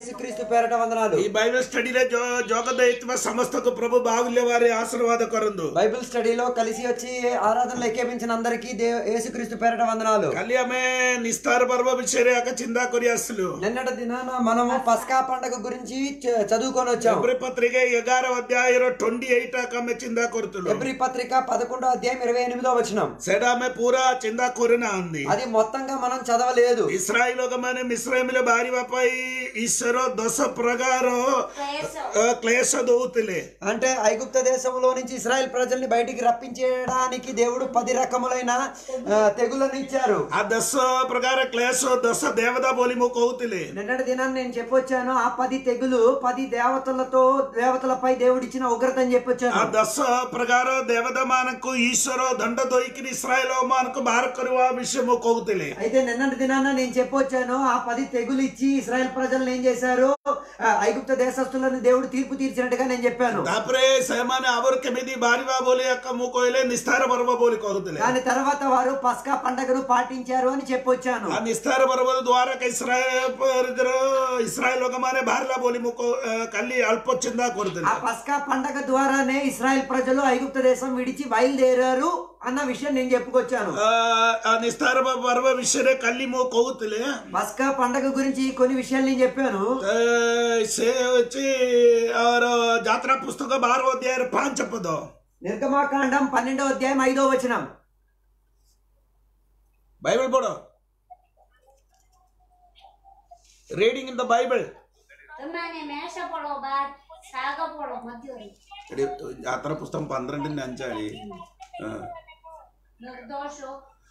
యేసుక్రీస్తు పేరట వందనాలు ಈ ಬೈಬಲ್ ಸ್ಟಡಿಲೆ ಜೋ ಜೋಗದ ಇತ್ವ ಸಮಸ್ತకు ప్రభు బాగుల్య వారి ఆశీర్వాద కొరందు బైబిల్ స్టడీలో కలిసి వచ్చి ఆరాధనలు ఎక్కేపించిన అందరికీ దేవ్ యేసుక్రీస్తు పేరట వందనాలు ଖାଲି ଆମେ ନିସ୍ତାର ପର୍ବ ବିଷୟରେ ଆଗ ଚିନ୍ତା କରି ଆସିଲୁ నిన్నటి దినాన మనము పస్కా పండగ గురించి చ- చదువుకొని వచ్చాం ಎಬ್ರಿ ಪತ್ರಿಕೆ ಎಗಾರ ಅಧ್ಯಾಯର ಟ್ವೆಂಟಿ ಏಟ್ ಆಕ ଆମେ ଚିନ୍ତା କରୁଥିଲୁ ఎబ్రి పత్రిక పదకొండో అధ్యాయం ఇరవై ఎనిమిదో వచనం ସେଟା ଆମେ ପୁରା ଚିନ୍ତା କରିନା ఉంది అది మొత్తంగా మనం చదవలేదు ଇସ୍ରାଏଲ ଲୋକମାନେ ମିଶ୍ରାମିଲେ ବାହାରିବା ପାଇଁ ଈଶ୍ୱର ଦଶ ପ୍ରକାର ଅ, କ୍ଲେଶ ଦଉଥିଲେ అంటే ఐగుప్త దేశంలో నుంచి ఇస్రాయెల్ ప్రజల్ని బయటికి రప్పించేయడానికి దేవుడు పది రకములైన ఆ, తెగులను ఇచ్చారు ಆ ದଶ ಪ್ರಕಾರ ಕ್ಲೇಶ ದଶ ದೇವತಾ ಬೋಲಿ ମୁଁ କହୁଥିଲି నిన్నటి దినాన్ని నేను చెప్పొచ్చాను ఆ పది తెగులు పది దేవతలతో దేవతలపై దేవుడు ఇచ్చిన ఉగ్రత అని ಆ చెప్పొచ్చాను ದଶ ಪ್ರಕಾರ ದೇವತಾ ମାନଙ୍କୁ ଈଶ୍ୱର ଦଣ୍ଡ ଦଇକିରି ଇସ୍ରାଏଲ ମାନଙ୍କୁ ବାହାର କରିବା ବିଷୟ ମୁଁ କହୁଥିଲି అయితే నిన్నటి దినాన నేను చెప్పొచ్చాను ఆ పది తెగులు ఇచ్చి ఇస్రాయెల్ ప్రజలు ఏం చేశారు ఆ, ఐగుప్త దేశస్తులను దేవుడు తీర్పు తీర్చినట్టుగా నేను చెప్పాను ତାପରେ ସେମାନେ ଆବର କେମିତି ବାହାରିବା ବୋଲି ଏକା ମୁଁ କହିଲେ ନିସ୍ତାର ପର୍ବ ବୋଲି କହୁଥିଲେ దాని తర్వాత వారు పస్కా పండగను పాటించారు అని చెప్పొచ్చాను ಆ ನಿಸ್ತಾರ ಪರ್ವ ದ್ವಾರ ಇಸ್ರಾಯೇಲ್ ಇಸ್ರಾಯೇಲ್ ଲୋକମାନେ ବାହାରିଲା ବୋଲି ମୁଁ କହୁ- ଅ, କାଲି ଅଳ୍ପ ଚିନ୍ତା କରୁଥିଲି ఆ పస్కా పండగ ద్వారానే ఇస్రాయెల్ ప్రజలు ఐగుప్త దేశం విడిచి బయలుదేరారు అన్న విషయం నేను చెప్పుకొచ్చాను ଅ, ಆ ನಿಸ್ತಾರ ಪರ್ವ ವಿಷୟରେ କାଲି ମୁଁ କହୁଥିଲି పస్కా పండగ గురించి కొన్ని విషయాలు నేను చెప్పాను ଅ, ସେ ହଉଛି ଆମର ଯାତ୍ରା ପୁସ୍ତକ ବାର ଅଧ୍ୟାୟରେ ପାଞ୍ଚ ପଦ నిర్గమాకాండం పన్నెండో అధ్యాయం ఐదో వచనం బైబిల్ పడ రీడింగ్ ఇన్ ద బైబిల్ તમારે મેષા પડો બાર સાગા પડો મધ્યોરી యాత్రా పుస్తకం పంద్రెండుని అంచాలి નિર્દોષો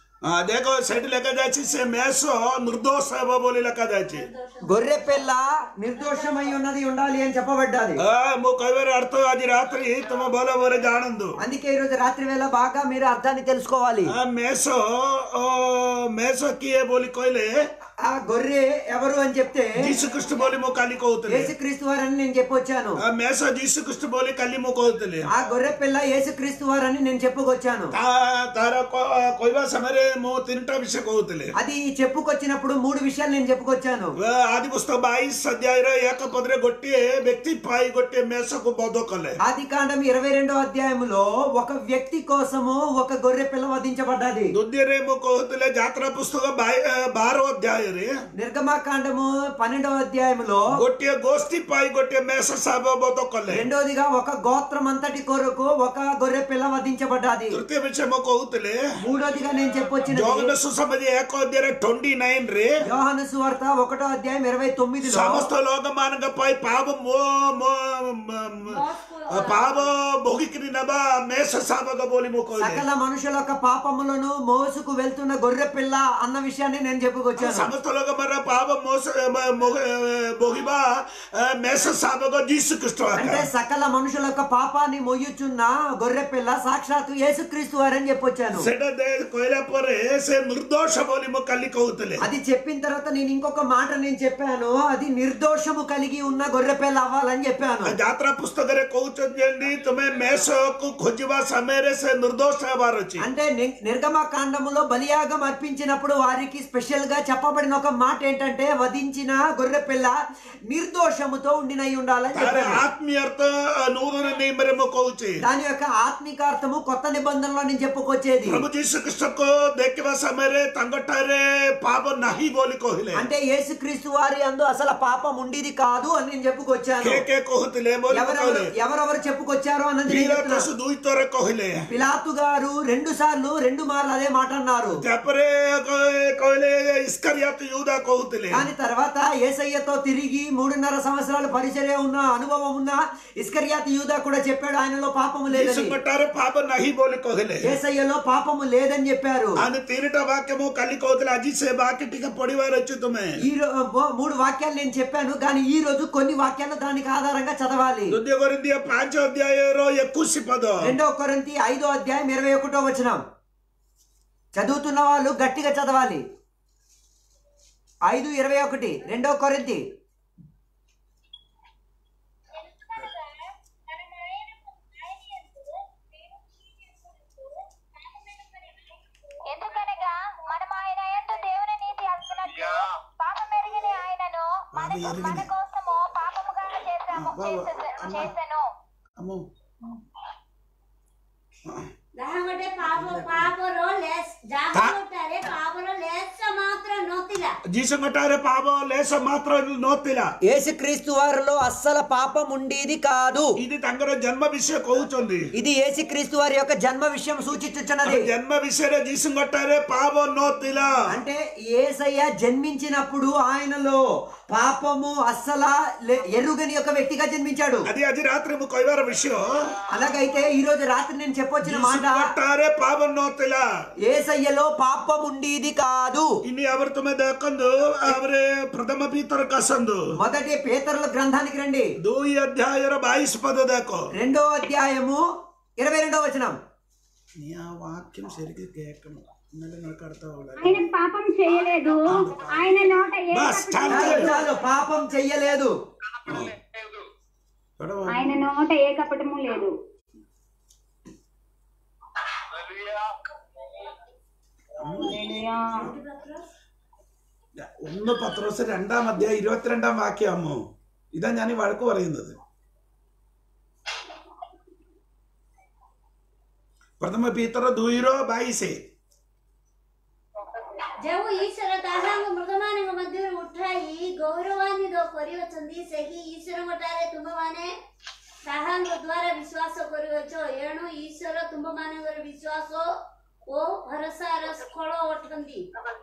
ଦେଖ ସେଠି ଲେଖାଯାଇଛି ସେ ମେଷ ନିର୍ଦ୍ଦୋଷ ହେବ ବୋଲି ଲେଖାଯାଇଛି గొర్రె పిల్ల నిర్దోషమై ఉన్నది ఉండాలి అని చెప్పబడ్డాది ఆ, ମୁଁ କହିବାର ଅର୍ଥ ଆଜି ରାତ୍ରି ତୁମ ଭଲ ଭାବରେ ଜାଣନ୍ତୁ అందుకే ఈ రోజు రాత్రి వేళ బాగా మీరు అర్థాన్ని తెలుసుకోవాలి ఆ ମେଷ ଅ, ମେଷ କିଏ ବୋଲି କହିଲେ ఆ గొర్రె ఎవరు అని చెప్తే ଯୀଶୁ ଖ୍ରୀଷ୍ଟ ବୋଲି ମୁଁ କାଲି କହୁଥିଲି యేసుక్రీస్తు వారని నేను చెప్పొచ్చాను ఆ ମେଷ ଯୀଶୁ ଖ୍ରୀଷ୍ଟ ବୋଲି କାଲି ମୁଁ କହୁଥିଲି ఆ గొర్రె పిల్ల యేసుక్రీస్తు వారని నేను చెప్పుకొచ్చాను ତା- ତାର କ- କହିବା ସମୟରେ ମୁଁ ତିନିଟା ବିଷୟ କହୁଥିଲି అది చెప్పుకొచ్చినప్పుడు మూడు విషయాలు నేను చెప్పుకొచ్చాను ଆଦି ପୁସ୍ତକ ବାଇଶ ଅଧ୍ୟାୟର ଏକ ପଦରେ ଗୋଟିଏ ବ୍ୟକ୍ତି ପାଇ ଗୋଟିଏ ମେଷକୁ ବଧ କଲେ ఆది కాండం ఇరవై రెండో అధ్యాయంలో ఒక వ్యక్తి కోసము ఒక గొర్రె పిల్ల వధించబడ్డది ଦ୍ୱିତୀୟରେ ମୁଁ କହୁଥିଲି ଯାତ୍ରା ପୁସ୍ତକ ବାଇ- ଅ, ବାର ଅଧ୍ୟାୟରେ నిర్గమాకాండము పన్నెండవ అధ్యాయంలో ଗୋଟିଏ ଗୋଷ୍ଠୀ ପାଇ ଗୋଟିଏ ମେଷ ଶାବ ବଧ କଲେ రెండోదిగా ఒక గోత్రం అంతటి కొరకు ఒక గొర్రె పిల్ల వధించబడ్డది ତୃତୀୟ ବିଷୟ ମୁଁ କହୁଥିଲି మూడోదిగా నేను చెప్పొచ్చినది ଜଗନ୍ନାଥ ସୁସମାଜ ଏକ ଅଧ୍ୟାୟରେ ଟ୍ୱେଣ୍ଟି ନାଇନ ରେ యోహాను సువార్త ఒకటో అధ్యాయం ఇరవై తొమ్మిదిలో ସମସ୍ତ ଲୋକମାନଙ୍କ ପାଇଁ ପାପ ମୋ ମୋ- ମ- ମ- ପାପ ଭୋଗିକିରି ନେବା ମେଷ ଶାବକ ବୋଲି ମୁଁ କହିଲି సకల మనుషుల యొక్క పాపములను మోసుకు వెళ్తున్న గొర్రె పిల్ల అన్న విషయాన్ని నేను చెప్పుకొచ్చాను ସମସ୍ତ ଲୋକଙ୍କର ପାପ ମୋସ- ମ- ମ- ଭୋଗିବା ଅ, ମେଷ ଶାବକ ଯୀଶୁ ଖ୍ରୀଷ୍ଟ అంటే సకల మనుషుల యొక్క పాపాన్ని మొయ్యుచున్న గొర్రె పిల్ల సాక్షాత్తు యేసుక్రీస్తు వారని చెప్పొచ్చాను ସେଟା ଦେ- କହିଲା ପରେ ସେ ନିର୍ଦ୍ଦୋଷ ବୋଲି ମୁଁ କାଲି କହୁଥିଲି అది చెప్పిన తర్వాత నేను ఇంకొక మాట నేను చెప్పాను అది నిర్దోషము కలిగి ఉన్న గొర్రె పిల్ల అవ్వాలని చెప్పాను ଯାତ୍ରା ପୁସ୍ତକରେ କହୁଛନ୍ତି ଯେମିତି ତୁମେ ମେଷକୁ ଖୋଜିବା ସମୟରେ ସେ ନିର୍ଦ୍ଦୋଷ ହେବାର ଅଛି అంటే ని- నిర్గమ కాండములో బలియాగం అర్పించినప్పుడు వారికి స్పెషల్ గా చెప్పబడిన ఒక మాట ఏంటంటే వధించిన గొర్రె పిల్ల నిర్దోషముతో ఉండినై ఉండాలని ତାର చెప్పాను ଆତ୍ମୀୟ ଅର୍ଥ ନୂତନ ନିୟମରେ ମୁଁ କହୁଛି దాని యొక్క ఆత్మికార్థము కొత్త నిబంధనలో నేను చెప్పుకొచ్చేది ପ୍ରଭୁ ଯୀଶୁ ଖ୍ରୀଷ୍ଟକୁ ଦେଖିବା ସମୟରେ ତାଙ୍କଠାରେ ପାପ ନାହିଁ ବୋଲି କହିଲେ అంటే యేసుక్రీస్తు వారి అందు అసలు పాపం ఉండేది కాదు అని నేను చెప్పుకొచ్చాను କିଏ କିଏ କହୁଥିଲେ ବୋଲି ମୁଁ ఎవరెవరు କହିଲେ ఎవరెవరు చెప్పుకొచ్చారు అన్నది నేను చెప్తున్నా. ପିଲାତସ ଦୁଇ ଥର କହିଲେ పిలాతు గారు రెండు సార్లు రెండు మార్లు అదే మాట అన్నారు ତାପରେ କ- କହିଲେ ଇସ୍କାରିଆତ యూదా କହୁଥିଲେ కానీ తర్వాత ఏసయ్యతో తిరిగి మూడున్నర సంవత్సరాలు పరిచర్య ఉన్న అనుభవం ఉన్న ఇస్కరియాత్ యూదా కూడా చెప్పాడు ఆయనలో పాపము లేదని ଯୀଶୁଙ୍କଠାରେ ପାପ ନାହିଁ ବୋଲି କହିଲେ ఏసయ్యలో పాపము లేదని చెప్పారు ଆମେ ତିନିଟା ବାକ୍ୟ ମୁଁ କାଲି କହୁଥିଲି ଆଜି ସେ ବାକ୍ୟ ଟିକେ ପଢିବାର ଅଛି ତୁମେ ఈ రో- మూ- మూడు వాక్యాలు నేను చెప్పాను కానీ ఈ రోజు కొన్ని వాక్యాలు దానికి ఆధారంగా చదవాలి ଦ୍ୱିତୀୟ କରିନ୍ତିୟ ପାଞ୍ଚ ଅଧ୍ୟାୟର ଏକୋଇଶ ପଦ రెండో కొరింతి ఐదో అధ్యాయం ఇరవై ఒకటో వచనం చదువుతున్న వాళ్ళు గట్టిగా చదవాలి ఐదు ఇరవై ఒకటి రెండో కొరింతి ఎందుకనగా మనమాయనకు ఆయనయందు దేవుని నీతియుక్తులకు పాపమెరుగని ఆయనకు ఎందుకనగా మనం ఆయన యందు దేవుని నీతి అర్పినట్లు పాపమెరిగిన ఆయనను మన మన కోసము చేశాము బాబా, చేసేసా- అమ్మ. చేశాను అమ్మో ଯାହା ଗୋଟେ ପାପ ପାପର ଲେସ୍ ଯାହା ତା- ଗୋଟାରେ ପାପର ଲେସ୍ ମାତ୍ର ନଥିଲା జీసంగటారే పాపం లేస మాత్రం నోతిలా యేసుక్రీస్తు వారిలో అస్సలు పాపం ఉండేది కాదు ఇది తంగర జన్మ విషయ కହୁచండి ఇది యేసుక్రీస్తు వారి యొక్క జన్మ విషయం సూచించుచున్నది జన్మ విషయ జీసంగటారే పాపం నోతిలా అంటే ఏసయ్య జన్మించినప్పుడు ఆయనలో పాపము అస్సల లే- ఎరుగని ఒక వ్యక్తిగా జన్మించాడు అది అది రాత్రి కొయ్యార విషయం అలాగైతే ఈ రోజు రాత్రి నేను చెప్పొచ్చిన మాట జీసంగటారే పాపం నోతిలా ఏసయ్యలో పాపం ఉండేది కాదు ఇన్ని ఎవరు తుమ్మె దక్కందు అవరే ప్రథమ పీతర కసందు మొదటి పేతరుల గ్రంథానికి రండి దూయి అధ్యాయర బాయిస్ పద దాకో రెండో అధ్యాయము ఇరవై రెండో వచనం నీ ఆ వాక్యం సరిగ్గా కేకము ఇన్నലെ నడకడతావు ఆయన పాపం చేయలేదు ఆయన నోట ఏ బస్ కపటము చాలు చాలు, చాలు పాపం చెయ్యలేదు పడవ. ఆయన నోట ఏ కపటము లేదు హల్లెలూయా. ഒന്ന് പത്രോസ് രണ്ടാം അധ്യായം ഇരുപത്തിരണ്ടാം വാക്യാമോ ഇതാ ഞാൻ ഈ വഴക്ക് പറയുന്നത് പ്രഥമ പീത്തറ ദൂരോ ബായിസേ ଯେଉଁ ଈଶ୍ୱର ତାହାଙ୍କୁ ମୃତମାନଙ୍କ ମଧ୍ୟରୁ ଉଠାଇ ଗୌରବାନ୍ୱିତ କରିଅଛନ୍ତି ସେହି ଈଶ୍ୱରଙ୍କଠାରେ ତୁମମାନେ ତାହାଙ୍କ ଦ୍ୱାରା ବିଶ୍ୱାସ କରୁଅଛ ଏଣୁ ଈଶ୍ୱର ତୁମମାନଙ୍କର ବିଶ୍ୱାସ ଓ ଭରସାର ସ୍ଥଳ ଅଟନ୍ତି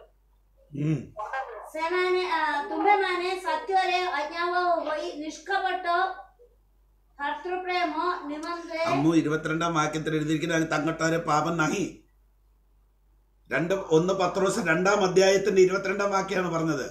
ସେମାନେ ଆ, ତୁମ୍ଭେମାନେ ସତ୍ୟରେ ଅଜ୍ଞାନ ହୋଇ ନିଷ୍କପଟ ଭାତୃପ୍ରେମ ନିମନ୍ତେ അമ്മു ഇരുപത്തിരണ്ടാം വാക്യത്തിൽ എഴുതിയിരിക്കുന്ന തങ്ങട്ടാരെ പാപം നഹി രണ്ട് ഒന്ന് പത്രോസ് രണ്ടാം അധ്യായത്തിന്റെ ഇരുപത്തിരണ്ടാം വാക്യാണ് പറഞ്ഞത്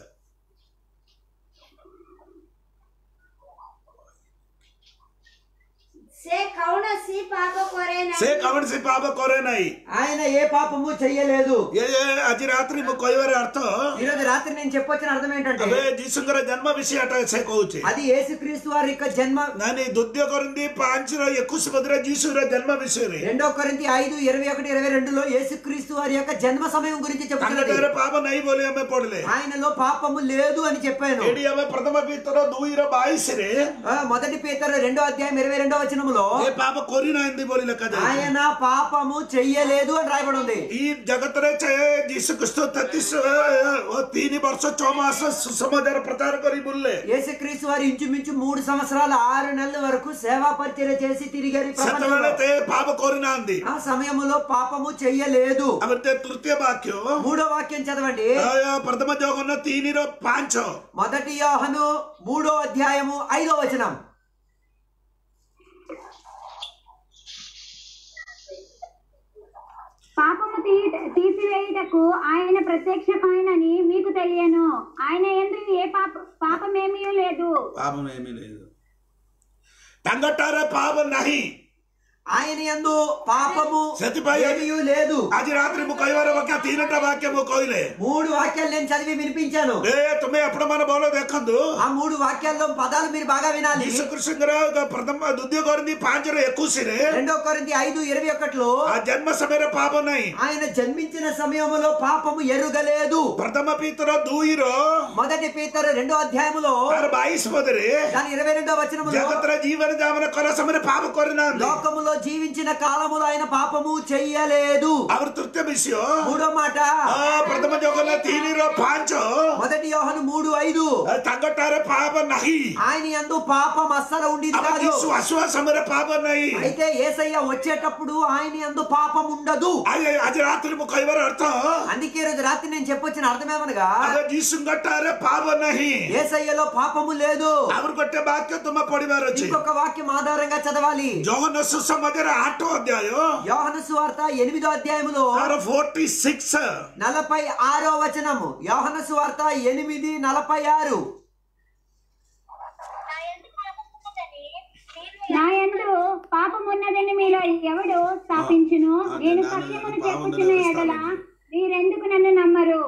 ସେ କୌଣସି ପାପ କରେ సే ନାହିଁ కవన్ సి పాప కొరే నహి ఆయన ఏ పాపము చెయ్యలేదు ఏ ఏ అజి రాత్రి ము కొయ్యవరే అర్థం ఈ రోజు రాత్రి నేను చెప్పొచ్చిన అర్థం ఏంటంటే అబే జీసుంగర జన్మ విషయట సే కହୁଛି అది యేసుక్రీస్తు వారి యొక్క జన్మ ನಾನು ದುದ್ಯ ಕೊರಿಂದಿ ಪಾಂಚರ ಎಕ್ಕುಸ್ ಬದ್ರೆ ಜೀಸುರ ಜನ್ಮ ವಿಷಯ రెండో కొరింతి ఐదు ఇరవై ఒకటి ఇరవై రెండులో యేసుక్రీస్తు వారి యొక్క జన్మ సమయం గురించి చెప్తున్నది ತಂಗಟಾರೆ ಪಾಪ ನೈ ಬೋಲಿ ಅಮ್ಮೆ ಪೊಡಲೆ ఆయనలో పాపము లేదు అని చెప్పాను ಎಡಿ ಅಮ್ಮೆ ಪ್ರಥಮ ಪೀತರ ದೂಯಿರ ಬಾಯಿಸಿರಿ ఆ, మొదటి పేతరు రెండో అధ్యాయం ఇరవై రెండో వచనములో ఏ పాಪ ಕೊರಿನ ಎಂದಿ ಬೋಲಿಲ ಕದ ఆయన పాపము చెయ్యలేదు అని రాయబడి ఉంది ಈ ಜಗತ್ತರೆ ಚೇ ಜೀಸು ಕ್ರಿಸ್ತು ತತ್ತಿಸ್ ತೀನಿ ವರ್ಷ ಚೌಮಾಸ ಸುಸಮಾಚಾರ ಪ್ರಚಾರ ಕರಿ ಬುಲ್ಲೆ యేసుక్రీస్తు వారు ఇంచుమించు మూడు సంవత్సరాల ఆరు నెలల వరకు సేవా పరిచర్య చేసి తిరిగారు ఈ ప్రపంచంలో. ಸತ್ತವೇಳೆ ಪಾಪ ಕೊರಿನ ಅಂದಿ ఆ సమయంలో పాపము చెయ్యలేదు ಅವತ್ತೆ ತೃತೀಯ ವಾಕ್ಯ మూడో వాక్యం చదవండి ಪ್ರಥಮ ಜೋಗನ್ನ ತೀನಿರೋ ಪಾಂಚೋ మొదటి యోహను మూడో అధ్యాయము ఐదో వచనం పాపము తీ- తీసివేయుటకు ఆయన ప్రత్యక్షమైనని మీకు తెలియను ఆయన ఎందుకు ఏ పాప పాపమేమీ లేదు పాపం ఏమీ లేదు ತಂಗಟ್ಟಾರೆ ಪಾಪ ನಹಿ ఆయన యందు పాపము సతిపై- ఏమీయూ లేదు ଆଜି ରାତ୍ରି ମୁଁ କହିବାର ବାକ୍ୟ ତିନିଟା ବାକ୍ୟ ମୁଁ କହିଲେ మూడు వాక్యాలు నేను చదివి వినిపించాను ଏ ତୁମେ ଆପଣ ମାନେ ଭଲ ଦେଖନ୍ତୁ ఆ మూడు వాక్యాల్లో పదాలు మీరు బాగా వినాలి ଯୀଶୁ କୃଷ୍ଣଙ୍କର ପ୍ରଥମ ଦ୍ୱିତୀୟ କରନ୍ତି ପାଞ୍ଚର ଏକୋଇଶରେ రెండో కొరింది ఐదు ఇరవై ఒకటిలో ఆ జన్మ సమୟରେ పాప ନାହିଁ ఆయన జన్మించిన సమయములో పాపము ఎరుగలేదు ପ୍ରଥମ ପିତର ଦୁଇର మొదటి పీతరు రెండో అధ్యాయములో ତାର ବାଇଶ ପଦରେ దాని ఇరవై రెండో వచనములో ଜଗତର ଜୀବନ ଯାପନ କଲା ସମୟରେ ପାପ କରିନାହାନ୍ତି లోకములో జీవించిన కాలములో ఆయన పాపము చెయ్యలేదు ଆହୁରି ତୃତୀୟ ବିଷୟ మూడో మాట ఆ ପ୍ରଥମ ଜଗନ୍ନାଥ ତିନିର ପାଞ୍ଚ మొదటి యోహను మూడు ఐదు ତାଙ୍କଠାରେ ପାପ ନାହିଁ ఆయన యందు పాపం అస్సలు ఉండేది ଆମ కాదు ଯୀଶୁ ଆସିବା ସମୟରେ ପାପ ନାହିଁ అయితే ఏసయ్య వచ్చేటప్పుడు ఆయన యందు పాపం ఉండదు ଆଜି ଆଜି ରାତିରେ ମୁଁ କହିବାର ଅର୍ଥ అందుకే రోజు రాత్రి నేను చెప్పొచ్చిన అర్థమేమనగా ଆମ ଯୀଶୁଙ୍କଠାରେ పాప ନାହିଁ ఏసయ్యలో పాపము లేదు ଆହୁରି ଗୋଟେ ବାକ୍ୟ ତୁମେ ପଢିବାର ଅଛି ఇంకొక వాక్యం ఆధారంగా చదవాలి ଜଗନ ସୁସମାଚାର ଆଠ ଅଧ୍ୟାୟ యోహను సువార్త ఎనిమిదో అధ్యాయములో ତାର ଫୋର୍ଟି ସିକ୍ସ నలభై ఆరో వచనము యోహను సువార్త ఎనిమిది నలభై ఆరు నా ఎందుకు పాపమున్నదని మీరు నా యందు పాపమున్నదని మీలో ఎవడు స్థాపించును ఆ, నేను నా- సత్యమును నా- చెప్పుచున్న పాపమున్నదని ఎడల స్థాపించు. మీరెందుకు నన్ను నమ్మరు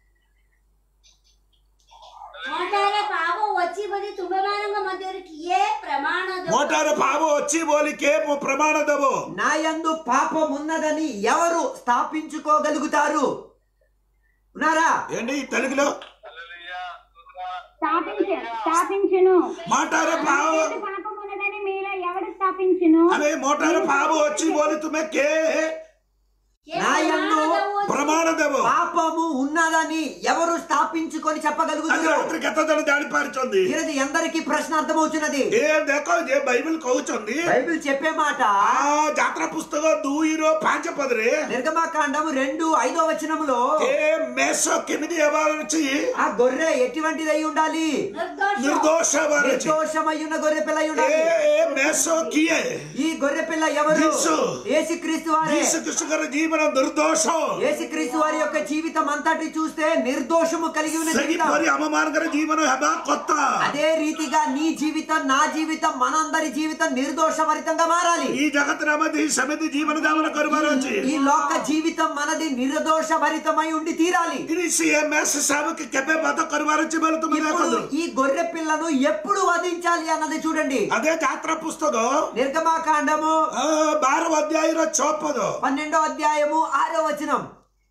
ମୋଟାରେ ପାପ ଅଛି ବୋଲି ତୁମମାନଙ୍କ ମଧ୍ୟରୁ କିଏ ପ୍ରମାଣ ଦେବ? మోటారు పాప వచ్చి బోలికే ప్రమాణ దబో నా యందు పాపం ఉన్నదని ఎవరు స్థాపించుకోగలుగుతారు ఉన్నారా ఏంటి తెలుగులో స్థాపించ స్థాపించును मोटारे पाव ఎందు పాపం ఉన్నదని మీలో ఎవడు స్థాపించును अरे मोटारे पाव अच्छी बोली तुम्हें के నా యందు प्रमाण देवो పాపము ఉన్నదని ఎవరు స్థాపించుకొని అది చెప్పగలుగుతారు రాత్రి କେତେଜଣ ଜାଣିପାରୁଛନ୍ତି ఈరోజు ఎందరికి ప్రశ్న అర్థమవుతున్నది ଏ ଦେଖ ଯେ ବାଇବଲ କହୁଛନ୍ତି బైబిల్ చెప్పే మాట ఆ ଯାତ୍ରା ପୁସ୍ତକ ଦୁଇର ପାଞ୍ଚ ପଦରେ నిర్గమకాండము రెండు ఐదో వచనములో ଏ ମେଷ କେମିତି ହେବାର ଅଛି ఆ గొర్రె ఎటువంటిది అయి ఉండాలి ନିର୍ଦୋଷ ହେବାର ଅଛି నిర్దోషమై ఉన్న గొర్రె పిల్ల అయి ଏ ఉండాలి ଏ ମେଷ କିଏ ఈ గొర్రె పిల్ల ఎవరు యేసు. యేసుక్రీస్తు వారే ଯୀଶୁ କୃଷ୍ଣଙ୍କର ଜୀବନ ନିର୍ଦୋଷ యేసుక్రీస్తు వారి యొక్క జీవితం అంతటి చూస్తే నిర్దోషము కలిగి ఉన్న జీవితం ସେହିପରି ଆମ ମାନଙ୍କର ଜୀବନ ହେବା କଥା అదే రీతిగా నీ జీవితం నా జీవితం మనందరి జీవితం నిర్దోషభరితంగా మారాలి ఈ జగత్తుରେ ଆମେ ସେମିତି ଜୀବନ ଯାପନ କରିବାର ଅଛି ఈ లోక జీవితం మనది నిర్దోష భరితమై ఉండి తీరాలి କିନ୍ତୁ ସିଏ ମେଷ ସାହୁକୁ କେବେ ବଧ କରିବାର ଅଛି ବୋଲି ତୁମେ ఇప్పుడు ଦେଖନ୍ତୁ ఈ గొర్రె పిల్లను ఎప్పుడు వధించాలి అన్నది చూడండి అదే ଯାତ୍ରା పుస్తକ నిర్గమాకాండము ఆ, ବାର ଅଧ୍ୟାୟର ଛଅ ପଦ పన్నెండో అధ్యాయము ఆరో వచనం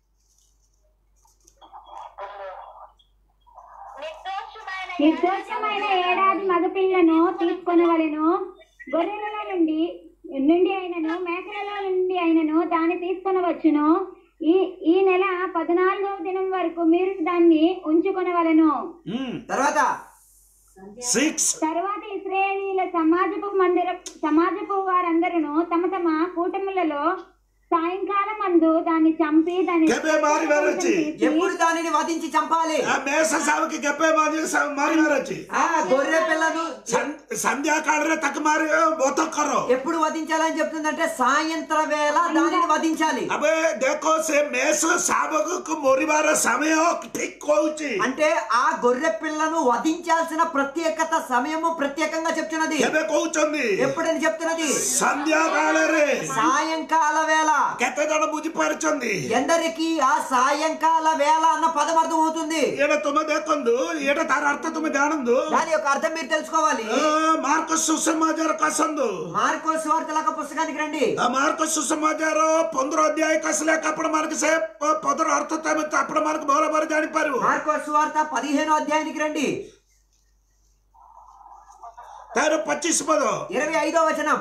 నిర్దోషమైన నిర్దోషమైన ఏడాది మగపిల్లను తీసుకొనవలెను గొర్రెలలో నుండి నుండి అయినను మేకలలో నుండి అయినను దాన్ని తీసుకొనవచ్చును ఈ ఈ నెల పద్నాలుగవ దినం వరకు మీరు దాన్ని ఉంచుకొనవలెను తర్వాత సిక్స్ తరువాత ఇస్రాయేలీల సమాజపు మందిర సమాజపు వారందరూ తమ తమ కూటములలో సాయంకాలం మందు దాన్ని చంపి దాన్ని କେବେ ମାରିବାର ଅଛି ఎప్పుడు దానిని వధించి చంపాలి ఆ మేଷ ସାହୁకి କେବେ ମାରି ମାରିବାର ଅଛି ఆ గొర్రె పిల్లను ସନ୍- ସନ୍ଧ୍ୟା କାଳରେ ତାକୁ ମାରି ବଧ କର ఎప్పుడు వధించాలని చెప్తుందంటే సాయంత్ర వేళ దానిని వధించాలి అబే ଦେଖ ସେ ମେଷ ଶାବକକୁ ମରିବାର ସମୟ ଠିକ କହୁଛି అంటే ఆ గొర్రె పిల్లను వధించాల్సిన ప్రత్యేకత సమయము ప్రత్యేకంగా చెప్తున్నది କେବେ କହୁଛନ୍ତି ఎప్పుడని చెప్తున్నది ସନ୍ଧ୍ୟା କାଳରେ సాయంకాల వేళ କେତେ ଜଣ ବୁଝିପାରୁଛନ୍ତି ఎందరికి ఆ సాయంకాల వేళ అన్న పదం అర్థం అవుతుంది ଏଇଟା ତୁମେ ଦେଖନ୍ତୁ ଏଇଟା ତାର ଅର୍ଥ ତୁମେ ଜାଣନ୍ତୁ దాని యొక్క అర్థం మీరు తెలుసుకోవాలి ମାର୍କ ସୁସମାଚାର କସନ୍ତୁ మార్కో స్వార్థలక పుస్తకానికి రండి ମାର୍କ ସୁସମାଚାର ପନ୍ଦର ଅଧ୍ୟାୟ କସିଲେ ଆପଣ ମାନଙ୍କୁ ସେ ପ- ପଦର ଅର୍ଥ ତମେ ଆପଣ ମାନଙ୍କୁ ଭଲ ଭାବରେ ଜାଣିପାରିବ మార్కో స్వార్థ పదిహేను అధ్యాయానికి రండి ତାର ପଚିଶ ପଦ ఇరవై ఐదో వచనం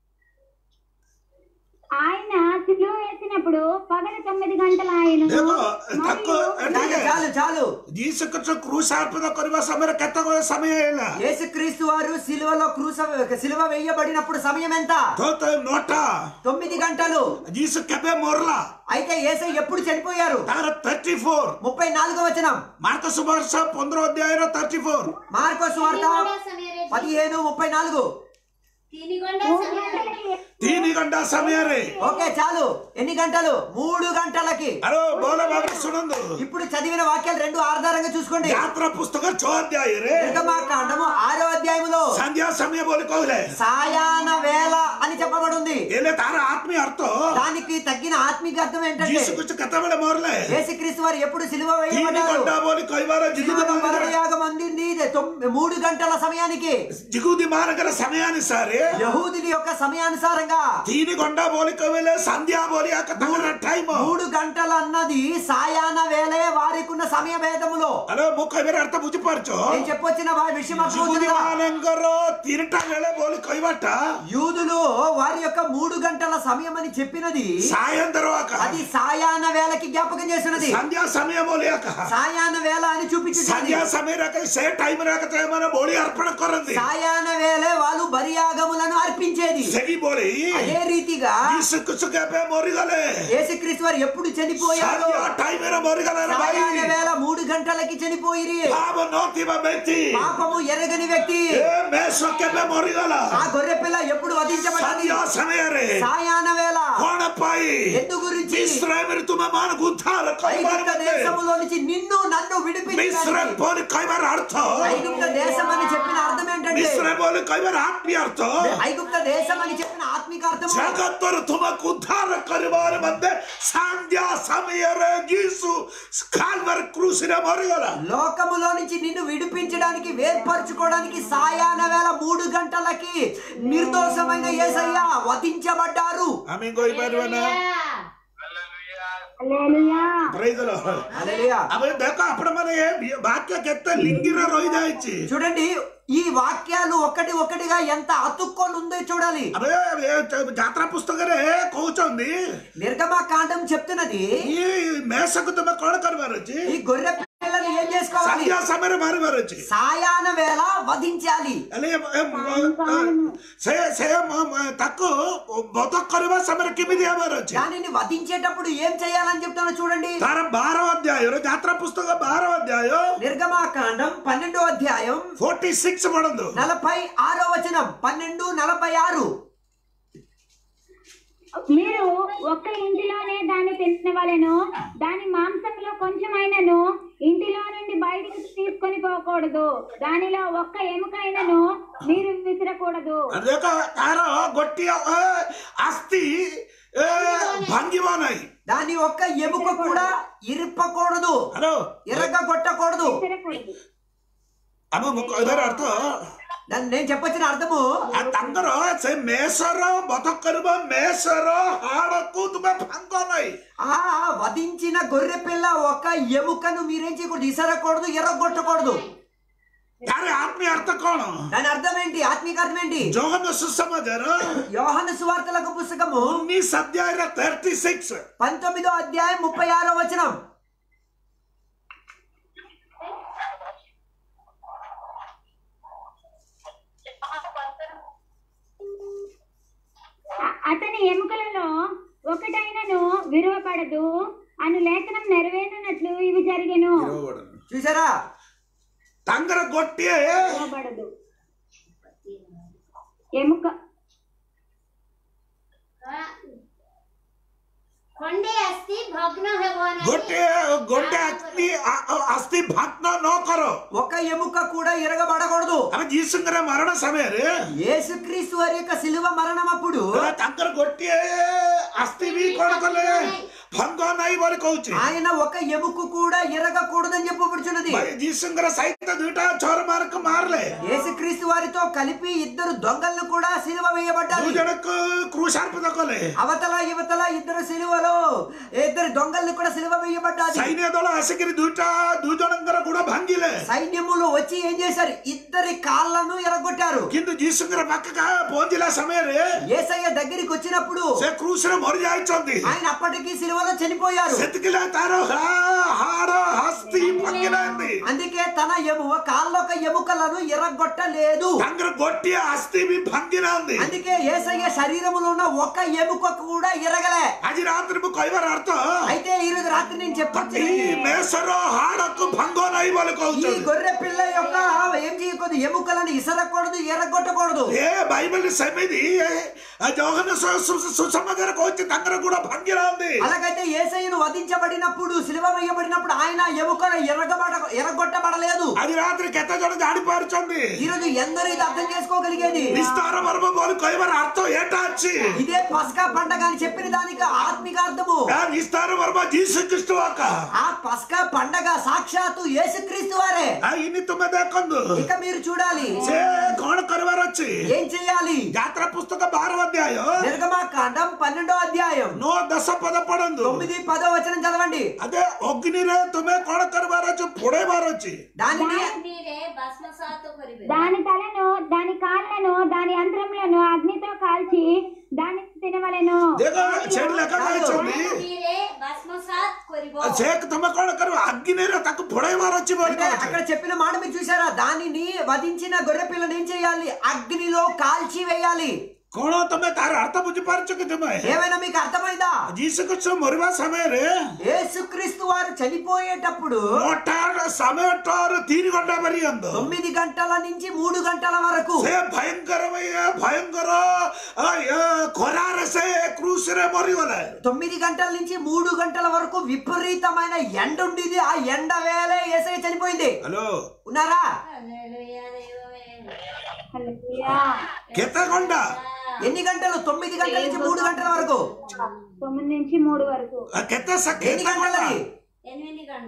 ఆయన సిలువ వేసినప్పుడు పగల తొమ్మిది గంటల ఆయన ଦେଖ ତାକୁ చాలు చాలు చాలు ଯୀଶୁ କୃଷ୍ଣ କୃଷାର୍ପଣ କରିବା ସମୟରେ କେତେ ସମୟ ହେଲା యేసుక్రీస్తు వారు సిలువలో క్రూస సిలువ వేయబడినప్పుడు సమయం ఎంత ତ ତ ନଅଟା తొమ్మిది గంటలు ଯୀଶୁ କେବେ ମରଲା అయితే ఏసై ఎప్పుడు చనిపోయారు ତାର థర్టీ ఫోర్ ముప్పై నాలుగో వచనం ମାର୍କ ସୁବର୍ଷ ପନ୍ଦର ଅଧ୍ୟାୟର థర్టీ ఫోర్ మార్కో స్వార్థ పదిహేను ముప్పై నాలుగు తినిగొండ సమయం ତିନି ଘଣ୍ଟା ସମୟରେ ఓకే చాలు ఎన్ని గంటలు మూడు గంటలకి ଆରେ ଭଲ ଭାବରେ ଶୁଣନ୍ତୁ ఇప్పుడు చదివిన వాక్యాలు రెండు ఆధారంగా చూసుకోండి ଯାତ୍ରା పుస్తକ ଛଅ ଅଧ୍ୟାୟରେ నిర్గమాకాండము ఆరో అధ్యాయములో ସନ୍ଧ୍ୟା ସମୟ ବୋଲି କହିଲେ సాయాన వేళ అని చెప్పబడి ఉంది ହେଲେ ତାର ଆତ୍ମୀୟ ଅର୍ଥ దానికి తగ్గిన ఆత్మిక అర్థం ఏంటంటే ଯୀଶୁ କୃଷ୍ଣ କେତେବେଳେ ମରିଲେ యేసుక్రీస్తు వారు ఎప్పుడు సిలువ ତିନି వేయబడ్డారు ଘଣ୍ଟା ବୋଲି କହିବାର ଜିଗୁଦି సిలువ ମାନଙ୍କର మరణయాగం అందింది తొమ్- మూడు గంటల సమయానికి ଜିଗୁଦି ମାନଙ୍କର ସମୟାନୁସାରେ యహూదుని యొక్క సమయానుసారంగా ତିନି ଘଣ୍ଟା ବୋଲି କହିଲେ ସନ୍ଧ୍ୟା ବୋଲି ଏକ ତାଙ୍କର ଟାଇମ మూడు గంటలు అన్నది సాయాన వేళే వారికి ఉన్న సమయ భేదములో ଆରେ ମୁଁ କହିବାର ଅର୍ଥ ବୁଝିପାରୁଛ నేను చెప్పొచ్చిన వా- విషయం ଜିଗୁଦି అర్థమవుతుందా? ମାନଙ୍କର ତିନିଟା ବେଳେ ବୋଲି କହିବାଟା యూదులు వారి యొక్క మూడు గంటల సమయం అని చెప్పినది ସାୟନ୍ଦର ଆକା అది సాయాన వేళకి జ్ఞాపకం చేస్తున్నది ସନ୍ଧ୍ୟା ସମୟ ବୋଲି ଆକା సాయాన వేళ అని చూపించింది ସନ୍ଧ୍ୟା ସମୟରେ ଆକା ସେ ଟାଇମରେ ଆକା ସେମାନେ ବଳି ଅର୍ପଣ କରନ୍ତି సాయాన వేళ వాళ్ళు బలియాగములను అర్పించేది ସେହି ବଳି అదే రీతిగా ଯୀଶୁ କୃଷ୍ଣ କେବେ ମରିଗଲେ యేసుక్రీస్తు వారు ఎప్పుడు చనిపోయారో ସନ୍ଧ୍ୟା ଟାଇମରେ ମରିଗଲେ ରେ ଭାଇ సాయాన వేళ మూడు గంటలకి చనిపోయిరి ପାପ ନଥିବା ବ୍ୟକ୍ତି పాపము ఎరగని వ్యక్తి ଏ ମେଷ କେବେ ମରିଗଲା ఆ గొర్రె పిల్ల ఎప్పుడు వధించబడింది ସନ୍ଧ୍ୟା ସମୟରେ సాయాన వేళ କଣ ପାଇଁ ఎందు గురించి ଇସ୍ରାଏଲରେ ତୁମେ ମାନଙ୍କୁ ଉଦ୍ଧାର କରିବାର ఐగుప్త ମତେ దేశములో నుంచి నిన్ను నన్ను విడిపించడానికి ଇସ୍ରାଏଲ ବୋଲି କହିବାର ଅର୍ଥ ఐగుప్త దేశం అని చెప్పిన అర్థం ఏంటంటే ଇସ୍ରାଏଲ ବୋଲି କହିବାର ଆତ୍ମୀୟ ଅର୍ଥ ఐగుప్త దేశం అని చెప్పిన ఆత్మిక అర్థం ଜଗତରୁ ତୁମକୁ ଉଦ୍ଧାର କରିବାର ମଧ୍ୟ ସନ୍ଧ୍ୟା ସମୟରେ ଯୀଶୁ କାଲବାର କ୍ରୁସିରେ ମରିଗଲା లోకములో నుంచి నిన్ను విడిపించడానికి వేర్పరచుకోవడానికి సాయాన వేళ మూడు గంటలకి నిర్దోషమైన యేసయ్య వధించబడ్డారు ଆମେ କହିପାରିବା ନା హల్లెలూయా ప్రైజ్ లో హల్లెలూయా. అవి దేకో అప్పుడు మన ఏ వాక్య కెత్త లింగిర రోయి దాయిచ్చి చూడండి ఈ వాక్యాలు ఒకటి ఒకటిగా ఎంత అతుక్కొని ఉందో చూడాలి అదే జాతర పుస్తకరే కూర్చోంది నిర్గమ కాండం చెప్తున్నది ఈ మేసకు తుమ్మ కోడ కనబరొచ్చి ఈ గొర్రె పిల్లని ఏం చేసుకోవాలి సంధ్యా సమయం మారి మారొచ్చి సాయాన వేళ వధించాలి తక్కు బొతక్ କରିବା ସମୟରେ କେମିତି ହେବାର ଅଛି దానిని వధించేటప్పుడు ఏం చేయాలని చెప్తాను చూడండి ତାର ବାର ଅଧ୍ୟାୟର ଯାତ୍ରା ପୁସ୍ତକ ବାର ଅଧ୍ୟାୟ నిర్గమాకాండం పన్నెండో అధ్యాయం ଫୋର୍ଟି ସିକ୍ସ ପଢନ୍ତୁ నలభై ఆరో వచనం పన్నెండు నలభై ఆరు మీరు ఒక్క ఇంటిలోనే దాన్ని తినవలెను దాని మాంసంలో కొంచెమైనను ఇంటిలో నుండి బయటికి తీసుకొని పోకూడదు దానిలో ఒక్క ఎముకైనను మీరు విసిరకూడదు ଦେଖ ତାର ଗୋଟିଏ ଏ, ଆସ୍ତି ଏ, ଭାଙ୍ଗିବ ନାହିଁ దాని ఒక్క ఎముక కూడా ఇరుపకూడదు ହ୍ୟାଲୋ ఎర్రగా కొట్టకూడదు విసిరకూడదు ଆମ ମୁଁ କହିବାର ଅର୍ଥ దాన్ని నేను చెప్పొచ్చిన అర్థము ଆ ତାଙ୍କର ସେ ମେଷର ବଧ କରିବ ମେଷର ହାଡକୁ ତୁମେ ଭାଙ୍ଗ ନାହିଁ ఆ వధించిన గొర్రె పిల్ల ఒక ఎముకను మీరేం చేయకూడదు ఇసరకూడదు ఎర్రగొట్టకూడదు ତାର ଆତ୍ମୀୟ ଅର୍ଥ କଣ దాని అర్థం ఏంటి ఆత్మీక అర్థం ఏంటి ଜଗନ ସୁସମାଚାର యోహన సువార్తలకు పుస్తకము ଉନିଶ ଅଧ୍ୟାୟରେ ଥାର୍ଟି ସିକ୍ସ పంతొమ్మిదో అధ్యాయం ముప్పై ఆరో వచనం అ- అతని ఎముకలలో ఒకటైనను విరువపడదు అను లేఖనం నెరవేరినట్లు ఇవి జరిగెను చూసారా ତାଙ୍କର ଗୋଟିଏ విరువపడదు ఎముక ଖଣ୍ଡେ ଆସ୍ତି ଭଗ୍ନ ହେବ ନାହିଁ ଗୋଟିଏ ଗୋଟେ ଆସ୍ତି ଆସ୍ତି ଭାଗ୍ନ ନ କର ఒక ఎముక కూడా ఇరగబడకూడదు ଆମେ ଯୀଶୁଙ୍କର ମରଣ ସମୟରେ యేసుక్రీస్తు వారి యొక్క సిలువ మరణం అప్పుడు ତାଙ୍କର ଗୋଟିଏ ଆସ୍ତି ବି କଣ କଲେ ଭଙ୍ଗ ନାହିଁ ବୋଲି କହୁଛି ఆయన ఒక ఎముక కూడా ఇరగకూడదని చెప్పబడుచున్నది ଯୀଶୁଙ୍କର ସହିତ ଦୁଇଟା ଛୋର ମାର୍କ ମାରିଲେ యేసుక్రీస్తు వారితో కలిపి ఇద్దరు దొంగలను కూడా సిలువ ଦୁଇ వేయబడ్డారు ଜଣକୁ କୃଷାର୍ପିତ କଲେ అవతల యువతల ఇద్దరు సిలువలో ఇద్దరు దొంగల్ని కూడా సిలువ వేయబడ్డారు ସୈନ୍ୟ ଦଳ ଆସିକିରି ଦୁଇଟା ଦୁଇ ଜଣଙ୍କର ଗୋଡ ଭାଙ୍ଗିଲେ సైన్యములు వచ్చి ఏం చేశారు ఇద్దరి కాళ్ళను ఎరగొట్టారు କିନ୍ତୁ ଯୀଶୁଙ୍କର ପାଖ ପହଞ୍ଚିଲା ସମୟରେ ఏసయ్య దగ్గరికి వచ్చినప్పుడు ସେ କ୍ରୁଶରେ ମରି ଯାଇଛନ୍ତି ఆయన అప్పటికి సిలువలో చనిపోయారు ସେତିକିଲା ତାର ହା- ହାଡ ହସ୍ତି ଭାଙ୍ଗି ନାହାନ୍ତି అందుకే తన ఎము కాళ్ళొక ఎముకలను ఎరగొట్టలేదు ତାଙ୍କର ଗୋଟିଏ ଆସ୍ତି ବି ଭାଙ୍ଗି ନାହାନ୍ତି అందుకే ఏసయ్య శరీరములో ఉన్న ఒక ఎముక కూడా ఎరగలే ଆଜି ରାତିରେ ମୁଁ କହିବାର ଅର୍ଥ అయితే ఈ రోజు రాత్రి నేను చెప్పొచ్చు ଏଇ ମେଷର ହାଡକୁ ଭଙ୍ଗ ନାହିଁ ବୋଲି ఈ କହୁଛନ୍ତି గొర్రె పిల్ల యొక్క ఏం చేయకూడదు ఎముకలను ఇసరకూడదు ఎరగొట్టకూడదు ଏ ବାଇబଲ ସେମିତି ଜଗନ ସୁସମାଚାର କହୁଛି ତାଙ୍କର ଗୋଡ ଭାଙ୍ଗି ନାହାନ୍ତି అలాగైతే ఏసయ్యను వధించబడినప్పుడు సిలువ వేయబడినప్పుడు ఆయన ఎముక ఎరగబడ ఎరగొట్టబడలేదు ଆଜି ରାତିରେ କେତେ ଜଣ ଜାଣିପାରୁଛନ୍ତି ఈ రోజు ఎందరూ ఇది అర్థం చేసుకోగలిగేది ନିସ୍ତାର ମର୍ମ ବୋଲି କହିବାର ଅର୍ଥ ଏଟା ଅଛି ఇదే పస్కా పండగ అని చెప్పిన దానికి ఆత్మిక అర్థము ఆ నిస్ତାର మర్మ ଯୀଶୁ ଖ୍ରୀଷ୍ଟ ଆକା ఆ పస్కా పండగ సాక్షాత్తు యేసుక్రీస్తు వారే ఆ ఇన్ని ତୁମେ ଦେଖନ୍ତୁ ఇక మీరు చూడాలి ସେ କଣ କରିବାର ଅଛି ఏం చేయాలి ଯାତ୍ରା పుస్తକ ବାର ଅଧ୍ୟାୟ నిర్గమాకాండం పన్నెండో అధ్యాయం ନଅ ଦଶ ପଦ ପଢନ୍ତୁ తొమ్మిది పదో వచనం చదవండి అదే ଅଗ୍ନିରେ ତୁମେ କଣ କରିବାର ଅଛି ପୋଡେଇବାର ଅଛି దానిని ଅଗ୍ନିରେ ଭସ୍ମସାତ କରିବେ దాని తలను దాని కాళ్ళను దాని యంత్రములను అగ్నితో కాల్చి దాన్ని తినవలెను ଦେଖ ସେଠି ଲେଖା ଯାଇଛନ୍ତି ଅଗ୍ନିରେ ଭସ୍ମସାତ କରିବ ସେ ତୁମେ କଣ କରିବ ଅଗ୍ନିରେ ତାକୁ ପୋଡେଇବାର ଅଛି ବୋଲି అంటే କହୁଛି అక్కడ చెప్పిన మాట మీరు చూసారా దానిని వధించిన గొర్రె పిల్లని ఏం చేయాలి అగ్నిలో కాల్చి వేయాలి କଣ ତମେ ତାର ଅର୍ଥ ବୁଝିପାରୁଛ କି ତୁମେ ఏమైనా మీకు అర్థమైందా ଯୀଶୁ ଖ୍ରୀଷ୍ଟ ମରିବା ସମୟରେ యేసుక్రీస్తు వారు చనిపోయేటప్పుడు ନଅଟା ସମୟଠାରୁ ତିନି ଘଣ୍ଟା ପର୍ଯ୍ୟନ୍ତ తొమ్మిది గంటల నుంచి మూడు గంటల వరకు ସେ ଭୟଙ୍କର ଭୟଙ୍କର ଆ, ଏ, ଖରାରେ ସେ କ୍ରୁଶରେ ମରିଗଲେ తొమ్మిది గంటల నుంచి మూడు గంటల వరకు విపరీతమైన ఎండ ఉండేది ఆ ఎండ వేలే ఏసై చనిపోయింది ହ୍ୟାଲୋ ఉన్నారా హల్లెలూయా దైవమే హల్లెలూయా. କେତେ ଘଣ୍ଟା ఎన్ని గంటలు తొమ్మిది గంటల నుంచి మూడు గంటల వరకు తొమ్మిది నుంచి మూడు వరకు ଆ, କେତେ స- ఎన్ని କେତେ ଘଣ୍ଟା గంటలది ఎనిమిది గంట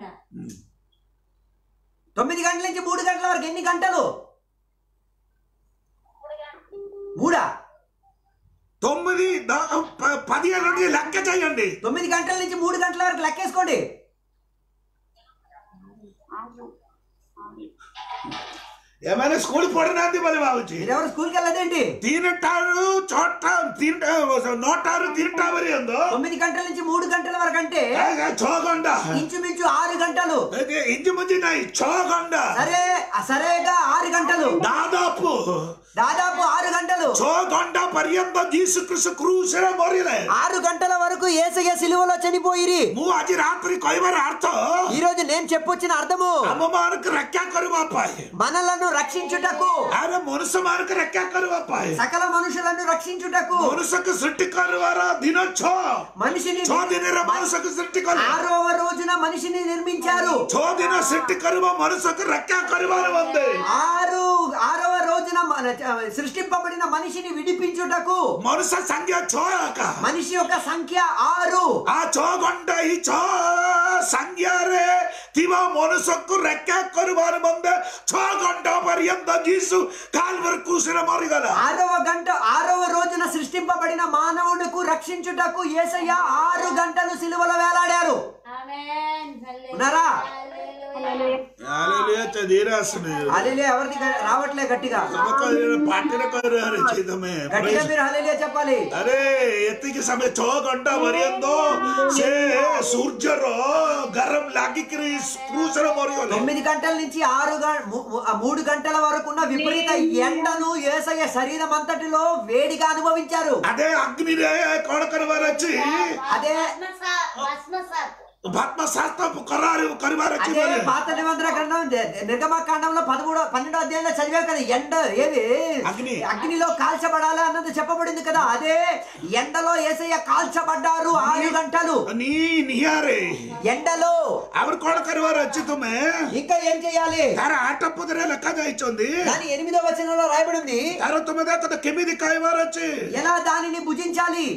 తొమ్మిది గంటల నుంచి మూడు గంటల వరకు ఎన్ని గంటలు మూడా తొమ్మిది ద- ప- పదిహేను నుండి లెక్క చేయి లెక్కయండి తొమ్మిది గంటల నుంచి మూడు గంటల వరకు లెక్కేసుకోండి ఏమైనా స్కూల్ పొడినాంది మరి బాబుజీ మీరెవరు స్కూల్కి వెళ్ళదేంటి తింటారు చోట తింట నోటారు తింటా మరి ఎందో తొమ్మిది గంటల నుంచి మూడు గంటల వరకు అంటే చోగొండ ఇంచుమించు ఆరు గంటలు ఇంటి ముందు నాయి చోగొండ సరే ఆ సరేగా ఆరు గంటలు దాదాపు దాదాపు ఆరు గంటలు చోగొండ పర్యంత జీసుకృష్ణ క్రూసిన మొరిలే ఆరు గంటల వరకు ఏసయ్య సిలువలో చనిపోయిరి మూ అజి రాత్రి కొయ్యమని అర్థం ఈ రోజు నేను చెప్పొచ్చిన అర్థము అమ్మమానికి రెక్కా కరువాపాయి మనలను రక్షించుటకు ఆయన మనుషు మానికి రెక్కా కరువాపాయి సకల మనుషులను రక్షించుటకు మనుషకు సృష్టి కరువార దినొచ్చో మనిషిని ಛೋ ದಿನ ಮನಸ್ಸಕ್ಕೆ ಸೃಷ್ಟಿ ಕರು ఆరవ రోజున మనిషిని నిర్మించారు ಛೋ ದಿನ ಸೃಷ್ಟಿ ಕರುವ ಮನಸ್ಸಕ್ಕೆ ರೆಕ್ಕ ಕರುವಾರ ಒಂದೇ ఆరు ఆరవ రోజున మన- సృష్టింపబడిన మనిషిని విడిపించుటకు ಮನುಷ್ಯ ಸಂಖ್ಯೆ ಛೋ ಅಕ್ಕ మనిషి యొక్క సంఖ్య ఆరు ಆ ಛೋಗೊಂಡ ಈ ಛೋ ಸಂಖ್ಯಾರೆ ತಿವ ಮನುಷ್ಯಕ್ಕೂ ರೆಕ್ಕ ಕರುವಾರ ಬಂದೆ ಛೋಗೊಂಡ ಪರ್ಯಂತ ಜೀಸು ಕಾಲ್ವರ್ ಕೂಸಿನ ಮರಿಗಲ ఆరవ గంట ఆరవ రోజున సృష్టింపబడిన మానవుడుకు రక్షించుటకు యేసయ్య ఆరు గంటలు సిలువలో వేలాడారు ఆమేన్ ఉన్నారా? ధీరాసుడు హల్లెలూయా ఎవరిది గ- రావట్లే గట్టిగా ಪಾಟಿನ ಕರು ಚಿದಮೆ గట్టిగా మీరు హల్లెలూయా చెప్పాలి ಅರೆ ಎತ್ತಿಗೆ ಸಮಯ ಚೋ ಗಂಟ ಮರಿಯಂದು ಸೇ ಸೂರ್ಯರು ಗರಂ ಲಾಗಿಕ್ರಿ ಕ್ರೂಸರ ಮರಿಯೋಲೆ తొమ్మిది గంటల నుంచి ఆరు గ- ము- ము- ఆ మూడు గంటల వరకు ఉన్న విపరీత ఎండను యేసయ్య శరీరం అంతటిలో వేడిగా అనుభవించారు ಅದೇ ಅಗ್ನಿನೇ ಕೊಳಕರ ಬರಚ್ಚಿ అదే భస్మసాత్ ಭಸ್ಮ ಶಾಸ್ತ್ರ ಕರಾರಿ ಕರಿಬಾರಚ್ಚಿ అదే పాత నిబంధన గ్రంథం నిర్గమకాండంలో పదమూడో పన్నెండో అధ్యాయంలో చదివావు కదా ఎండ ఏది అగ్ని. అగ్నిలో కాల్చబడాలి అన్నది చెప్పబడింది కదా అదే ఎండలో ఏసయ్య కాల్చబడ్డారు ఆరు గంటలు ನೀ ನಿಯಾರೆ ఎండలో ಅವ್ರ ಕೊಳಕರ ಬರಚ್ಚಿ ತುಮೆ ఇంకా ఏం చేయాలి ತಾರ ಆಟ ಪುದ್ರೆ ಲೆಕ್ಕ ಜಾಯ್ಚೊಂದಿ దాని ఎనిమిదో వచనంలో రాయబడి ఉంది ತಾರ ತುಮದೆ ಕದ ಕೆಮಿದಿ ಕಾಯಿ ಬರಚ್ಚಿ ఎలా దానిని భుజించాలి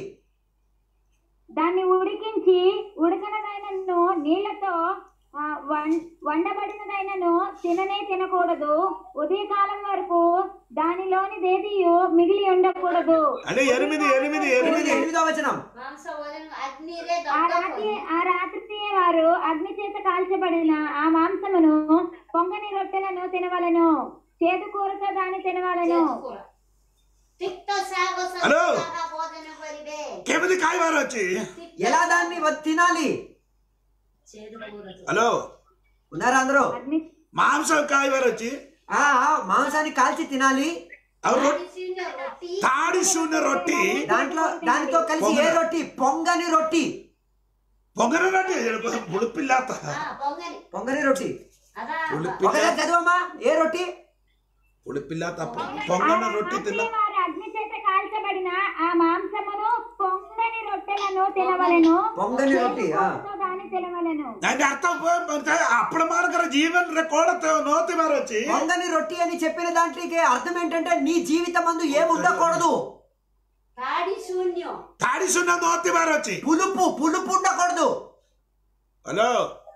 దాన్ని ఉడికించి ఉడకనదైనను నీళ్లతో ఆ, వం- వండబడినదైనను తిననే తినకూడదు ఉదయకాలం వరకు దానిలోని దేదియు మిగిలి ఉండకూడదు ಅದೇ ಎನಿಮಿದಿ ಎನಿಮಿದಿ ఎనిమిది ಎನಿಮಿದಿ ఎనిమిదో వచనం మాంస భోజనం అగ్నిరే ఆ రాత్రి ఆ రాత్రి వారు అగ్ని చేత కాల్చబడిన ఆ మాంసమును పొంగని రొట్టెలను తినవలను చేదు కూరతో దాన్ని తినవలను తిక్త శాగ హలో. భోజన కొరిబే ಕೆಮಿದಿ ಕಾಯಿ ಬರಚ್ಚಿ ఎలా దాన్ని వ- తినాలి చేదు కూరతో ಹಲೋ ఉన్నారా అందరూ అగ్ని ಮಾಂಸ ಕಾಯಿ ಬರಚ್ಚಿ ఆ మాంసాన్ని కాల్చి తినాలి ಅವ್ರು అరిసిన రొట్టి ತಾಡಿ ಶೂನ್ಯ ರೊಟ್ಟಿ దాంట్లో దానితో కలిసి ఏ రొట్టి పొంగని రొట్టి పొంగన రొట్టి బుడుపిల్లాత ఆ, పొంగని పొంగని రొట్టి అదా ఒకసారి చదవమ్మా ఏ రొట్టి పులిపిల్లాత పొంగన రొట్టి తిన్న రాత్రి వారు అగ్ని చేత కాల్చబడిన ఆ మాంసమును పొంగని రొట్టెలను తినవలను పొంగని రొట్టి ఆ. చేదు కూరతో దాన్ని తినవలను దానికి అర్థం అప్పుడు మార్గర జీవన్ కోడత నోతి మారొచ్చి పొంగని రొట్టి అని చెప్పిన దాంట్లోకి అర్థం ఏంటంటే నీ జీవితం మందు ఏమి ఉండకూడదు తాడి శూన్యం తాడి సున్న నోతి మారొచ్చి పులుపు పులుపు ఉండకూడదు హలో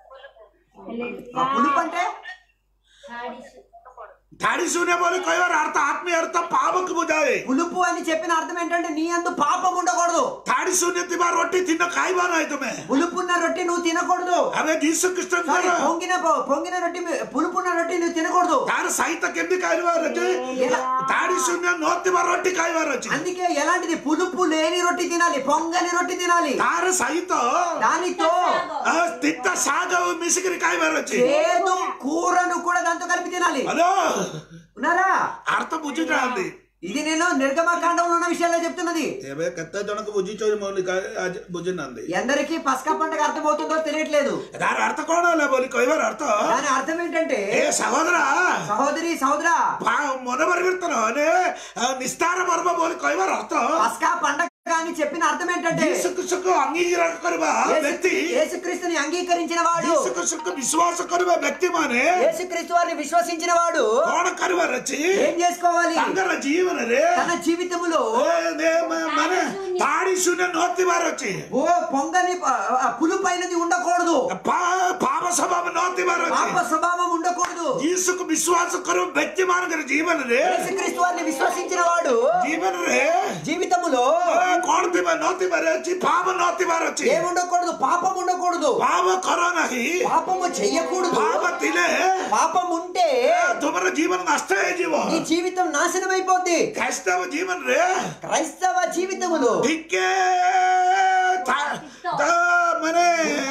ఆ పులుపు అంటే తాడి శూ- తాడి శూన్య పోలి కొయ్యవారు అర్థ ఆత్మీయ అర్థ పాపకు బుజాయి పులుపు అని చెప్పిన అర్థం ఏంటంటే నీ అందు పాపం ఉండకూడదు తాడి శూన్య తిమా రొట్టి తిన్న కాయబాన అయితమే పులుపున్న రొట్టి నువ్వు తినకూడదు అవే జీసు కృష్ణ సారీ, పొంగిన పొంగిన రొట్టి మీ- పులుపున్న రొట్టి నువ్వు తినకూడదు ತಾನು ಸಹಿತ ಕೆಂದಿ ಕಾಯ್ವಾರಚ್ಚಿ ತಾಡಿ ಶೂನ್ಯ ನೋತಿ ರೊಟ್ಟಿ ಕಾಯ್ವಾರಚ್ಚಿ అందుకే ఎలాంటిది పులుపు లేని రొట్టి తినాలి పొంగని రొట్టి తినాలి ತಾರು ಸಹಿತ దానితో ಆ, ತಿತ್ತ ಸಾಗವು ಮಿಸಿಕಿರಿ ಕಾಯ್ವಾರಚ್ಚಿ చేదు కూరను కూడా దాంతో కలిపి తినాలి ಹಲೋ ఉన్నారా ಅರ್ಥ ಬುಜ್ಜಿಟ ಅಂದಿ ఇది నేను నిర్గమకాండంలో ఉన్న విషయాల్లో చెప్తున్నది ఏవే కత్త జనకు బుజ్జిచోది మౌలి బుజ్జిన అంది ఎందరికీ పసకా పండుగ అర్థమవుతుందో తెలియట్లేదు దాని అర్థ కోణాలే బోలి కొయ్యవారు అర్థ దాని అర్థం ఏంటంటే ఏ సహోదర సహోదరి సహోదరా మొద పరివర్తన అనే నిస్తార మర్మ బోలి కొయ్యవారు అర్థ పసకా పండగ అని చెప్పిన అర్థం ఏంటంటే సుఖ సుఖ అంగీకార కరువ వ్యక్తి యేసుక్రీస్తుని అంగీకరించిన వాడు సుఖ సుఖ విశ్వాస కరువ వ్యక్తి మానే యేసుక్రీస్తు వారిని విశ్వసించిన వాడు కోణ కరువ రచ్చి ఏం చేసుకోవాలి సంగర జీవన రే తన జీవితములో మన తాడి శూన్య నోతి వారు వచ్చి ఓ పొంగని పులుపు అయినది ఉండకూడదు పాప స్వభావ నోతి వారు పాప వచ్చి స్వభావం ఉండకూడదు జీసుకు విశ్వాస కరువ వ్యక్తి మానగర జీవన రే యేసుక్రీస్తు వారిని విశ్వసించిన వాడు జీవన రే జీవితములో కోణ ନଥିବା ନଥିବାର ଅଛି ପାପ ନଥିବାର ଅଛି ఏముండకూడదు పాపం ఉండకూడదు ପାପ କର ନାହିଁ పాపము చెయ్యకూడదు ପାପ ଥିଲେ పాపం ఉంటే ତୁମର ଜୀବନ ନଷ୍ଟ ହେଇଯିବ నీ జీవితం నాశనం అయిపోద్ది ଖ୍ରୀଷ୍ଟବ ଜୀବନରେ క్రైస్తవ జీవితములో ଟିକେ ତା- ତା- ମାନେ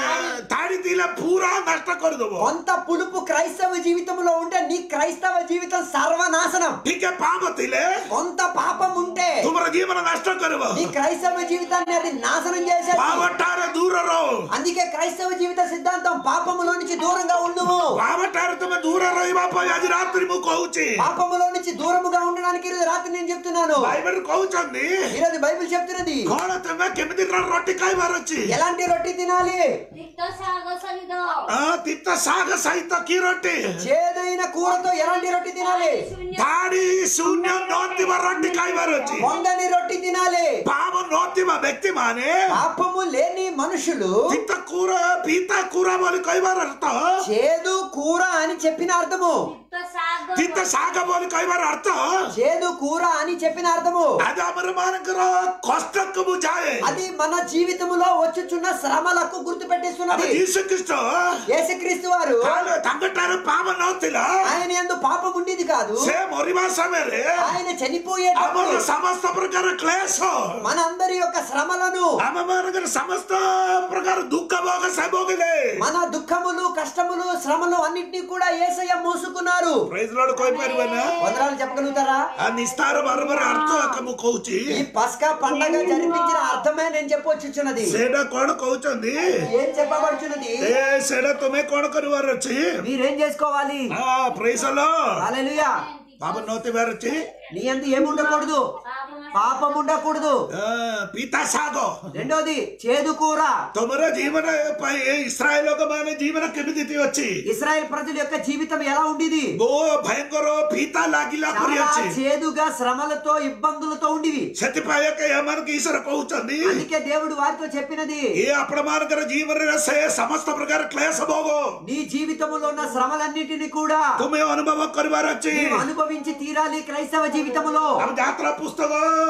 ତାଡ଼ି ଥିଲେ ପୁରା ନଷ୍ଟ କରିଦବ కొంత పులుపు క్రైస్తవ జీవితంలో ఉంటే నీ క్రైస్తవ జీవితం సర్వనాశనం ଟିକେ ପାପ ଥିଲେ కొంత పాపం ఉంటే ତୁମର ଜୀବନ ନଷ୍ଟ କରିବ నీ క్రైస్తవ జీవితాన్ని అది నాశనం చేసేది ପାପଟାରେ ଦୂର ରହ అందుకే క్రైస్తవ జీవిత సిద్ధాంతం పాపములో నుంచి దూరంగా ఉండుము ପାପଟାରେ ତୁମେ ଦୂର ରହିବା ପାଇଁ ଆଜି ରାତ୍ରି ମୁଁ କହୁଛି పాపములో నుంచి దూరముగా ఉండడానికి ఈరోజు రాత్రి నేను చెప్తున్నాను ବାଇବେଲ କହୁଛନ୍ତି ఈరోజు బైబిల్ చెప్తున్నది କଣ ତୁମେ କେମିତି ରଟି ଖାଇବାର ଅଛି ఎలాంటి రొట్టి తినాలి ରିକ୍ତ ଶାଗ ସହିତ ଆ, ତିତ ଶାଗ ସହିତ କି ରଟି చేదైన కూరతో ఎలాంటి రొట్టి తినాలి ଶୂନ୍ୟ ଧାଡି ଶୂନ୍ୟ ନଥିବା ରଟି ଖାଇବାର ଅଛି పొంగని రొట్టి తినాలి ପାପ ନଥିବା ବ୍ୟକ୍ତି ମାନେ పాపము లేని మనుషులు ତିତ କୁର ପିତା କୁର ବୋଲି କହିବାର ଅର୍ଥ చేదు కూర అని చెప్పిన అర్థము ରିକ୍ତ ଶାଗ ତିତ ଶାଗ ବୋଲି କହିବାର ଅର୍ଥ చేదు కూర అని చెప్పిన అర్థము ଆଜି ଆମର ମାନଙ୍କର କଷ୍ଟକୁ ବୁଝାଏ అది మన జీవితములో వచ్చుచున్న శ్రమలకు గుర్తు ଆମ పెట్టిస్తున్నది ଯୀଶୁ ଖ୍ରୀଷ୍ଟ యేసుక్రీస్తు వారు ତାହେଲେ ତାଙ୍କଠାରେ ପାପ ନଥିଲା ఆయన ఎందు పాపం ఉండేది కాదు ସେ ମରିବା ସମୟରେ ఆయన చనిపోయేటప్పుడు ଆମର ସମସ୍ତ ପ୍ରକାର କ୍ଲେଶ మనందరి యొక్క శ్రమలను ଆମ ମାନଙ୍କର ସମସ୍ତ ପ୍ରକାର ଦୁଃଖ ଭୋଗ ସେ ଭୋଗିଲେ మన దుఃఖములు కష్టములు శ్రమలు అన్నిటినీ కూడా ఏసయ్య మోసుకున్నారు ପ୍రైజ్ లార్డ్ କହିପାରିବେ ନା వందనాలు చెప్పగలుగుతారా ఆ నిస్తార బరబర అర్థ ଏକ ମୁଁ କହୁଛି ఈ పస్కా పండగ జరిపించిన అర్థమే నేను చెప్పొచ్చుచున్నది ସେଇଟା କଣ କହୁଛନ୍ତି ఏం చెప్పబడుచున్నది ଏ ସେଇଟା ତୁମେ କଣ କରିବାର ଅଛି మీరేం చేసుకోవాలి ହଁ ପ୍రైజ్ లో హల్లెలూయా ପାପ ନଥିବାର ଅଛି నీ అందు ఏముండకూడదు పాపమ పాపం ఉండకూడదు ఆ, ପିତା ଶାଗ రెండోది చేదు కూర ତୁମର ଜୀବନ ପାଇଁ ଏ ଇସ୍ରାଏଲ ଲୋକମାନେ ଜୀବନ କେମିତି ଅଛି ఇస్రాయెల్ ప్రజల యొక్క జీవితం ఎలా ఉండేది ବହୁ ଭୟଙ୍କର ପିତା ଲାଗିଲା ପରି చాలా ଅଛି చేదుగా శ్రమలతో ఇబ్బందులతో ఉండేవి ସେଥିପାଇଁ ଏକ ଏମାନଙ୍କୁ ଈଶ୍ୱର କହୁଛନ୍ତି అందుకే దేవుడు వారితో చెప్పినది ଏ ଆପଣମାନଙ୍କର ଜୀବନରେ ସେ ସମସ୍ତ ପ୍ରକାର କ୍ଲେଶ ଭୋଗ నీ జీవితంలో ఉన్న శ్రమలన్నిటిని కూడా ତୁମେ ଅନୁଭବ କରିବାର ଅଛି నీవు అనుభవించి తీరాలి క్రైస్తవ జీవితంలో ଆମ ଯାତ୍ରା ପୁସ୍ତକ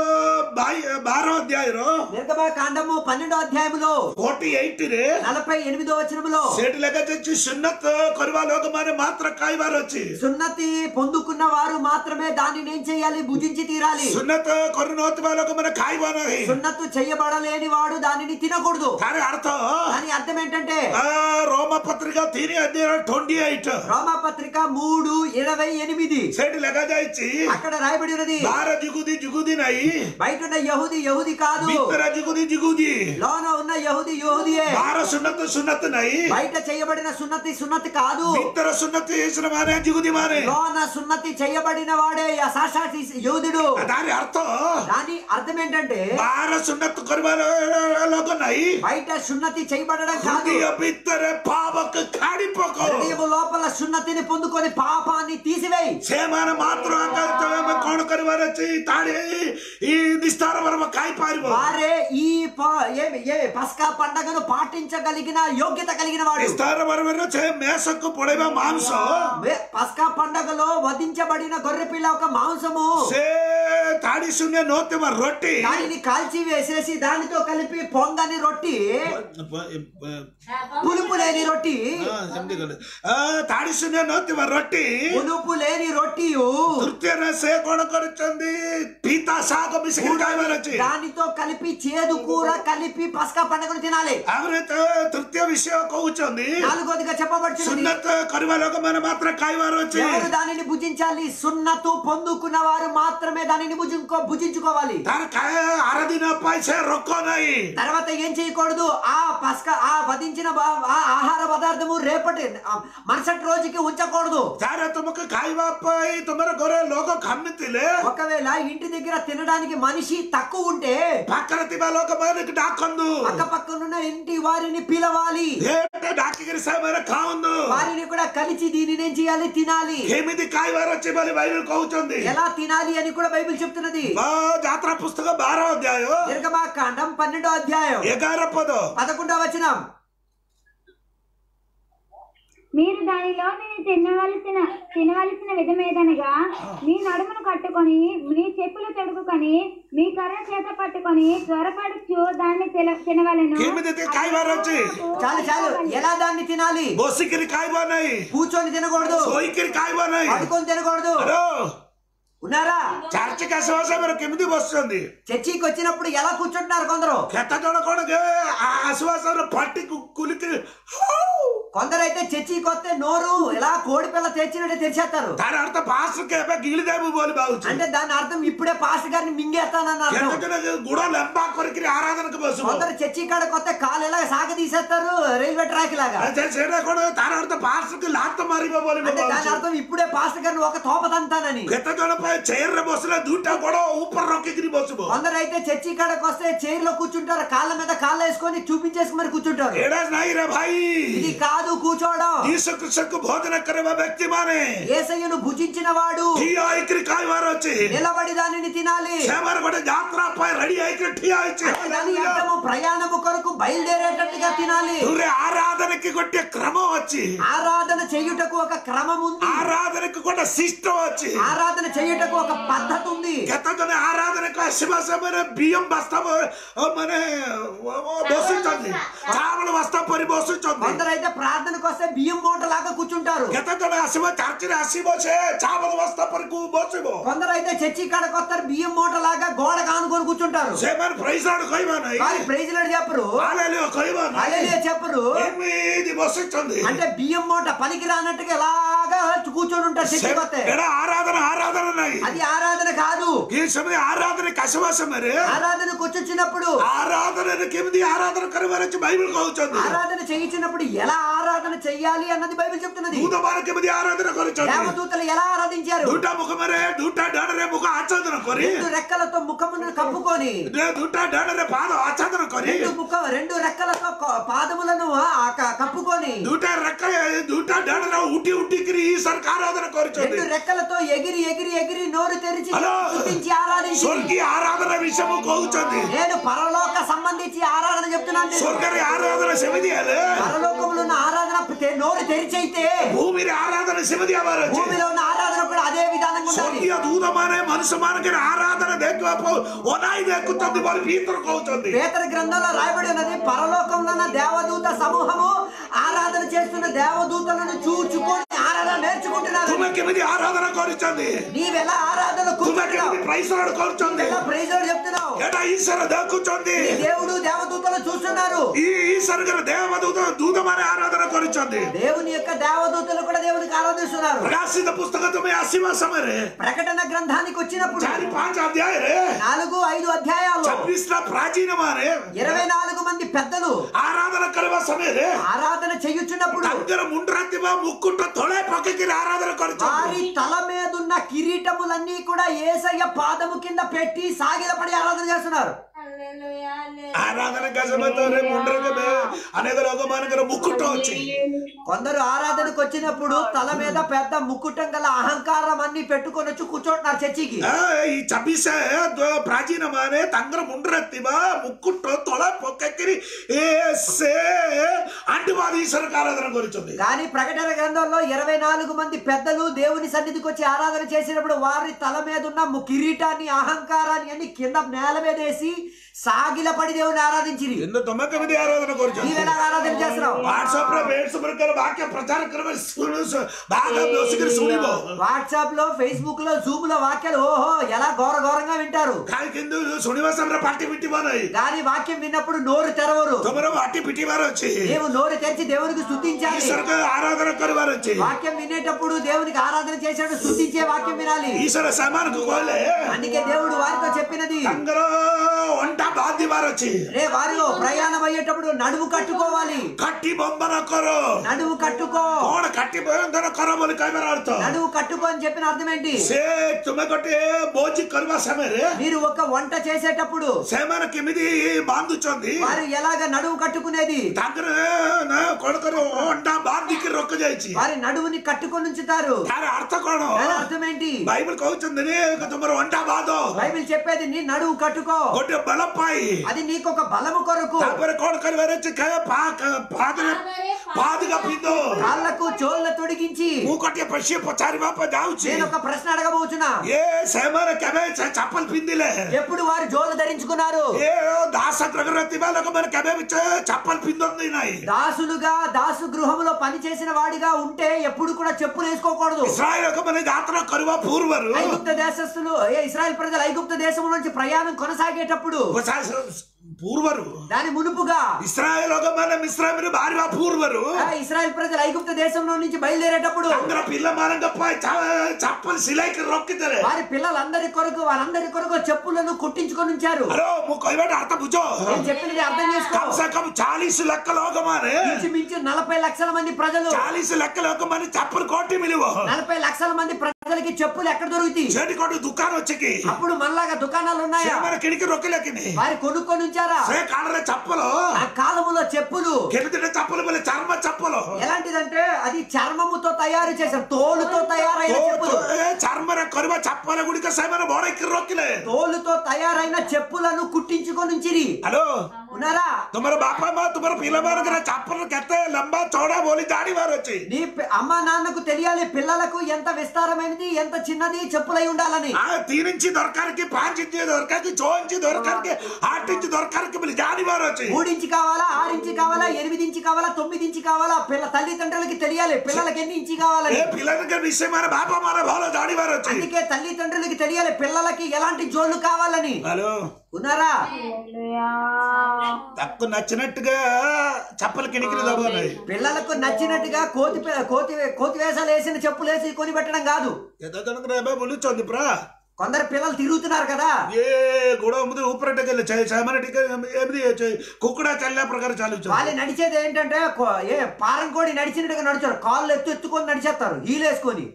ବାଇ- ବାର ଅଧ୍ୟାୟର నిర్గమ కాండము పన్నెండో అధ్యాయములో ଫୋର୍ଟି ରେ నలభై ఎనిమిదో వచనములో ସେଠି ଲେଖାଯାଇଛି ସୁନ୍ନତ କରିବା ଲୋକମାନେ ମାତ୍ର ଖାଇବାର ଅଛି సున్నతి పొందుకున్న వారు మాత్రమే దానిని ఏం చేయాలి భుజించి తీరాలి ସୁନ୍ନତ କରୁନଥିବା ଲୋକମାନେ ଖାଇବ ନାହିଁ సున్నత్తు చెయ్యబడలేని వాడు దానిని తినకూడదు ତାର ଅର୍ଥ దాని అర్థం ఏంటంటే ଆ, ରୋମ ପତ୍ରିକା ତିନି ଅଧ୍ୟାୟ ଟ୍ୱେଣ୍ଟି ଏଇଟ୍ రోమా పత్రిక మూడు ఇరవై ఎనిమిది ସେଠି ଲେଖାଯାଇଛି అక్కడ రాయబడి ఉన్నది ବାହାର ଯୁଗୁଦି ଯୁଗୁଦି ନାହିଁ బయట ఉన్న యహూది యహూది కాదు ଭିତରେ ଯୁଗୁଦି ଯୁଗୁଦି లోన ఉన్న యహూది యహూదియే ବାହାର ସୁନ୍ନତ ସୁନ୍ନତ ନାହିଁ బయట చేయబడిన సున్నతి సున్నతి కాదు ଭିତର ସୁନ୍ନତ ଇସ୍ର ମାନେ ଯୁଗୁଦି ମାନେ లోన సున్నతి చేయబడిన వాడే ఆ సాక్షాత్ యోధుడు ତାର ଅର୍ଥ దాని అర్థం ఏంటంటే ବାହାର ସୁନ୍ନତ କରିବା ଲୋକ ନାହିଁ బయట సున్నతి చేయబడడం కాదు ହୃଦୟ ଭିତରେ ପାପକୁ ଖାଡ଼ି ପକାଉ హృదయం లోపల సున్నతిని పొందుకొని పాపాన్ని తీసివేయి ସେମାନେ ମାତ୍ର ଆକାଶ ଆମେ କଣ କରିବାର ଅଛି ତାଡି ఈ నిస్తార వరం ଖାଇପାରିବ వారే ఈ ప- ఏమి ఏ పస్కా పండగను పాటించగలిగిన యోగ్యత కలిగిన వాడు నిస్తార వరమలో చే మేసకు పొడవ మాంస మే- పస్కా పండగలో వధించబడిన గొర్రె పిల్ల ఒక మాంసము ସେ ତାଡି ଶୂନ୍ୟ ନଥିବା ରొట్టి దానిని కాల్చి వేసేసి దానితో కలిపి పొంగని రొట్టి పులుపు లేని రొట్టి ସେମିତି କଲେ ତାଡି ଶୂନ୍ୟ ନଥିବା ରొట్టి పులుపు లేని రొట్టి ତୃତୀୟରେ ସେ କଣ କରିଛନ୍ତି ପିତା ଶାଗ ମିଶିକି ଖାଇବାର ଅଛି దానితో కలిపి చేదు కూర కలిపి పస్కా పండగను తినాలి ଆହୁରି ତ ତୃତୀୟ ବିଷୟ କହୁଛନ୍ତି నాలుగోదిగా చెప్పబడుచున్నది ସୁନ୍ନତ କରିବା ଲୋକମାନେ ମାତ୍ର ଖାଇବାର ଅଛି ఎవరు దానిని భుజించాలి సున్నతు పొందుకున్న వారు మాత్రమే దానిని భుజించుకో భుజించుకోవాలి ତାର ଖାଇବା ଆର ଦିନ ପାଇଁ ସେ ରୋକ ନାହିଁ తర్వాత ఏం చేయకూడదు ఆ పస్క ఆ వధించిన బా- ఆ ఆహార పదార్థము రేపటి ఆ, మరుసటి రోజుకి ఉంచకూడదు ତାର ତୁମକୁ ଖାଇବା ପାଇଁ ତୁମର ଘରେ ଲୋକ ଖାମିଥିଲେ ఒకవేళ ఇంటి దగ్గర తినడానికి మనిషి తక్కువ ఉంటే ପାଖରେ ଥିବା ଲୋକମାନଙ୍କୁ ଡାକନ୍ତୁ పక్క పక్కనున్న ఇంటి వారిని పిలవాలి ଏତେ ଡାକିକିରି ସେମାନେ ଖାଆନ୍ତୁ వారిని కూడా కలిసి దీనిని ఏం చేయాలి తినాలి କେମିତି ଖାଇବାର ଅଛି ବୋଲି ବାଇବେଲ କହୁଛନ୍ତି ఎలా తినాలి అని కూడా బైబిల్ చెప్తున్నది ବା ଯାତ୍ରା పుస్తକ ବାର ଅଧ୍ୟାୟ నిర్గమాకాండం పన్నెండో అధ్యాయం ଏଗାର ପଦ పదకొండో వచనం మీరు దానిలో నేను తినవలసిన తినవలసిన విధమేదనగా మీ నడుమును కట్టుకొని నీ చెప్పులు తొడుగుకొని మీ కర్ర చేత పట్టుకొని త్వరపడుచు దాన్ని తిన- తినవలెను କେମିତି ଖାଇବାର ଅଛି చాలు చాలు ఎలా దాన్ని తినాలి ବସିକିରି ଖାଇବ ନାହିଁ కూర్చొని తినకూడదు ଶୋଇକିରି ଖାଇବ ନାହିଁ పడుకొని తినకూడదు ହ୍ୟାଲୋ ఉన్నారా ଚାର୍ଚ୍ଚ ଆସିବା ସମୟରେ କେମିତି ବସୁଛନ୍ତି చర్చికి వచ్చినప్పుడు ఎలా కూర్చుంటున్నారు కొందరు କେତେ ଜଣ କଣ କି ଆସିବା ସମୟରେ ପାଟି କୁ- କୁଲିକିରି ହାଉ। కొందరైతే చర్చికి వస్తే నోరు ఎలా కోడి పిల్ల తెచ్చినట్టే తెరిచేస్తారు ତାର ଅର୍ଥ ପାସ୍ କେବେ ଗିଳିଦେବୁ ବୋଲି ଭାବୁଛୁ అంటే దాని అర్థం ఇప్పుడే పాస్ గారిని మింగేస్తానన్న କେତେ అర్థం ଜଣ ଗୁଡ ଲେମ୍ବା କରିକିରି ఆరాధనకు ବସିବ కొందరు చర్చి కాడకు వస్తే కాలు ఎలా సాగ తీసేస్తారు రైల్వే ట్రాక్ లాగా ଆଚ୍ଛା, ସେଇଟା କଣ ତାର ଅର୍ଥ ପାସ୍କୁ ଲାତ ମାରିବ ବୋଲି ମୁଁ అంటే దాని ଭାବୁଛି అర్థం ఇప్పుడే పాస్ గారిని ఒక తోప తంతానని କେତେ ଜଣ ପାଇଁ ଚେୟାରରେ ବସିଲେ ଦୁଇଟା ଗୋଡ ଉପରେ ରଖିକିରି ବସିବ కొందరు అయితే చర్చి కాడకు వస్తే చైర్ లో కూర్చుంటారు కాళ్ళ మీద కాళ్ళు వేసుకొని చూపించేసి మరి కూర్చుంటారు ଏଇଟା ନାଇଁ ରେ ଭାଇ ఇది కాదు కూర్చోవడం ଯୀଶୁ କୃଷ୍ଣଙ୍କୁ ଭୋଜନ କରିବା ବ୍ୟକ୍ତି ମାନେ ఏసయ్యను భుజించిన వాడు ଠିଆ ହେଇକିରି ଖାଇବାର ଅଛି నిలబడి దానిని తినాలి ସେମାନେ ଗୋଟେ ଯାତ୍ରା ପାଇଁ ରେଡି ହେଇକିରି ଠିଆ ହେଇଛି అంటే దాని అర్థము ప్రయాణము కొరకు బయలుదేరేటట్టుగా తినాలి ଦୂରେ ଆରାଧନକି ଗୋଟିଏ କ୍ରମ ଅଛି ఆరాధన చేయుటకు ఒక క్రమం ఉంది ଆରାଧନକୁ ଗୋଟେ ସିଷ୍ଟମ ଅଛି ఆరాధన చేయుటకు ఒక పద్ధతి ఉంది କେତେ ଜଣ ଆରାଧନକୁ ଆସିବା ସମୟରେ ବିୟମ ବାସ୍ତବ ମାନେ ବସୁଛନ୍ତି ଚାଉଳ ବାସ୍ତବ ପରି ବସୁଛନ୍ତି కొందరైతే ప్రార్థనకు వస్తే బియ్యం మూట లాగా కూర్చుంటారు କେତେ ଜଣ ଆସିବ ଚାର୍ଚ୍ଚରେ ଆସିବ ସେ ଚାଉଳ ବାସ୍ତବ ପରି ବସିବ కొందరైతే చర్చి కాడకు వస్తారు బియ్యం మూట లాగా గోడ కానుకొని కూర్చుంటారు ସେମାନେ ପ୍రైజ్ ଆଡ୍ କହିବ ନାହିଁ వారి ప్రైజ్లాడు చెప్పరు ହାଲେଲୁୟା କହିବ ନାହିଁ అలెలుయా చెప్పరు ଏମିତି ବସିଛନ୍ତି అంటే బియ్యం మూట పనికి రానట్టుగా ఎలాగా కూర్చొని ఉంటారు చర్చికి వస్తే ଏଟା ଆରାଧନା ଆରାଧନା ନାହିଁ అది ఆరాధన కాదు ఈ ସମୟ ଆରାଧନା ଆସିବା ସମୟରେ ఆరాధనకు వచ్చినప్పుడు ଆରାଧନାରେ କେମିତି ଆରାଧନା କରିବାର ଅଛି ବାଇବଲ କହୁଛନ୍ତି ఆరాధన చేయించినప్పుడు ఎలా ఆరాధన చెయ్యాలి అన్నది బైబిల్ చెప్తున్నది ଦୂତମାନେ କେମିତି ଆରାଧନା କରିଛନ୍ତି దేవదూతలు ఎలా ఆరాధించారు ଦୁଇଟା ମୁଖରେ ଦୁଇଟା ଡାଡରେ ମୁଖ ଆଚ୍ଛାଦନ କରି రెండు రెక్కలతో ముఖమును కప్పుకొని ଦୁଇଟା ଡାଡରେ ପାଦ ଆଚ୍ଛାଦନ କରି రెండు ముఖ రెండు రెక్కలతో క- పాదములను ఆ క- కప్పుకొని ଦୁଇଟା ରେଖ ଦୁଇଟା ଡାଡରେ ଉଠି ଉଠିକିରି ଈଶ୍ୱରକୁ ଆରାଧନା କରିଛନ୍ତି రెండు రెక్కలతో ఎగిరి ఎగిరి ఎగిరి నోరు తెరిచి హలో స్తుతించి ఆరాధించి ସ୍ୱର୍ଗୀୟ ଆରାଧନା ବିଷୟ ମୁଁ କହୁଛନ୍ତି నేను పరలోక సంబంధించి ఆరాధన చెప్తున్నాను నేను. ସ୍ୱର୍ଗରେ ଆରାଧନା ସେମିତି ହେଲେ పరలోకములో ఉన్న ఆరాధన తె- నోరు తెరిచైతే ଭୂମିରେ ଆରାଧନା ସେମିତି ହବାର ଅଛି భూమిలో ఉన్న ఆరాధన కూడా అదే విధానంగా ఉండాలి ସ୍ୱର୍ଗୀୟ ଦୂତମାନେ ମନୁଷ୍ୟମାନଙ୍କର ଆରାଧନା ଦେଖିବା ପାଇଁ ଅନାଇ ଦେଖୁଛନ୍ତି ବୋଲି ଭିତର କହୁଛନ୍ତି పేతర గ్రంథంలో రాయబడి ఉన్నది పరలోకంలో ఉన్న దేవదూత సమూహము ఆరాధన చేస్తున్న దేవదూతలను చూచుకొని ఆరాధన నేర్చుకుంటున్నారు ତୁମେ କେମିତି ଆରାଧନା କରିଛନ୍ତି నీవెలా ఆరాధన ତୁମେ కూర్చుంటున్నావు କେମିତି ପ୍ରାଇସରାଡ଼ କରୁଛନ୍ତି ఎలా ప్రైజ్ చెప్తున్నావు ଏଟା ଈଶ୍ୱର ଦେଖୁଛନ୍ତି నీ దేవుడు దేవదూతలు చూస్తున్నారు ఈ ఈశ్వరଙ୍କର ଦେବଦୂତ ଦୂତମାନେ ଆରାଧନା କରିଛନ୍ତି దేవుని యొక్క దేవదూతలు కూడా దేవునికి ఆరాధిస్తున్నారు ପ୍ରକାଶିତ ପୁସ୍ତକ ତୁମେ ଆସିବା ସମୟରେ ప్రకటన గ్రంథానికి వచ్చినప్పుడు ଚାରି ପାଞ୍ଚ ଅଧ୍ୟାୟରେ నాలుగు ఐదు అధ్యాయాలు ଛବିଶଟା ପ୍ରାଚୀନ ମାନେ ఇరవై నాలుగు మంది పెద్దలు ଆରାଧନା କରିବା ସମୟରେ ఆరాధన చేయుచున్నప్పుడు ତାଙ୍କର ମୁଣ୍ଡରେ ଥିବା ମୁକୁଟ ତଳେ ପକେଇକିରି ଆରାଧନା କରିଛନ୍ତି వారి తల మీదున్న కిరీటములన్నీ కూడా ఏసయ్య పాదము కింద పెట్టి సాగిలపడి ఆరాధన చేస్తున్నారు హల్లెలూయా, హల్లెలూయా. ଆରାଧନା ସମୟରେ ମୁଣ୍ଡରେ କେବେ ଅନେକ ଲୋକମାନଙ୍କର ମୁକୁଟ ଅଛି కొందరు ఆరాధనకు వచ్చినప్పుడు తల మీద పెద్ద ముక్కుటం గల అహంకారం అన్ని పెట్టుకొని వచ్చి కూర్చోంటున్నారు చర్చికి ಆ, ಈ ಚಬ್ಬಿಸ ಪ್ರಾಚೀನ ಮಾನೆ ತಂಗ್ರ ಮುಂಡ್ರತ್ತಿವ ಮುಕ್ಕುಟ್ಟು ತೊಳೆ ಪೊಕ್ಕೆಕ್ಕಿರಿ ಏ ಸೇ అంటువాది ఈశ్వరకు ఆరాధన కొరుచుంది కానీ ప్రకటన గ్రంథంలో ఇరవై నాలుగు మంది పెద్దలు దేవుని సన్నిధికి వచ్చి ఆరాధన చేసినప్పుడు వారి తల మీద ఉన్న ము- కిరీటాన్ని అహంకారాన్ని అన్ని కింద నేల మీద వేసి సాగిలపడి దేవుని ఆరాధించిరి ಎಂದು ತೊಂಬತ್ತ ಮಂದಿ ಆರಾಧನ ಕೊರುಚುಂది నీవెలా ఆరాధన చేస్తున్నావు ವಾಟ್ಸಪ್ ರ ಫೇಸ್ಬುಕ್ ರ ವಾಕ್ಯ ಪ್ರಚಾರ ಕರವ ಸುನು బాగా దోసుకుని సునిబో వాట్సాప్ లో ఫేస్బుక్ లో జూమ్ లో వాక్యాలు ఓహో ఎలా ఘోర ఘోరంగా వింటారు ಕಾಲ್ ಕಿಂದು ಸುನಿವ ಸಮರ ಪಾರ್ಟಿ ಬಿಟ್ಟಿ ಬಾನೈ కానీ వాక్యం విన్నప్పుడు నోరు తెరవరు ತೊಮರ ಪಾರ್ಟಿ ಬಿಟ್ಟಿ ಬಾರ వచ్చి నీవు నోరు తెరిచి దేవునికి స్తుతించాలి ఈశ్వరకు ఆరాధన కరివారు వచ్చి వాక్యం వినేటప్పుడు దేవునికి ఆరాధన చేశాడు స్తుతించే వాక్యం వినాలి ఈశ్వర సమానకు కోలే అందుకే దేవుడు వారితో చెప్పినది ತಂಗರ ಒಂಟ ಬಾಂಧಿ ಬಾರ వచ్చి రే వారిలో ప్రయాణం అయ్యేటప్పుడు నడుము కట్టుకోవాలి ಕಟ್ಟಿ ಬೊಂಬನ ಕೊರು నడుము కట్టుకో ಕೋಣ ಕಟ್ಟಿ ಬಂದನ ಕೊರ ಬೋಲಿ ಕೈಬರ ಅರ್ಥ నడుము కట్టుకో అని చెప్పిన అర్థం ఏంటి ସେ ତୁମେ ଗୋଟେ ଭୋଜି କରିବା ସମୟରେ మీరు ఒక వంట చేసేటప్పుడు ସେମାନେ କେମିତି ବାନ୍ଧୁଛନ୍ତି వారు ఎలాగ నడుము కట్టుకునేది ତାଙ୍କର ନା କଣ କର ଅଣ୍ଡା ବାନ୍ଧିକି ରଖାଯାଇଛି వారి నడుముని కట్టుకొని ఉంచుతారు ତାର ଅର୍ଥ କଣ దాని అర్థం ఏంటి ବାଇବଲ କହୁଛନ୍ତି ରେ ତୁମର ଅଣ୍ଡା ବାନ୍ଧ బైబిల్ చెప్పేది నీ నడువు కట్టుకో ଗୋଟେ ବେଳ ପାଇଁ అది నీకు ఒక బలము కొరకు ତାପରେ କଣ କରିବାର ଅଛି ଖାଇବା ପା- ପାଦରେ ପାଦରେ పాదుగా పిందో కాళ్ళకు చోళ్ళ తొడిగించి మూకొట్టే పశ్య పచారి బాప దావుచి నేను ఒక ప్రశ్న అడగబోతున్నా ఏ సేమర కబే చప్పల్ పిందిలే ఎప్పుడు వారు జోలు ధరించుకున్నారు ఏ దాసగ్రహరతి వాళ్ళకు మన కబే చప్పల్ పిందొంది నాయి దాసులుగా దాసు గృహములో పని చేసిన వాడిగా ఉంటే ఎప్పుడు కూడా చెప్పులు వేసుకోకూడదు ఇస్రాయల్ ఒక మన యాత్ర కరువ పూర్వరు ఐగుప్త దేశస్తులు ఏ ఇస్రాయల్ ప్రజలు ఐగుప్త దేశం నుంచి ప్రయాణం కొనసాగేటప్పుడు పూర్వరు దాని మునుపుగా ఇస్రాయల్ ఒక మన మిశ్రమిని భార్య పూర్వరు ఆ ఇస్రాయల్ ప్రజలు ఐగుప్త దేశంలో నుంచి బయలుదేరేటప్పుడు అందర పిల్ల మారంగప్ప చప్పల్ సిలైకి రొక్కితరే వారి పిల్లలందరి కొరకు వారందరి కొరకు చెప్పులను కుట్టించుకొని ఉంచారు హలో ము కొయ్యబెట్టి అర్థం బుజో నేను చెప్పినది అర్థం చేసుకో కమ్ సే కమ్ చాలీస్ లెక్క లోకమానే మించు నలభై లక్షల మంది ప్రజలు చాలీస్ లెక్క లోకమాని చప్పలు కోటి మిలివో నలభై లక్షల మంది ప్రజలకి చెప్పులు ఎక్కడ దొరుకుతాయి చేటి కొట్టు దుకాణం వచ్చేకి అప్పుడు మనలాగా దుకాణాలు ఉన్నాయా మన కిడికి రొక్కలేకిని వారి కొనుక్కొని ఉంచారా సే కాళ్ళ చప్పలు ఆ కాలములో చెప్పులు కెమితిన చప్పలు మళ్ళీ చర్మ చప్పలు ఎలాంటిదంటే అది చర్మముతో తయారు చేశారు తోలుతో తయారైన చెప్పులు చర్మర కొరువ చప్పల గుడిక సేమన బోడకి రొక్కిలే తోలుతో తయారైన చెప్పులను కుట్టించుకొని ఉంచిరి హలో ఉన్నారా తుమర బాపా మా తుమర పిల్లమానకి చప్పలు కెత్తే లంబా చౌడా బోలి దాడి వారు వచ్చి నీ పి- అమ్మ నాన్నకు తెలియాలి పిల్లలకు ఎంత విస్తారమైనది ఎంత చిన్నది చెప్పులై ఉండాలని ఆ తీనించి దొరకానికి పాంచించి దొరకానికి చోంచి దొరకానికి ఆటించి దొరకానికి మళ్ళీ దాడి వారు వచ్చి మూడించి కావాలా ఆరించి కావాలా ఎనిమిది ఇంచి కావాలా తొమ్మిది ఇంచి కావాలా పిల్ల తల్లిదండ్రులకి తెలియాలి పిల్లలకి ఎన్ని ఇంచి ఏ కావాలని పిల్లలకి విషయం మన బాపా మన బాలో దాడి వారు వచ్చి అందుకే తల్లిదండ్రులకి తెలియాలి పిల్లలకి ఎలాంటి జోళ్ళు కావాలని హలో ఉన్నారా తక్కువ నచ్చినట్టుగా చప్పలు కిణికిని తగ్గున్నాయి పిల్లలకు నచ్చినట్టుగా కోతి పే- కోతి కోతి వేషాలు వేసిన చెప్పులు వేసి కొని పెట్టడం కాదు ఎదగనకు రేపే బులిచోంది ప్రా కొందరు పిల్లలు తిరుగుతున్నారు కదా ఏ కూడా ముందు ఊపరట్టకెళ్ళి చేయమనటిక ఏమిది చే- కుక్కుడా చల్లే ప్రకారం చాలు వాళ్ళు నడిచేది ఏంటంటే కో- ఏ పారం కోడి నడిచినట్టుగా నడుచారు కాళ్ళు ఎత్తు ఎత్తుకొని నడిచేస్తారు హీలేసుకొని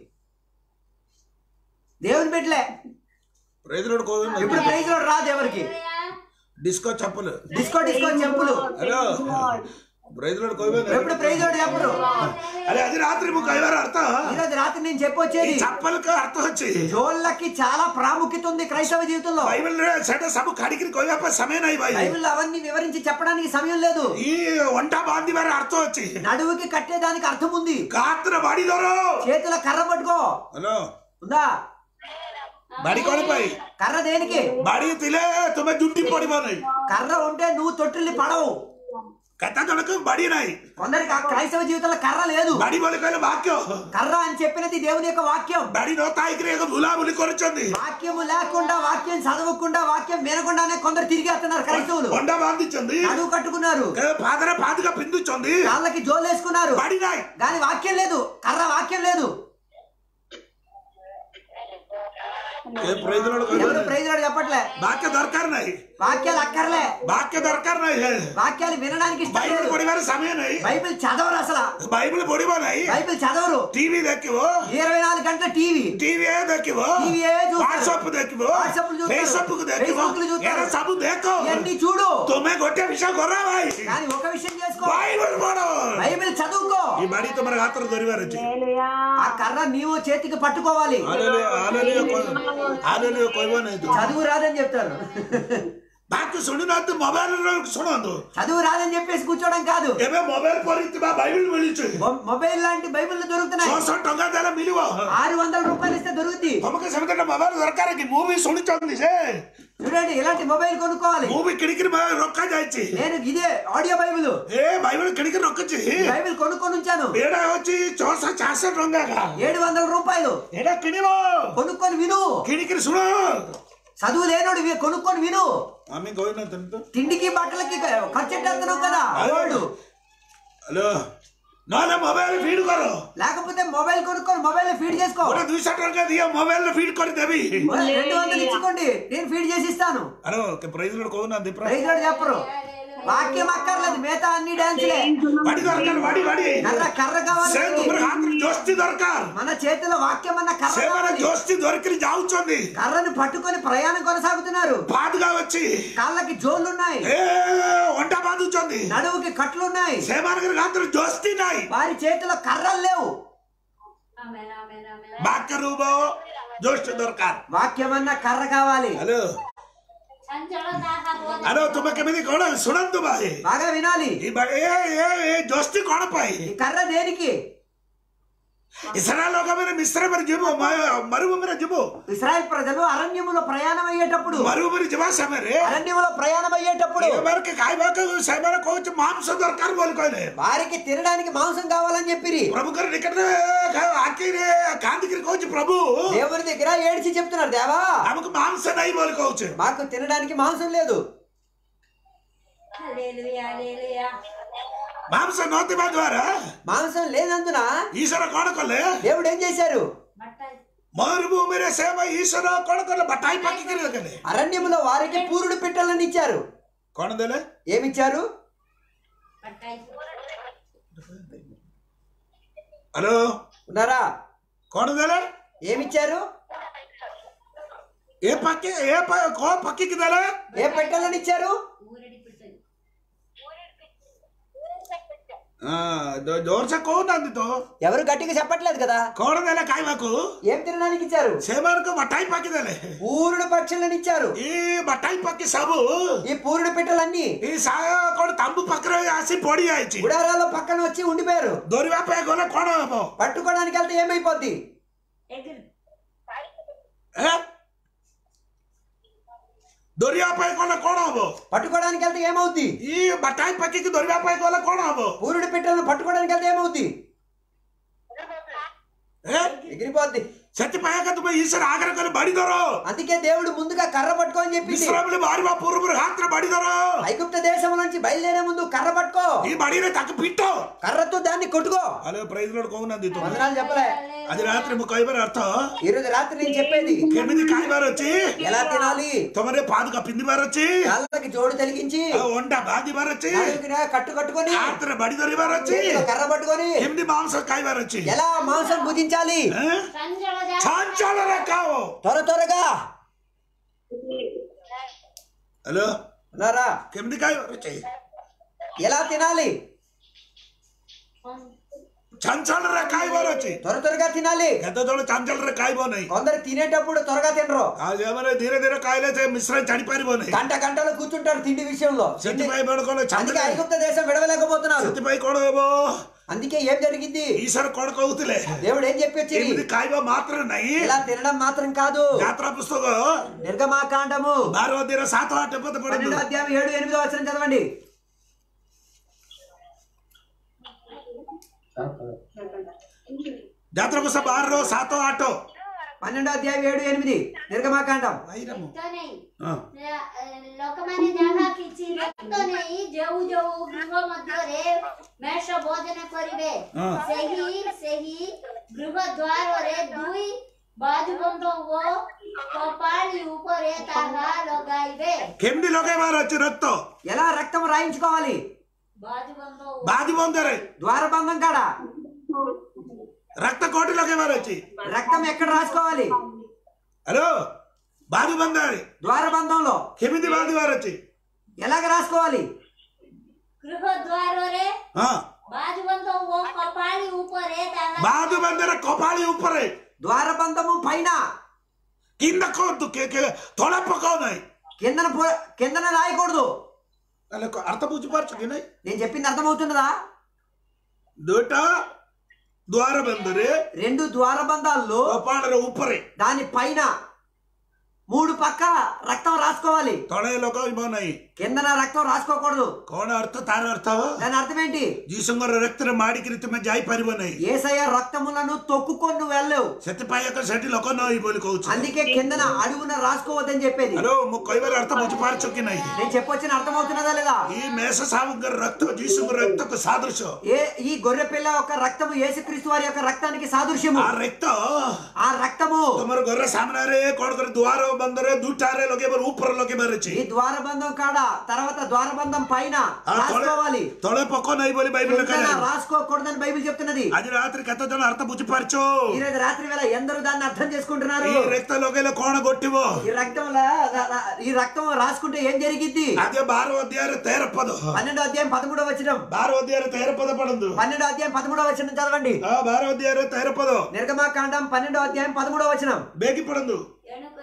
దేవుని బిడ్డలే రైతులు ఇప్పుడు ప్రైజ్ కూడా రాదు ఎవరికి డిస్కో చెప్పులు డిస్కో డిస్కో చెప్పులు హలో రైతులు ఎప్పుడు ప్రైజ్ కూడా చెప్పరు అరే అది రాత్రి ముక్క ఐవారు అర్థం ఈరోజు రాత్రి నేను ఈ చెప్పొచ్చేది చప్పలకు అర్థం వచ్చి జోళ్ళకి చాలా ప్రాముఖ్యత ఉంది క్రైస్తవ జీవితంలో బైబిల్ సెట సభ కడికి కొయ్యప్ప సమయం అయిపోయి బైబిల్లో అవన్నీ వివరించి చెప్పడానికి సమయం లేదు ఈ వంట బాంది వారి అర్థం వచ్చి నడువుకి కట్టేదానికి అర్థం ఉంది కాత్ర బడి దొరో చేతుల కర్ర పట్టుకో హలో ఉందా బడి కొనిపోయి కర్ర దేనికి బడి తిలే తుమ్మె జుట్టి పడిపోయి కర్ర ఉంటే నువ్వు తొట్టిల్ని పడవు కథ దొడకు బడి నాయి కొందరికి ఆ క్రైస్తవ జీవితంలో కర్ర లేదు బడి బొలికలు వాక్యం కర్ర అని చెప్పినది దేవుని యొక్క వాక్యం బడి నో తాయికి బులాబులి కొరచుంది వాక్యము లేకుండా వాక్యం చదవకుండా వాక్యం వినకుండానే కొందరు తిరిగేస్తున్నారు క్రైస్తవులు వంట బాంధించింది నడువు కట్టుకున్నారు పాదర పాదుగా పిందుచుంది కాళ్ళకి జోలేసుకున్నారు బడి నాయి దాని వాక్యం లేదు కర్ర వాక్యం లేదు ఎవరు ప్రైజ్ రాడు చెప్పట్లే వాక్య దొరకారు నాయి వాక్యాలు అక్కర్లే వాక్య దొరకారు నాయి వాక్యాలు వినడానికి ఇష్టం బైబిల్ లేదు పొడివారు సమయం నాయి బైబిల్ చదవరు అసలు బైబిల్ పొడివానాయి బైబిల్ చదవరు టీవీ దక్కివో ఇరవై నాలుగు గంటల టీవీ टीवी है देखिवो टीवी है जो- व्हाट्सएप देखिवो WhatsApp చూస్తారు. फेसबुक देखिवो Facebook లో చూస్తారు. ये सब देखो ఇవన్నీ చూడు तुम्हें गोटे विषय करा भाई కానీ ఒక విషయం చేసుకో बाइबल पढ़ो బైబిల్ చదువుకో ఈ బడి తమర గాత్ర దొరివారు వచ్చి ఆ కర్ర నీవు చేతికి పట్టుకోవాలి हालेलुया हालेलुया हालेलुया कोई वो नहीं तो చదువు రాదని చెప్తారు बाकी सुनो ना तो मोबाइल रो सुनो तो చదువు రాదని చెప్పేసి కూర్చోవడం కాదు एबे मोबाइल पर इतना बाइबल मिली छु మొ- మొబైల్ లాంటి బైబిల్ దొరుకుతున్నాయి 600 टका देला मिलिवो ఆరు వందల రూపాయలు ఇస్తే దొరుకుతుంది हमके समझ मोबाइल दरकार की मूवी सुनी चंदी से చూడండి ఇలాంటి మొబైల్ కొనుక్కోవాలి మూవీ కిడికిరి రొక్క జాయిచి నేను ఇదే ఆడియో బైబిల్ ఏ బైబిల్ కిడికిరి రొక్కచ్చి బైబిల్ కొనుక్కొని ఉంచాను ఏడ వచ్చి చోస చాస రొంగాగా ఏడు వందల రూపాయలు ఏడ కిడివో కొనుక్కొని విను కిడికిరి సును చదువు లేనోడు ఇవి కొనుక్కొని విను ఆమె గోయిన తింటూ తిండికి బట్టలకి ఖర్చు పెట్టేస్తున్నావు కదా వాళ్ళు హలో నాన్న మొబైల్ ఫీడ్ కరో లేకపోతే మొబైల్ కొనుక్కొని మొబైల్ ఫీడ్ చేసుకో ఒక దుసా టଙ୍କା దియా మొబైల్ ఫీడ్ କରି ଦେବି రెండు వందలు ఇచ్చుకోండి నేను ఫీడ్ చేసి ఇస్తాను హలో ప్రైజ్ లో కోవునాంది ప్రా ప్రైజ్ రాడు చెప్పరు వాక్యం అక్కర్లేదు మిగతా అన్ని డాన్సులే వాడి దొరకాలి వాడి వాడి కర్ర కర్ర కావాలి ସେ మనకి. ତୁମର ହାତରେ ଜୋସ୍ତି ଦରକାର మన చేతిలో వాక్యం అన్న కర్ర ସେମାନେ కావాలి ଜୋସ୍ତି ଧରିକିରି ଯାଉଛନ୍ତି కర్రను పట్టుకొని ప్రయాణం కొనసాగుతున్నారు ପାଦଗା ଅଛି కాళ్ళకి జోళ్ళున్నాయి ଏ ଅଣ୍ଟା ବାନ୍ଧୁଛନ୍ତି నడువుకి కట్లున్నాయి ସେମାନଙ୍କର ହାତରେ ଜୋସ୍ତି ନାହିଁ వారి చేతిలో కర్రలు లేవు ఆమేన్ ఆమేన్ ఆమేన్ ବାକ୍ୟ ରୂପ ଜୋସ୍ତି ଦରକାର వాక్యం అన్న కర్ర కావాలి ହ୍ୟାଲୋ ಚಂಚಲ ದಾಹ ಬೋಧ ಅಲೋ ತುಂಬ ಕೆಮಿದಿ ಕೋಣ ಸುಣಂತು ಬಾಯಿ బాగా వినాలి ಈ ಬ- ಏ ಏ ಏ ದೋಸ್ತಿ ಕೋಣ ಪಾಯಿ ఈ కర్ర దేనికి ఇస్రాయల్ లోక మీద మిశ్రమ జిబు మరుభూమిన జిబు ఇస్రాయల్ ప్రజలు అరణ్యములో ప్రయాణం అయ్యేటప్పుడు మరుభూమిని జిబా సమరే అరణ్యములో ప్రయాణం అయ్యేటప్పుడు మనకి కాయబాక సమర కోచ్ మాంసం దొరకారు బోలుకోలే వారికి తినడానికి మాంసం కావాలని చెప్పిరి ప్రభు గారు ఇక్కడ ఆకిరే కాంతిగిరి కోచ్ ప్రభు దేవుని దగ్గర ఏడ్చి చెప్తున్నారు దేవా నమకు మాంసం నై బోలుకోవచ్చు మాకు తినడానికి మాంసం లేదు హల్లెలూయా హల్లెలూయా మాంసం నోతిమా ద్వారా మాంసం లేనందున ఈశ్వర కొడకొల్లే దేవుడు ఏం చేశారు మట్ట మరుభూమిన సేవ ఈశ్వర కొడకొల్ల బటాయి పక్కికి అరణ్యములో వారికి పూరుడు పిట్టలను ఇచ్చారు కొనదలే ఏమిచ్చారు మట్టాయి హలో ఉన్నారా కొనదలే ఏమిచ్చారు ఏ పక్కి ఏ ప- కో పక్కికి దలే ఏ పెట్టెలను ఇచ్చారు ఊరడి పిట్టలు జోర్స కోనందితో ఎవరు గట్టిగా చెప్పట్లేదు కదా కోడదలే కాయమాకు ఏం తినడానికి ఇచ్చారు సేమరకు బటాయి పక్కిదలే పూరుడు పక్షులను ఇచ్చారు ఈ బటాయి పక్కి సబు ఈ పూరుడు పిట్టలన్నీ ఈ సాగ కొడు తంబు పక్కన ఆసి పొడి ఆయిచి గుడారాల పక్కన వచ్చి ఉండిపోయారు దొరివాపే గొల కోణ పట్టుకోవడానికి వెళ్తే ఏమైపోద్ది ఎగురు దొరివాపే గొల కోణ హబో పట్టుకోవడానికి వెళ్తే ఏమవుద్ది ఈ బటాయి పక్కికి దొరివాపే గొల కోణ హబో పూరుడు పిట్టలను పట్టుకోవడానికి వెళ్తే ఏమవుద్ది ఎగిరిపోద్ది సత్యపాయక తుమ్మ ఈశ్వర ఆగర కొల బడిదరో అందుకే దేవుడు ముందుగా కర్ర పట్టుకో అని చెప్పింది విశ్రాములు బారిబా పూర్వపురు హాత్ర బడిదరో ఐగుప్త దేశం నుంచి బయలుదేరే ముందు కర్ర పట్టుకో ఈ బడిన తక్క పిట్టో కర్రతో దాన్ని కొట్టుకో హలో ప్రైజ్ లోడ్ కోనంది వందనాలు చెప్పలే అది రాత్రి ముక్కైబర్ అర్థం ఈ రోజు రాత్రి నేను చెప్పేది కెమిది కాయబార్ వచ్చి ఎలా తినాలి తొమరే పాదుక పింది బార్ వచ్చి కాళ్ళకి జోడు తలిగించి ఆ వంట బాది బార్ వచ్చి నడుముకి కట్టు కట్టుకొని రాత్రి బడిదొరి బార్ వచ్చి చేతిలో కర్ర పట్టుకొని ఎనిమిది మాంసం కాయబార్ వచ్చి ఎలా మాంసం భుజించాలి చంచల దాహ చాంచాల రకావు త్వర త్వరగా హలో ఉన్నారా కెమిది కాయబార్ వచ్చి ఎలా తినాలి చంచాల ర కాయబార్ వచ్చి త్వర త్వరగా తినాలి గద్దతోడు చంచాల ర కాయబోనాయి కొందరు తినేటప్పుడు త్వరగా తినరు అదేమన్నా ధీరే ధీరే కాయలే మిశ్రం చనిపారిపోనాయి గంట గంటలు కూర్చుంటారు తిండి విషయంలో తిండి- సత్యపై పడుకోను అందుకే చంద్ర ఐగుప్త దేశం విడవలేకపోతున్నారు సత్యపై కొడబో అందుకే ఏం జరిగింది ఈశ్వర కొడకవుతులే దేవుడు ఏం చెప్పి వచ్చింది ఎనిమిది కాయబా మాత్రం నై ఇలా తినడం మాత్రం కాదు యాత్రా పుస్తకం నిర్గమాకాండము బారవ తీర సాత ఆట ఎప్పటి పడింది పన్నెండో అధ్యాయం ఏడు ఎనిమిదో వచ్చిన చదవండి జాతర పుస్తకం బారో సాతో ఆటో పన్నెండో అధ్యాయం ఏడు ఎనిమిది నిర్గమాకాండం ରକ୍ତ ନେଇ ହଁ। ଏ, ଲୋକମାନେ ଯାହା କିଛି ରକ୍ତ ନେଇ ଯୋଉ ଯୋଉ ଗୃହ ମଧ୍ୟରେ ମେଷ ଭୋଜନ କରିବେ ହଁ। ସେହି ସେହି ଗୃହ ଦ୍ୱାରରେ ଦୁଇ ବାଜୁବନ୍ଧ ଓ କପାଳି ଉପରେ ତାହା ଲଗାଇବେ କେମିତି ଲଗେଇବାର ଅଛି ରକ୍ତ ఎలా రక్తం రాయించుకోవాలి ବାଜୁବନ୍ଧ ଓ ବାଦି ବନ୍ଧରେ ద్వారబంధం కాడ రక్త కోటి లగేవారు వచ్చి రక్తం ఎక్కడ రాసుకోవాలి హలో బాది బందారి ద్వారబంధంలో కెమిది బాది వారు వచ్చి ఎలాగ రాసుకోవాలి ଗୃହ ଦ୍ୱାରରେ ఆ, ବାଜୁବନ୍ଧ ଓ କପାଳି ଉପରେ ତାହା బాది బందర కొపాలి ఉప్పరే ద్వారబంధము పైన కింద కోద్దు తొడ పకోనాయి కిందన పో- కిందన రాయకూడదు అర్థ బుజ్జిపరచు కినాయి నేను చెప్పింది అర్థమవుతున్నదా దూట ద్వార బందరే రెండు ద్వారబంధాల్లో కొపాడర ఉప్పరే దాని పైన మూడు పక్క రక్తం రాసుకోవాలి తొడ లోక ఇవ్వనాయి కిందన రక్తం రాసుకోకూడదు కోణ అర్థ తార అర్థ దాని అర్థం ఏంటి జీసుంగర రక్తర మాడికి రీతి మే జాయి పరిబనాయి ఏసయ్య రక్తములను తొక్కుకొని నువ్వు వెళ్ళలేవు ସେଥିପାଇଁ ସେଠି ଲୋକ ନଇ ବୋଲି କହୁଛୁ అందుకే కిందన అడుగున రాసుకోవద్దని చెప్పేది ହ୍ୟାଲୋ ମୁଁ କହିବାର ଅର୍ଥ ବୁଝିପାରୁଛ କି ନାହିଁ నేను చెప్పొచ్చిన అర్థమవుతున్నదా లేదా ఈ మేష సాముଙ୍କର రక్ତ ଯୀଶୁଙ୍କ రక్తకు సాదృశ్ୟ ఏ ఈ గొర్రె పిల్ల యొక్క రక్తము యేసుక్రీస్తు వారి యొక్క రక్తానికి సాదృశ్యము ఆ రక్ତ ఆ రక్తము ତମର ଘର ସାମ୍ନାରେ କଣ କରି ଦୁଆର ବନ୍ଧରେ ଦୁଇଟାରେ ଲଗେଇବାର ଉପରେ ଲଗେଇବାର ଅଛି ఈ ద్వారబంధం కాడ తర్వాత ద్వారబంధం పైన ఆ ତଳେ రాసుకోవాలి ତଳେ ପକ ନାହିଁ ବୋଲି బైబిల్ కిందన రాసుకోకూడదని బైబిల్ చెప్తున్నది ଆଜି రాత్రి କେତେ ଜଣ ଅର୍ଥ ବୁଝିପାରୁଛୁ ఈ రోజు రాత్రి వేళ ఎందరూ దాన్ని అర్థం చేసుకుంటున్నారు ఈ రక్త ଲଗେଇଲେ କଣ ଘଟିବ ఈ రక్తం ఈ రక్తం రాసుకుంటే ఏం జరిగిద్ది ଆദ്ୟ ବାର ଅଧ୍ୟାୟରେ ତେର పଦ పన్నెండో అధ్యాయం పదమూడో వచనం ବାର ଅଧ୍ୟାୟରେ ତେର పଦ ପଢନ୍ତୁ పన్నెండో అధ్యాయం పదమూడో వచనం చదవండి ହଁ ବାର ଅଧ୍ୟାୟରେ ତେର ପଦ నిర్గమాకాండం పన్నెండో అధ్యాయం పదమూడో వచనం ବେଗି ପଢନ୍ତୁ ତେଣୁକରି ତୁମ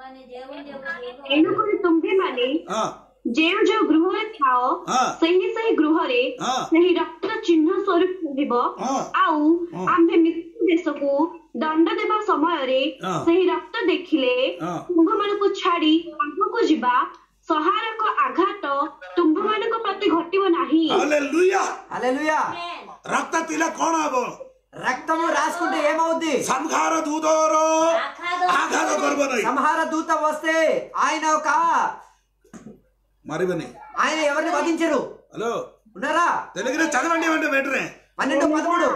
ମାନେ ଯେଉଁ ଯେଉଁ ଗୃହ ତେଣୁକରି ତୁମ୍ଭେମାନେ ହଁ ଯେଉଁ ଯେଉଁ ଗୃହରେ ଥାଅ ହଁ। ସେହି ସେହି ଗୃହରେ ହଁ। ସେହି ରକ୍ତର ଚିହ୍ନ ସ୍ୱରୂପ ରହିବ ହଁ। ଆଉ ହଁ। ଆମ୍ଭେ ମୃତ୍ୟୁ ଦେଶକୁ ଦଣ୍ଡ ଦେବା ସମୟରେ ହଁ। ସେହି ରକ୍ତ ଦେଖିଲେ ହଁ। ତୁମ୍ଭମାନଙ୍କୁ ଛାଡି ଆଗକୁ ଯିବା ସହାରକ ଆଘାତ ତୁମ୍ଭମାନଙ୍କ ପ୍ରତି ଘଟିବ ନାହିଁ హల్లెలూయా హల్లెలూయా రక్త తిల కోణ హబ రక్తము రాసుకుంటే ఏమవుద్ది సంహార దూదోరో ఆఘాత కొరబ నై సంహార దూత వస్తే ఆయన ఒక మరిబని ఆయన ఎవరిని వధించరు హలో ఉన్నారా తెలుగులో చదవండి అంటే వెంటనే పన్నెండు పదమూడు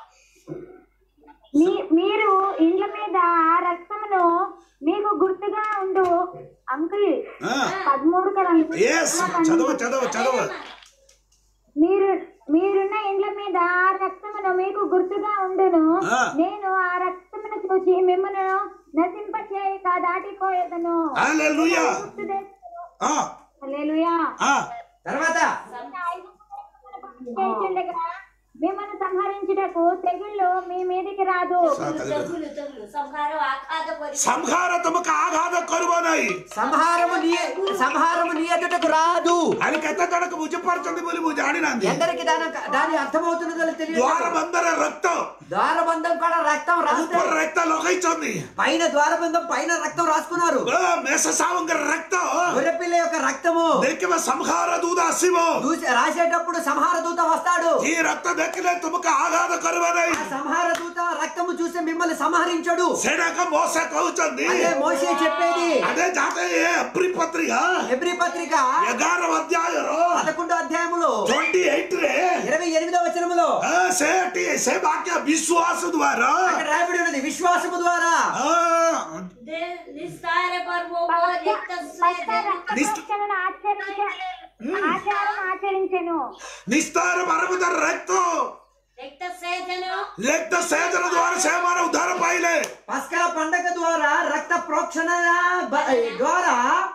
మీ- మీరు ఇండ్ల మీద ఆ రక్తమును మీకు గుర్తుగా ఉండు అంకుల్ ఆ, పదమూడు కదా ఎస్ చదవ చదవ చదవ మీరు మీరున్న ఇండ్ల మీద ఆ రక్తమును మీకు గుర్తుగా ఉండును ఆ. నేను ఆ రక్తమును చూసి మిమ్మల్ని నశింప చేయక దాటిపోయేదను హల్లెలూయా గుర్తు తెచ్చుకొను. ఆ, హల్లెలూయా ఆ, తర్వాత చేస్తుండగా మిమ్మల్ని సంహరించుటకు తెగుళ్ళు మీ మీదికి రాదు తెగులు తెగులు సంహారం ఆఘాత పరి సంహార తమకు ఆఘాత కొరబ నై సంహారము నీ సంహారము నీ ఎదుటకు రాదు అని ಕೆತ್ತ ತಡಕ ಭುಜಪರಚಂದಿ ಬೋಲಿ ಭುಜ ಆಡಿನಂದಿ ఎందరికి దాని దాని అర్థమవుతున్నదో తెలియదు ద్వారబందర రక్త ద్వారబంధం కూడా రక్తం రాస్తే ఉప్పర రక్త లోకైచంది పైన ద్వారబంధం పైన రక్తం రాసుకున్నారు మేస సావంగర రక్త గొర్రెపిల్ల యొక్క రక్తము దేకివ సంహార దూద అసిమో దూసి- రాసేటప్పుడు సంహార దూత వస్తాడు ఈ రక్త దక్కిన తుమకు ఆఘాత కొరబనై ఆ సంహార దూత రక్తము చూసి మిమ్మల్ని సంహరించడు సెడక మోస కౌచంది అదే మోసే చెప్పేది అదే జాత ఏ అప్రి పత్రిక ఎబ్రి పత్రిక ఎగారవ అధ్యాయరు పదకొండో అధ్యాయములో ట్వంటీ ఎయిట్ రే ఇరవై ఎనిమిదో వచనములో ఆ, సేటి సే వాక్య విశ్వాస ద్వారా అక్కడ రాయబడి ఉన్నది విశ్వాసము ద్వారా ఆ, నిస్తార పర్వో రక్త రక్తభక్షణను ఆచరించ ఆచారం ఆచరించెను నిస్తార మరముదర రక్త రక్త సేచను రక్త సేచన ద్వారా సేమాన ఉద్ధార పాయిలే పస్కా పండగ ద్వారా రక్త ప్రోక్షణ బ- ద్వారా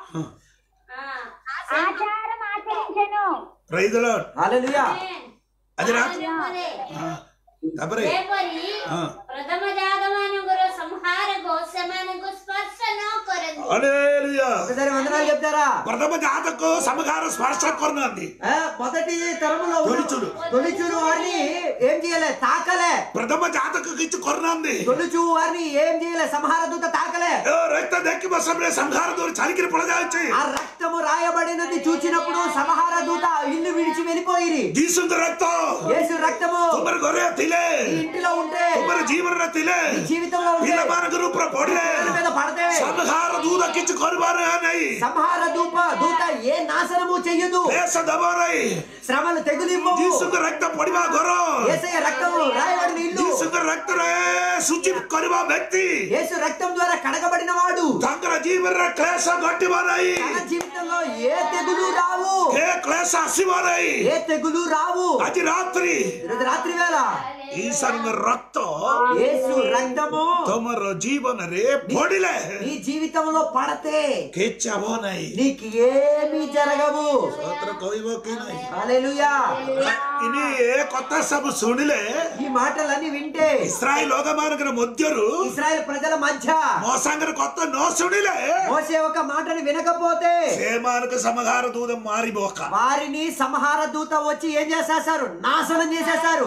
ఆచారం ఆచరించెను ప్రైజ్ లార్డ్ హల్లెలూయా అది రా ତାପରେ ତାପରେ ସେପରି ହଁ। ପ୍ରଥମ ଜାତ ମାନଙ୍କର ସଂହାରକ ସେମାନଙ୍କୁ ସ୍ପର୍ଶ ନ କରନ୍ତି హల్లెలూయా ఒకసారి వందనాలు చెప్తారా ప్రథమ జాతకు సమగార స్పర్శ కొరనంది ఆ, మొదటి తరములో ఉన్న- తొలిచూలు. తొలిచూలు వారిని ఏం చేయలే తాకలే ప్రథమ జాతకు ఇచ్చి కొరనంది తొలిచూ వారిని ఏం చేయలే సంహార దూత తాకలే ఏ రక్త దక్కి బసంలో సంహార దూర చలికిరి పొడదాచి ఆ రక్తము రాయబడినది చూచినప్పుడు సంహార దూత ఇల్లు విడిచి వెళ్ళిపోయిరి జీసుంద రక్త యేసు రక్తము తుమర గొర్రె తిలే ఈ ఇంటిలో ఉంటే తుమర జీవన తిలే ఈ జీవితంలో ఉంటే పిల్లమానకు రూప పొడిలే పిల్లల మీద పడితే సంహార దూదకిచ్చి కొరబారు అని సంహార దూప దూత ఏ నాశనము చెయ్యదు దేశ దబారై శ్రమలు తెగులివ్వు జీసుంద రక్త పొడిమా గొర్ర యేసయ్య రక్తము రాయబడిన ఇల్లు జీసుంద రక్తరే శుచి కొరిబా వ్యక్తి యేసు రక్తం ద్వారా కడగబడిన వాడు తంకర జీవన క్లేశ గట్టి మారాయి తన జీవితంలో ఏ తెగులు రావు ఏ క్లేశ అసిమారాయి ఏ తెగులు రావు అది రాత్రి ఈరోజు రాత్రి వేళ ఈ సంగ రక్త యేసు రక్తము తమర జీవనరే పొడిలే నీ జీవితంలో పడతే ಕೆಚ್ಚಬೋ ನೈ నీకు ఏమీ జరగవు స్తోತ್ರ କହିବ କି ନାହିଁ హల్లెలూయా ଇନି ଏ କଥା ସବୁ ଶୁଣିଲେ ఈ మాటలన్నీ వింటే ଇସ୍ରାଏଲ ଲୋକମାନଙ୍କର ମଧ୍ୟରୁ ఇస్రాయల్ ప్రజల మధ్య ମୋ ସାଙ୍ଗରେ କଥା ନ ଶୁଣିଲେ మోసే ఒక మాటని వినకపోతే ସେମାନଙ୍କ ସମାହାର ଦୂତ ମାରିବ ଅକା వారిని సంహార దూత వచ్చి ఏం చేసేస్తారు నాశనం చేసేస్తారు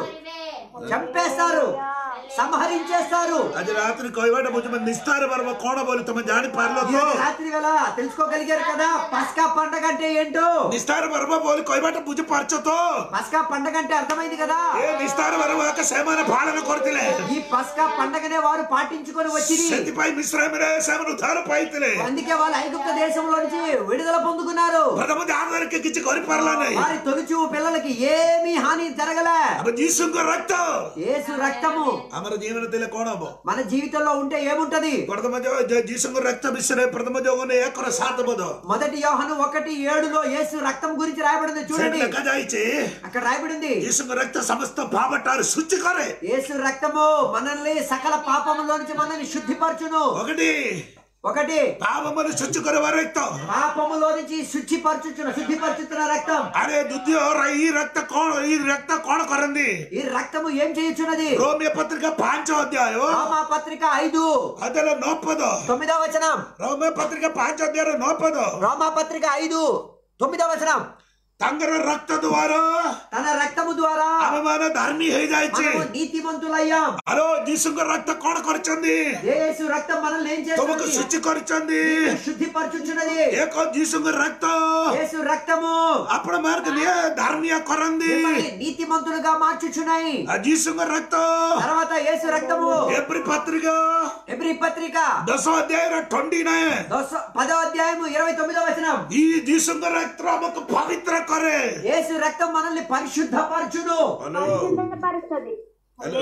చంపేస్తారు సంహరించేస్తారు ଆଜି ରାତିରେ କହିବାଟା ବୁଝିବ ନିସ୍ତାର ପର୍ବ କଣ ବୋଲି ତମେ ଜାଣିପାରିଲ ఈ ତ రోజు రాత్రి వేళ తెలుసుకోగలిగారు కదా పస్కా పండగ అంటే ఏంటో ନିସ୍ତାର ପର୍ବ ବୋଲି କହିବାଟା ବୁଝିପାରୁଛ ତ పస్కా పండగ అంటే అర్థమైంది కదా ଏ ନିସ୍ତାର ପର୍ବ ଏକା ସେମାନେ ପାଳନ କରିଥିଲେ ఈ పస్కా పండగనే వారు పాటించుకొని వచ్చింది ସେଥିପାଇଁ ମିଶ୍ରାମରେ ସେମାନେ ଉଦ୍ଧାର ପାଇଥିଲେ అందుకే వాళ్ళు ఐగుప్త దేశంలో నుంచి విడుదల పొందుకున్నారు ପ୍ରଥମ ଯାହାଦ୍ୱାରା କି କିଛି କରିପାରିଲା ନାହିଁ వారి తొలిచూ పిల్లలకి ఏమీ హాని జరగలే ଆମ ଯୀଶୁଙ୍କ ରକ୍ତ యేసు రక్తము ଆମର ଜୀବନ ଥିଲେ କଣ ହବ మన జీవితంలో ఉంటే ఏముంటది ପ୍ରଥମ ଯୋଉ ଯ- ଯୀଶୁଙ୍କ ରକ୍ତ ବିଷୟରେ ପ୍ରଥମ ଯୋଉମାନେ ଏକର ସାତ ପଦ మొదటి యోహను ఒకటి ఏడులో యేసు రక్తం గురించి రాయబడింది ସେଠି చూడండి ଲେଖାଯାଇଛି అక్కడ రాయబడింది ଯୀଶୁଙ୍କ ରକ୍ତ ସମସ୍ତ ପାପଠାରୁ ଶୁଚି କରେ యేసు రక్తము మనల్ని సకల పాపములో నుంచి మనల్ని శుద్ధిపరచును ఒకటి ఒకటి పాపమును శుచి కొరవ రక్తం పాపములో నుంచి శుచిపరచుచున్న శుద్ధిపరచుతున్న రక్తం అరే దుద్య ఈ రక్త కోణ ఈ రక్త కోణ కొరంది ఈ రక్తము ఏం చేయుచున్నది రోమియ పత్రిక పాంచో అధ్యాయం రోమా పత్రిక ఐదు ಅದೆಲ್ಲ ನೋಪದು తొమ్మిదవ వచనం ರೋಮ ಪತ್ರಿಕೆ ಪಾಂಚ ಅಧ್ಯಾಯ ನೋಪದು రోమా పత్రిక ఐదు తొమ్మిదవ వచనం ತಂಗರ ರಕ್ತ ದ್ವಾರ తన రక్తము ద్వారా అవమాన ధర్మి హైజాయిచి మనము నీతిమంతులయ్యాం హలో జీసుకు రక్త కోణ కొరచంది యేసు రక్తం మనల్ని ఏం తుమకు చేస్తుంది శుచి కొరచంది శుద్ధిపరచుచున్నది ఏకో జీసుకు రక్త యేసు రక్తము అప్పుడు మనకు ధర్మీయ కొరంది మిమ్మల్ని నీతిమంతులుగా మార్చుచున్నాయి ఆ జీసుకు రక్త తర్వాత యేసు రక్తము ఎబ్రి పత్రిక ఎబ్రి పత్రిక దశ అధ్యాయ ట్వంటీ నైన్ దోస- పదో అధ్యాయము ఇరవై తొమ్మిదో వచనం ఈ జీసుకు రక్త ఆమెకు పవిత్ర కొరే యేసు రక్తం మనల్ని పరిశుద్ధపరచును హలో పరుస్తుంది హలో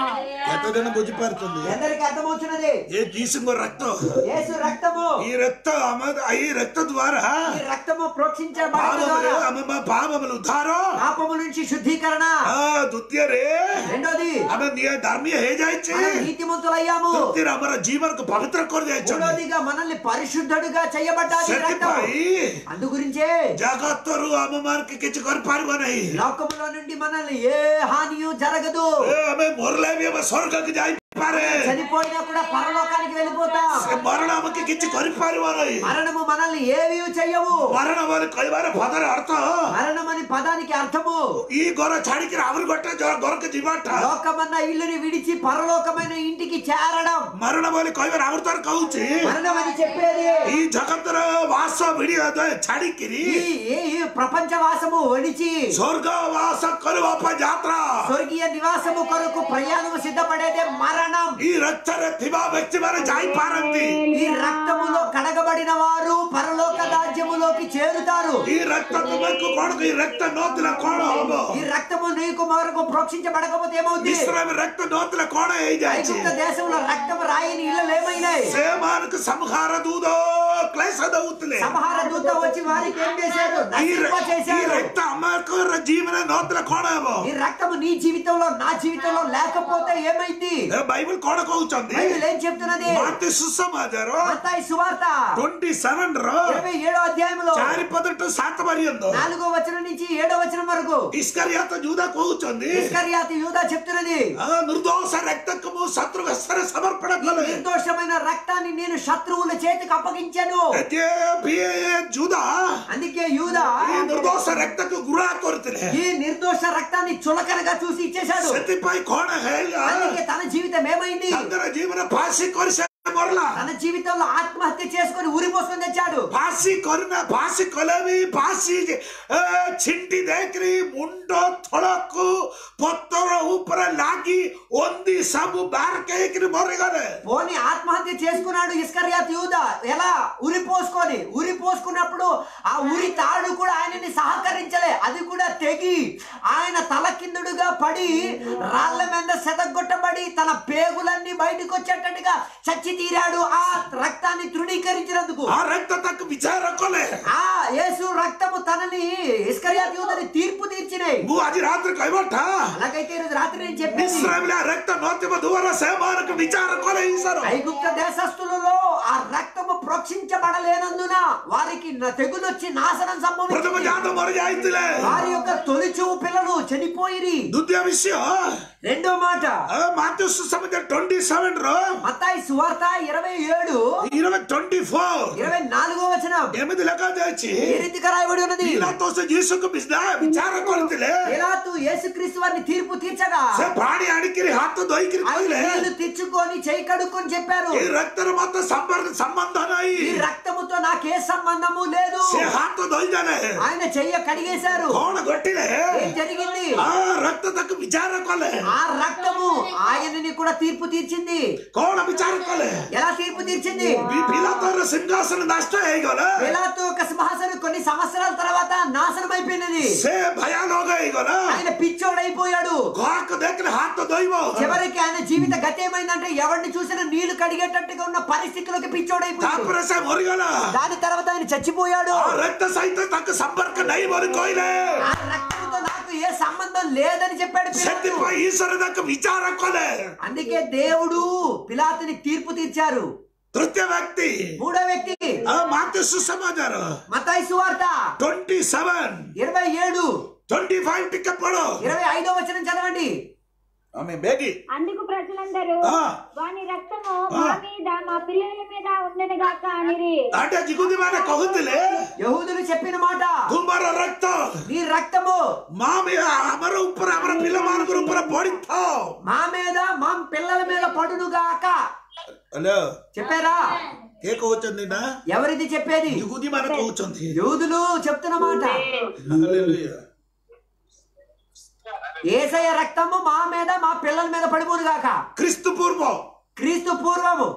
ఎంతదైనా బుజ్జిపడుతుంది ఎందరికి అర్థమవుతున్నది ఏ జీసుకు రక్తం యేసు రక్తము ఈ రక్త అమ- ఈ రక్త ద్వారా ఈ రక్తము ప్రోక్షించబడిన పాపములు ద్వారా అమ్మ పాపములు ఉద్ధారం పాపము నుంచి శుద్ధీకరణ ఆ దుత్యరే రెండోది ఆమె నీ ధర్మీయ హేజాయిచి మనం నీతిమంతులయ్యాము దుత్యర అమర జీవనకు పవిత్ర కొరదేచ్చు మూడోదిగా మనల్ని పరిశుద్ధుడిగా చేయబడ్డాది ఈ రక్తం ସେଥିପାଇଁ అందు గురించే ଜଗତରୁ ଆମମାନଙ୍କୁ କିଛି କରିପାରିବ ନାହିଁ లోకములో నుండి మనల్ని ఏ హానియు జరగదు ଏ ଆମେ ମରିଲେ ବି ଆମେ ସ୍ୱର୍ଗକୁ ଯାଇପାରେ చనిపోయినా కూడా పరలోకానికి వెళ్ళిపోతాం ସେ ମରଣ ଆମକୁ କିଛି କରିପାରିବ ନାହିଁ మరణము మనల్ని ఏవి చెయ్యవు ମରଣ ବୋଲି କହିବାର ପଦର ଅର୍ଥ మరణం అని పదానికి అర్థము ఈ ଘର ଛାଡିକିରି ଆହୁରି ଗୋଟେ ଜ- ଘରକୁ ଯିବାଟା లోకమన్న ఇల్లుని విడిచి పరలోకమైన ఇంటికి చేరడం ମରଣ ବୋଲି କହିବାର ଆହୁରି ଥର କହୁଛି మరణం అని చెప్పేది ఈ ଜଗତର ବାସ ଭିଡିଓ ଛାଡିକିରି ఈ ఈ- ఈ ప్రపంచ వాసము ఒడిచి ସ୍ୱର୍ଗ ବାସ କରିବା ପାଇଁ ଯାତ୍ରା స్వర్గీయ నివాసము కొరకు ప్రయాణము సిద్ధపడేదే మరణం ఈ రక్ତରେ ଥିବା ବ୍ୟକ୍ତିମାନେ ଯାଇପାରନ୍ତି ఈ రక్తములో కడగబడిన వారు పరలోక రాజ్యములోకి చేరుతారు ఈ రక్త ତୁମକୁ କଣ ఈ రక్త ନଥିଲା କଣ ହବ ఈ రక్తము నీకు మరొక ప్రోక్షించబడకపోతే ఏమవుతుంది ଇସ୍ରାଏଲ ରକ୍ତ ନଥିଲା କଣ ହେଇଯାଇଛି ఐగుప్త దేశంలో రక్తం రాయని ఇళ్ళు ఏమైనాయి ସେମାନଙ୍କୁ సంహార దూత క్లేశ దଉଥିଲେ సంహార దూత వచ్చి వారికి ఏం చేశారు ఈ నశింప ర- ఈ చేశారు రక్త అమ్మకు జీవన నోతుల కోణ ହେବ ఈ రక్తము నీ జీవితంలో నా జీవితంలో లేకపోతే ఏమైంది ଏ బైబిల్ కోణ କହୁଛନ୍ତି బైబిల్ ఏం చెప్తున్నది ମାତି ସୁସମାଚାର మత్తాయి సువార్త ట్వంటీ సెవెన్ ର ఇరవై ఏడో అధ్యాయంలో ଚାରି ପଦ టు ସାତ ପର୍ଯ୍ୟନ୍ତ నాలుగో వచనం నుంచి ఏడో వచనం వరకు ଇସ୍କାରିୟତ ଜୁଦା କହୁଛନ୍ତି ఇస్కరియాతి యూదా చెప్తున్నది ఆ నిర్దోష రక్తకు ମୁଁ శత్రు హస్తରେ సమర్పణ ఈ కଲେ నిర్దోషమైన రక్తాన్ని నేను శత్రువుల చేతికి అప్పగించాను ଯେ ବି ଜୁଦା అందుకే యూదా ఈ నిర్దోష రక్తକୁ ଘୃଣା କରିଥିଲେ ఈ నిర్దోష రక్తాన్ని చులకనగా చూసి ఇచ్చేశాడు ସେଥିପାଇଁ କଣ ହେଲା అందుకే తన జీవితం ఏమైంది ତାଙ୍କର ଜୀବନ ଫାଶୀ କରି ସେ ମରଲା తన జీవితంలో ఆత్మహత్య చేసుకొని ఉరిపోసుకొని తెచ్చాడు ଫାଶୀ କରିନା ଫାଶୀ କଲେ ବି ଫାଶୀ ଏ, ଛିଣ୍ଟି ଦେଇକିରି ମୁଣ୍ଡ ଥଳକୁ ପତର ଉପରେ ଲାଗି ఒంది ସବୁ ବାରକେ ହେଇକିରି ମରିଗଲେ పోని ఆత్మహత్య చేసుకున్నాడు ఇస్కర్యాత్ యూద ఎలా ఉరి పోసుకొని ఉరి పోసుకున్నప్పుడు ఆ ఉరి తాడు కూడా ఆయనని సహకరించలే అది కూడా తెగి ఆయన తల కిందుడుగా పడి రాళ్ల మీద సెదగొట్టబడి తన పేగులన్నీ బయటకు వచ్చేటట్టుగా చచ్చి తీరాడు ఆ రక్తాన్ని తృణీకరించినందుకు ఆ రక్త తక్కు విచార కଲେ ఆ యేసు రక్తము తనని ఇస్కర్యాత్ యూదని తీర్పు తీర్చినాయి ମୁଁ ଆଜି ରାତିରେ କହିବାଟା అలాగైతే ఈరోజు రాత్రి నేను చెప్పేది ଇସ୍ରାଏଲ ରକ୍ତ ନଥିବା ଦ୍ୱାରା ସେମାନଙ୍କୁ విచార କଲେ ఈశ్వର ఐగుప్త దేశస్థులలో ఆ రక్తము ప్రోక్షించబడలేనందున వారికి న- తెగులొచ్చి నాశనం ପ୍ରଥମ సంభవించింది ଜାତ ମରି ଯାଇଥିଲେ వారి యొక్క తొలి చూపు పిల్లలు చనిపోయిరి ଦ୍ୱିତୀୟ ବିଷୟ రెండో మాట ମାତ୍ୟ ସୁସମାଚାର ଟ୍ୱେଣ୍ଟି ସେଭେନ ର మత్తాయి సువార్త ఇరవై ఏడు ఇరవై ట్వంటీ ఫోర్ ఇరవై నాలుగో వచనం ଏମିତି ଲେଖାଯାଇଛି ఏ రీతిగా రాయబడి ఉన్నది ପିଲାତୋଷ ଯୀଶୁକୁ ବିଚା- ବିଚାର କରିଥିଲେ పిలాతు యేసుక్రీస్తు వారిని తీర్పు తీర్చగా ସେ ପାଣି ଆଣିକିରି ହାତ ଧୋଇକିରି ఆయన କହିଲେ నీళ్లు తెచ్చుకొని చేయి కడుక్కొని చెప్పారు ଏ ରକ୍ତର ମତେ ସମ୍ପର୍କ ସମ୍ବନ୍ଧ ନାହିଁ ఈ రక్తముతో నాకే సంబంధము లేదు ସେ ହାତ ଧୋଇଦେଲେ ఆయన చెయ్య కడిగేశారు କଣ ଘଟିଲେ ఏం జరిగింది ఆ రక్ତ ତାକୁ ବିଚାର କଲେ ఆ రక్తము ఆయనని కూడా తీర్పు తీర్చింది କଣ ବିଚାର କଲେ ఎలా తీర్పు తీర్చింది ପିଲାତୋର ସିଂହାସନ ନଷ୍ଟ ହେଇଗଲା పిలాతు ఒక సింహాసనం కొన్ని సంవత్సరాల తర్వాత నాశనం అయిపోయినది ସେ ଭୟାନକ ହେଇଗଲା ఆయన పిచ్చోడైపోయాడు କାହାକୁ ଦେଖିଲେ ହାତ ଧୋଇବ చివరికి ఆయన జీవిత గతి ఏమైందంటే ఎవరిని చూసినా నీళ్లు కడిగేటట్టుగా ఉన్న పరిస్థితులకి పిచ్చోడైపోయాడు ତାପରେ ସେ ମରିଗଲା దాని తర్వాత ఆయన చచ్చిపోయాడు ఆ రక్త సహిత ତାକୁ ସମ୍ପର୍କ ନାହିଁ ବୋଲି କହିଲେ ఆ రక్తంతో నాకు ఏ సంబంధం లేదని చెప్పాడు పిలాతు. ସେଥିପାଇଁ ଈଶ୍ୱର ତାକୁ ବିଚାର କଲେ అందుకే దేవుడు పిలాతుని తీర్పు తీర్చారు ତ తృతీయ వ్యక్తి మూడో వ్యక్తి ఆ మాత సుసమాచారం మతాయి సువార్త ట్వంటీ సెవెన్ ఇరవై ఏడు ట్వంటీ ఫైవ్ టికెట్ పడు ఇరవై ఐదో వచనం చదవండి ఆమె బేగి అందుకు ప్రజలందరూ ఆ. వాని రక్తము మా మీద మా పిల్లల మీద ఉండను గాక అనిరి అంటే జిగుది మన కହୁతులే యహూదులు చెప్పిన మాట తుమర రక్త నీ రక్తము మా మీద అమర ఉప్పర అమర పిల్లమానకు ఉప్పర పొడితావు మా మీద మా పిల్లల మీద పడునుగాక హలో చెప్పారా ఏ కହୁతుంది నా ఎవరిది చెప్పేది జిగుది మన కହୁతుంది యూదులు చెప్తున్న మాట ఏసయ్య రక్తము మా మీద మా పిల్లల మీద పడిపోనుగాక క్రీస్తు పూర్వం క్రీస్తు పూర్వము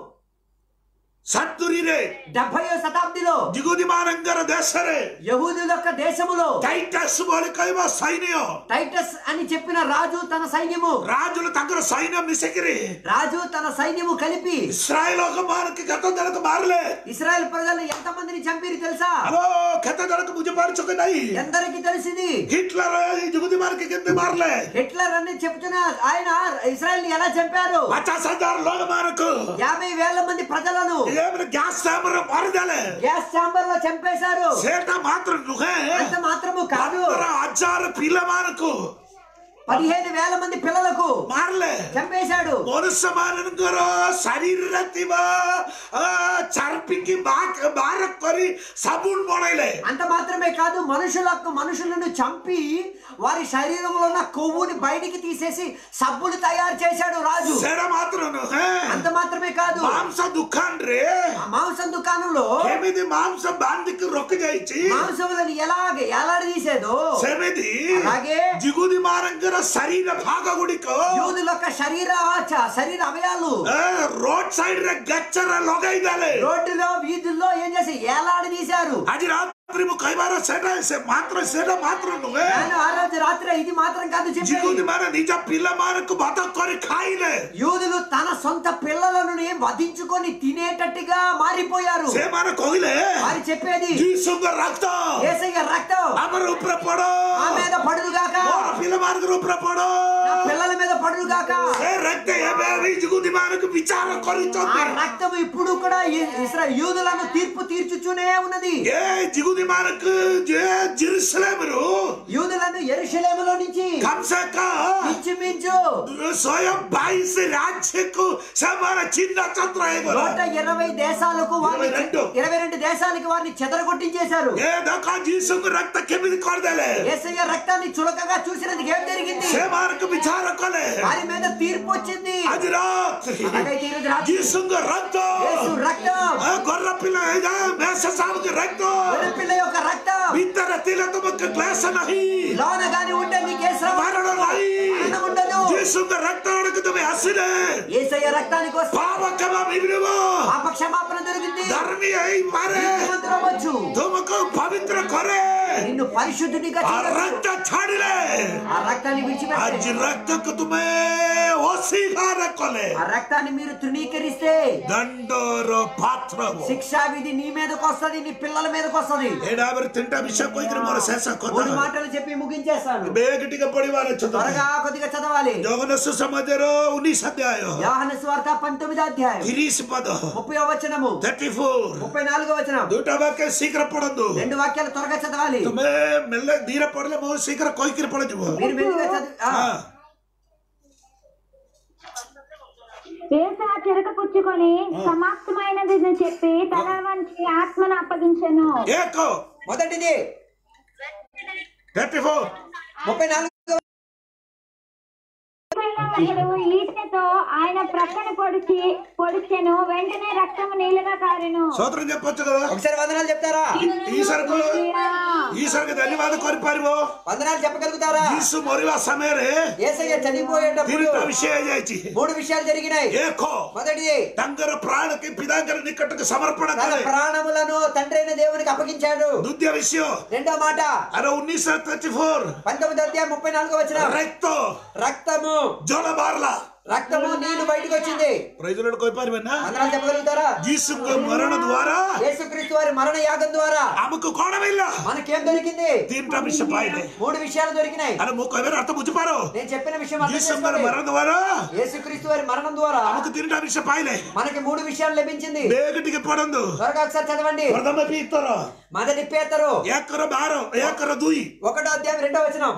సత్తురిరే డెబ్బయో శతాబ్దిలో జిగుది మానంగర దేశరే యహూదుల యొక్క దేశములో టైటస్ బోలి కైవ సైన్యం టైటస్ అని చెప్పిన రాజు తన సైన్యము రాజులు తగ్గర సైన్యం మిసకిరి రాజు తన సైన్యము కలిపి ఇస్రాయల్ ఒక మానకి గత దళకు మారలే ఇస్రాయెల్ ప్రజలు ఎంత మందిని చంపిరి తెలుసా అలో గత దళకు ముజపారుచుకున్నాయి ఎందరికి తెలిసింది హిట్లర్ ఈ జిగుది మానకి కింద మారలే హిట్లర్ అని చెప్తున్న ఆయన ఇస్రాయల్ ని ఎలా చంపారు పచాస్ హజార్ లోక మానకు యాభై వేల మంది ప్రజలను ఏమైనా గ్యాస్ చాంబర్ మారదాలే గ్యాస్ ఛాంబర్ లో చంపేశారు సేట మాత్రం నువ్వే అంత మాత్రము కాదు పంద్ర హజార్ పిల్లమానకు పదిహేను వేల మంది పిల్లలకు మారలే చంపేశాడు ମନୁଷ୍ୟମାନଙ୍କର ଶରୀରରେ ଥିବା ଆ, ଚର୍ବିକି ବାକ୍ ବାହାର କରି ସାବୁନ ବନେଇଲେ అంత మాత్రమే కాదు మనుషులకు మనుషులను చంపి వారి శరీరంలో ఉన్న కొవ్వుని బయటికి తీసేసి సబ్బులు తయారు చేశాడు రాజు ସେଟା ମାତ୍ର ନୁହେଁ అంత మాత్రమే కాదు ମାଂସ ଦୋକାନରେ ఆ మాంసం దుకాణంలో କେମିତି ମାଂସ ବାନ୍ଧିକି ରଖାଯାଇଛି మాంసములను ఎలాగ ఎలాడదీసేదో ସେମିତି అలాగే ଜିଗୁଦି ମାନଙ୍କର ଶରୀର ଭାଗ ଗୁଡ଼ିକ యూదుల యొక్క శరీర చ- శరీర అవయాలు ରୋଡ ସାଇଡରେ ଗଛରେ ଲଗେଇଦେଲେ రోడ్డులో వీధుల్లో ఏం చేసి ఏలాడదీశారు ଆଜି ରାତ୍ରି ମୁଁ କହିବାର ସେଟା ସେ ମାତ୍ର ସେଟା ମାତ୍ର ନୁହେଁ నేను ఆ రోజు రాత్రి ఇది మాత్రం కాదు చెప్పేది ଜିଗୁଦି ମାନେ ନିଜ ପିଲାମାନଙ୍କୁ ବଧ କରି ଖାଇଲେ యూదులు తన సొంత పిల్లలను వధించుకొని తినేటట్టుగా మారిపోయారు ସେମାନେ କହିଲେ వారు చెప్పేది ଯୀଶୁଙ୍କ ରକ୍ତ ఏసయ్య రక్తం ଆମର ଉପରେ ପଡ ఆ మీద పడుదుగాక ମୋର ପିଲାମାନଙ୍କର ଉପରେ ପଡ నా పిల్లల మీద పడుదుగాక ସେ ରକ୍ତ ଏବେ ବି ଯୁଗୁଦି ମାନଙ୍କୁ ବିଚାର ఆ କରିଛନ୍ତି రక్తం ఇప్పుడు కూడా ఇ- ఇస్రా యూదులను తీర్పు తీర్చుచూనే ఉన్నది ఏ జిగుది ମାନଙ୍କୁ ଯେ ଜେରୁସଲେମରୁ యూదులను ఎరుషలేములో నుంచి କମ୍ ସେ କମ୍ ఇంచుమించు ଶହେ ବାଇଶ ରାଜ୍ୟକୁ ସେମାନେ చిన్న చంద్ర నూట ହେଇଗଲେ ఇరవై దేశాలకు వారిని ఇరవై రెండు. ఇరవై రెండు దేశాలకి వారిని చెదరగొట్టించేశారు ଏ ଦେଖ ଯୀଶୁଙ୍କ ରକ୍ତ କେମିତି କରିଦେଲେ ఏసయ్య రక్తాన్ని చులకగా చూసినందుకు ఏం జరిగింది ସେମାନଙ୍କୁ ବିଚାର କଲେ వారి మీద తీర్పు వచ్చింది ଆଜି ରାତ୍ରି అలాగైతే ఈరోజు రాత్రి ଯୀଶୁଙ୍କ ରକ୍ତ యేసు రక్తం ଏ ଗର୍ର ପିଲା ହେଇଯା ମେଷ ସାମୁଙ୍କ ରକ୍ତ పిల్ల యొక్క రక్తం ଭିତରେ ଥିଲେ ତୁମକୁ କ୍ଲେଶ ନାହିଁ లోన గాని ఉంటే నీకు ఏ శ్రమ ମରଣ ନାହିଁ మరణం ఉండదు ଯୀଶୁଙ୍କ ରକ୍ତ ଆଡ଼କୁ ତୁମେ ଆସିଲେ ఏసయ్య రక్తానికి వస్తే ପାପ କ୍ଷମା ମିଳିବ పాప క్షమాపణ దొరికింది ଧର୍ମୀ ହେଇପାରେ నీతిమంతుడు అవ్వచ్చు ତୁମକୁ ପବିତ୍ର କରେ నిన్ను పరిశుద్ధునిగా ଆଉ చేయవచ్చు. ରକ୍ତ ଛାଡ଼ିଲେ ఆ రక్తాన్ని విడిచిపెట్టి ଆଜି ରକ୍ତକୁ ତୁମେ ଅସ୍ୱୀକାର କଲେ ఆ రక్తాన్ని మీరు తృణీకరిస్తే ଦଣ୍ଡର ପାତ୍ର ହବ। శిక్షా విధి నీ మీదకి వస్తది నీ పిల్లల మీదకి వస్తది ଏଇଟା ଭାବରେ ତିନିଟା ବିଷୟ କହିକିରି ମୋର ଶେଷ మూడు କଥା మాటలు చెప్పి ముగించేస్తాను ବେଗ ଟିକେ ପଢିବାର ଅଛି ତମେ। త్వరగా కొద్దిగా చదవాలి ଜଗନ୍ନାଥ ସୁସମାଜର ଉଣେଇଶ ଅଧ୍ୟାୟ యోహన స్వార్థ పంతొమ్మిది అధ్యాయం ତିରିଶ ପଦ ముప్పై వచనము ଥାର୍ଟି ଫୋର ముప్పై నాలుగో వచనం ଦୁଇଟା ବାକ୍ୟ ଶୀଘ୍ର ପଢନ୍ତୁ రెండు వాక్యాలు త్వరగా చదవాలి ତୁମେ ମେଲେ ଧୀରେ ପଢିଲେ ମୁଁ ଶୀଘ୍ର କହିକିରି ପଳେଇଯିବ మీరు మెల్లిగా చదివి ఆ, ହଁ। యేసు ఆ చెరక పుచ్చుకొని సమాప్తమైనది అని చెప్పి తల వంచి ఆత్మను అప్పగించెను ଏକ మొదటిది ଥାର୍ଟି ଫୋର ముప్పై నాలుగు మహిళ ఈటెతో ఆయన ప్రక్కన పొడిచి పొడిచెను వెంటనే రక్తము నీళ్ళగా కారెను ସୋଦର చెప్పొచ్చు కదా ఒకసారి వందనాలు చెప్తారా ఈశ్వరకు ఈశ్వరకు ధన్యవాଦ କରିପାରିବ వందనాలు చెప్పగలుగుతారా ଯୀଶୁ ମରିବା ସମୟରେ ఏసయ్య చనిపోయేటప్పుడు ତିନିଟା ବିଷୟ ହେଇଯାଇଛି మూడు విషయాలు జరిగినాయి ଏକ మొదటిది ତାଙ୍କର ପ୍ରାଣକେ ପିତାଙ୍କର ନିକଟକୁ ସମର୍ପଣ తన କଲେ ప్రాణములను తండ్రైన దేవునికి అప్పగించాడు ଦ୍ୱିତୀୟ ବିଷୟ రెండో మాట ଆର ଉଣେଇଶହ ଥାର୍ଟି ଫୋର పంతొమ్మిది అధ్యాయం ముప్పై నాలుగో వచ్చిన ରକ୍ତ రక్తము ଜଳ ବାହାରିଲା రక్తము నీళ్లు బయటకు వచ్చింది ప్రజలను కోపారు విన్నా అందరాలు చెప్పగలుగుతారా జీసుకు మరణ ద్వారా యేసుక్రీస్తు వారి మరణ యాగం ద్వారా ఆమెకు కోణమిల్ల మనకేం దొరికింది తీర్థ విషయం పాయలే మూడు విషయాలు దొరికినాయి అని ముక్క ఎవరు అర్థం బుజ్జిపారు నేను చెప్పిన విషయం అర్థం జీసు చేసుకోండి. మరణ ద్వారా యేసుక్రీస్తు వారి మరణం ద్వారా ఆమెకు తీర్థ విషయం పాయలే మనకి మూడు విషయాలు లభించింది ಬೇಗಟಿಗೆ ಪಡಂದು త్వరగా ఒకసారి చదవండి ಪ್ರಥಮ ಪೀತರ మొదటి పేతరు ಏಕರ ಬಾರೋ ಏಕರ ದುಯಿ ఒకటో అధ్యాయం రెండో వచనం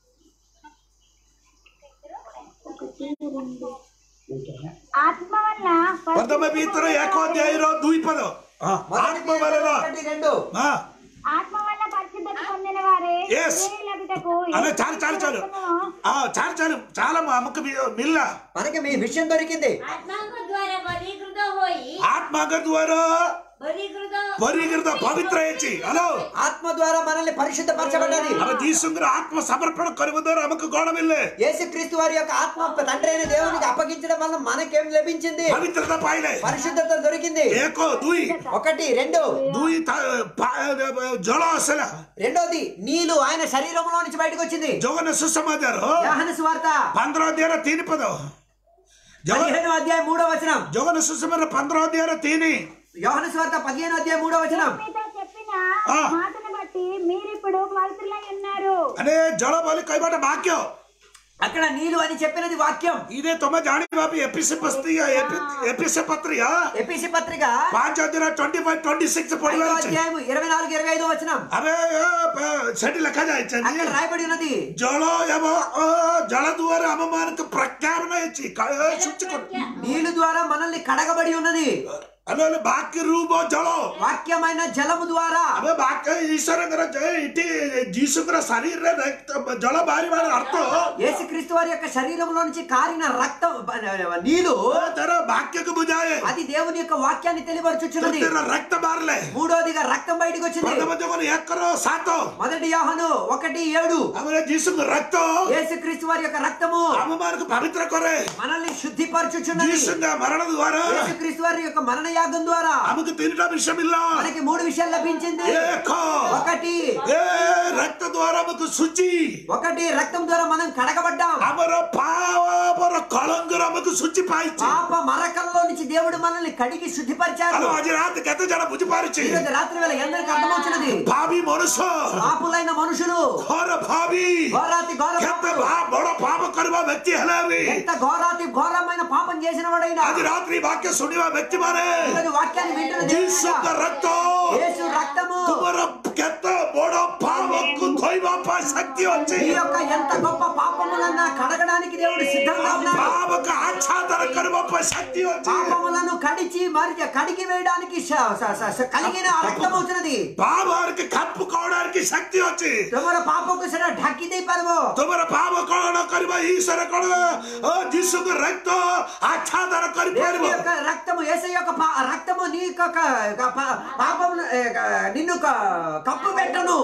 ఆత్మ వల్ల ಪ್ರಥಮ ಪೀತರ ಏಕೋಧ್ಯಾಯ ಇರೋ ದುಯಿ ಪದ ಆ, మొదటి ಆತ್ಮ పేతురు ಬರಲ್ಲ ఒకటి రెండు ಹಾ ఆత్మ వల్ల పరిశుద్ధత పొందిన వారే Yes. దేవులగుటకు అలా చాలు చాలు చాలు ఆ, చాలు చాలు చాలా మా అమ్మకు మీ- మిల్ల మనకి మీ విషయం దొరికింది આત્માંગ દ્વારા બલીકૃત હોઈ ఆత్మగ ద్వారా બલીકૃત ಪರಿಗೃತ ಪವಿತ್ರ ಹೆಚ್ಚಿ ಹಲೋ ఆత్మ ద్వారా మనల్ని పరిశుద్ధపరచబడ్డది అవ జీసుంగర ఆత్మ సమర్పణ కరువుదారు అమ్మకు గోడమిల్లే యేసుక్రీస్తు వారి యొక్క ఆత్మ తండ్రి అయిన దేవునికి అప్పగించడం వల్ల మనకేం లభించింది పవిత్రత పాయలే పరిశుద్ధత దొరికింది ఏకో దుయి ఒకటి రెండు దుయి త- పా- జల అసలు రెండోది నీళ్లు ఆయన శరీరంలో నుంచి బయటకు వచ్చింది జగన్ సుసమాచారు యోహాను సువార్త పంద్రో అధ్యాయ తీని పద జగన్ పదిహేను అధ్యాయం మూడో వచనం జగన్ సుసమాచార పంద్రో అధ్యాయ తీని యోహాను సువార్త పదిహేను అధ్యాయం మూడో వచనం మీతో చెప్పిన ఆ. మాటను బట్టి మీరిప్పుడు పవిత్రులై ఉన్నారు అనే జల బలి కైబట వాక్యం అక్కడ నీళ్లు అని చెప్పినది వాక్యం ఇదే తొమ్మ జాని బాబు ఎపిసి పస్తి ఎపిసి పత్రిక ఎపిసి పత్రిక పాంచ్ అధ్యాయ ట్వంటీ ఫైవ్ ట్వంటీ సిక్స్ ఐదో పడిలో అధ్యాయం ఇరవై నాలుగు ఇరవై ఐదో వచనం అవే సెటి లెక్క అక్కడ ఇచ్చండి రాయబడి ఉన్నది జల ఏమో ఆ, జల ద్వారా అమ్మమానికి ప్రఖ్యాపన ఇచ్చి శుచికొట్టు నీళ్లు ద్వారా మనల్ని కడగబడి ఉన్నది అలా బాక్య రూపో జలం వాక్యమైన జలము ద్వారా ಅವೆ ಬಾಕ ಈಶ್ವರಂಗರ ಜಯ ಇಟಿ ಜೀಸುಂಗರ ಶರೀರ ರಕ್ತ ಜಲ ಬಾರಿ ಬಾರಿ ಅರ್ಥ యేసుక్రీస్తు వారి యొక్క శరీరంలో నుంచి కారిన రక్తం నీళ్లు ತರ ವಾಕ್ಯಕ್ಕೆ ಬುಜಾಯ అది దేవుని యొక్క వాక్యాన్ని తెలియపరచుచున్నది ರಕ್ತ ಬಾರ್ಲೆ మూడోదిగా రక్తం బయటకు వచ్చింది ಪ್ರಥಮ ಜಗನ್ ಎಕ್ಕರೋ ಸಾತು మొదటి యోహను ఒకటి ఏడు ಆಮೇಲೆ ಜೀಸುಂಗ ರಕ್ತ యేసుక్రీస్తు వారి యొక్క రక్తము ಅಮ್ಮಮಾರ್ಗ ಪವಿತ್ರ ಕೊರೆ మనల్ని శుద్ధిపరచుచున్నది ಜೀಸುಂಗ ಮರಣದ ದ್ವಾರ యేసుక్రీస్తు వారి యొక్క మరణ యాగం ద్వారా ಅಮಗೆ ತಿನ್ನಟ ವಿಷಯಮಿಲ್ಲ మనకి మూడు విషయాలు లభించింది ಏಕೋ ఒకటి ಏ ರಕ್ತ ದ್ವಾರ ಅಮಕು ಶುಚಿ ఒకటి రక్తం ద్వారా మనం కడగబడ్డాం ಅಮರ ಪಾವ ಪರ ಕಳಂಗರ ಅಮಕು ಶುಚಿ ಪಾಯಿಸಿ పాప మరకల్లో నుంచి దేవుడు మనల్ని కడిగి శుద్ధిపరిచారు ಅದು ಅಜಿ ರಾತ್ ಕೆತ್ತ ಜನ ಬುಜಿ ಪಾರಿಚಿ ఈరోజు రాత్రి వేళ ఎందరికి అర్థమవుతున్నది ಭಾವಿ ಮನುಷ್ಯ పాపులైన మనుషులు ಘೋರ ಭಾವಿ ఘోరాతి ఘోర ಕೆತ್ತ పాపులు. ಬಾ- ಬಡ ಪಾಪ ಕರುವ ವ್ಯಕ್ತಿ ಹಲವಿ ఎంత ఘోరాతి ఘోరమైన పాపం చేసిన వాడైనా ಅದು ರಾತ್ರಿ ವಾಕ್ಯ ಸುಣಿವ ವ್ಯಕ್ತಿ ಮಾನೆ ఈరోజు వాక్యాన్ని వింటున్న ಜೀಸುಗ దేవుడైనా, ರಕ್ತ యేసు రక్తము ತುಮರ ಕೆತ್ತ ಬಡ ಪಾಪಕ್ಕೂ ತೊಯ್ಬಪ್ಪ ಶಕ್ತಿ వచ్చి ఈ యొక్క ఎంత గొప్ప పాపములన్నా కడగడానికి దేవుడు సిద్ధంగా ఉన్నాడు ಪಾಪಕ್ಕ ಆಚ್ಛಾದನ ಕರುವಪ್ಪ ಶಕ್ತಿ వచ్చి పాపములను కడిచి మరి కడిగి వేయడానికి శ- స- స- స- కలిగిన ఆ రక్తం అవుతున్నది పాపానికి కప్పుకోవడానికి శక్తి వచ్చి ତୁମର ପାପକୁ ସେଟା ଢାକି ଦେଇ ପାରିବ ତୁମର ପାପ କଳନ କରିବା ఈశ్వర କଣ ଯୀଶୁଙ୍କ ରକ୍ତ ଆଚ୍ଛାଦନ దేవుని କରିପାରିବ యొక్క రక్తము ఏసై యొక్క పా- రక్తము నీ యొక్క క- క- పా- పాపమును ఏ, క- నిన్ను క- కప్పు పెట్టను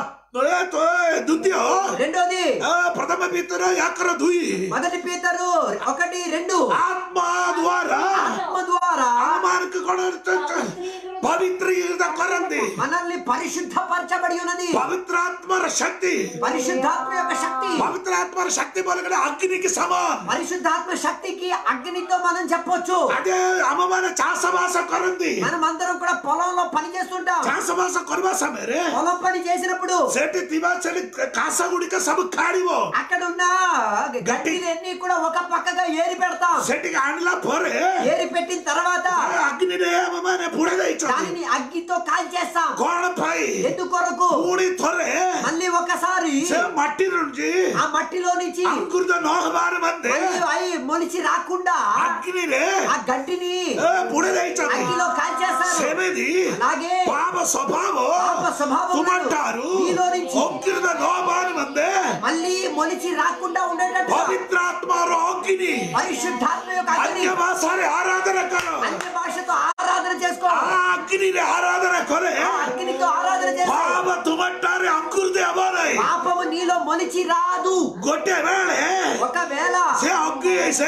ଦ୍ୱିତୀୟ రెండోది ಆ, ಪ್ರಥಮ ಪಿತರ ಯಾಕರ ದುಯಿ మొదటి పీతరు ఒకటి రెండు ಆತ್ಮ ದ್ವಾರ ఆత్మ ద్వారా ಅವಮಾನಕ್ಕೆ ಕೊಡ ಪವಿತ್ರೀಕೃತ ಕೊರಂದಿ మనల్ని పరిశుద్ధపరచబడి ఉన్నది పవిత్రాత్మర శక్తి పరిశుద్ధాత్మ యొక్క శక్తి పవిత్రాత్మర శక్తి బలగడ అగ్నికి సమాన్ పరిశుద్ధాత్మ శక్తికి అగ్నితో మనం చెప్పొచ్చు అదే అమ్మమాన చాసవాస కొరంది మనం అందరం కూడా పొలంలో పని చేస్తుంటాం చాసవాస కొరవా సమేరే పొలం పని చేసినప్పుడు సెటి తివా చెలి కాసగుడిక సబు కాడివో అక్కడ ఉన్న గడ్డిలన్నీ కూడా ఒక పక్కగా ఏరి పెడతాం సెటికి ఆండ్లా పోరే ఏరి పెట్టిన తర్వాత అగ్నినే అమ్మమాన పుడదైచంది దానిని అగ్గితో కాల్చేస్తాం కోణపై ఎందుకొరకు పూడి తొరే మళ్ళీ ఒకసారి సే మట్టి నుంచి ఆ మట్టిలో నుంచి అంకురిత నోహబార మంది మళ్ళీ అయి మొలిచి రాకుండా అగ్నినే ఆ గడ్డిని పుడదైచంది అగ్గిలో కాల్చేస్తారు సెమెది అలాగే పాప స్వభావం పాప స్వభావం తుమంటారు నీలో నుంచి ఒక్కిరిత నోబాని మందే మళ్ళీ మొలిచి రాకుండా ఉండేటట్టు పవిత్రాత్మ అగ్ని పరిశుద్ధాత్మ యొక్క అగ్ని అన్య భాషారి ఆరాధన కరు అన్య భాషతో ఆరాధన చేసుకో ఆ అగ్నిని ఆరాధన కొరే ఆ అగ్నితో ఆరాధన చేసుకో పాప తుమంటారు అంకురితే అవ్వాలి పాపము నీలో మొలిచి రాదు గొట్టె వేళೆ ఒకవేళ ಸೇ ಅಗ್ಗಿ ಸೇ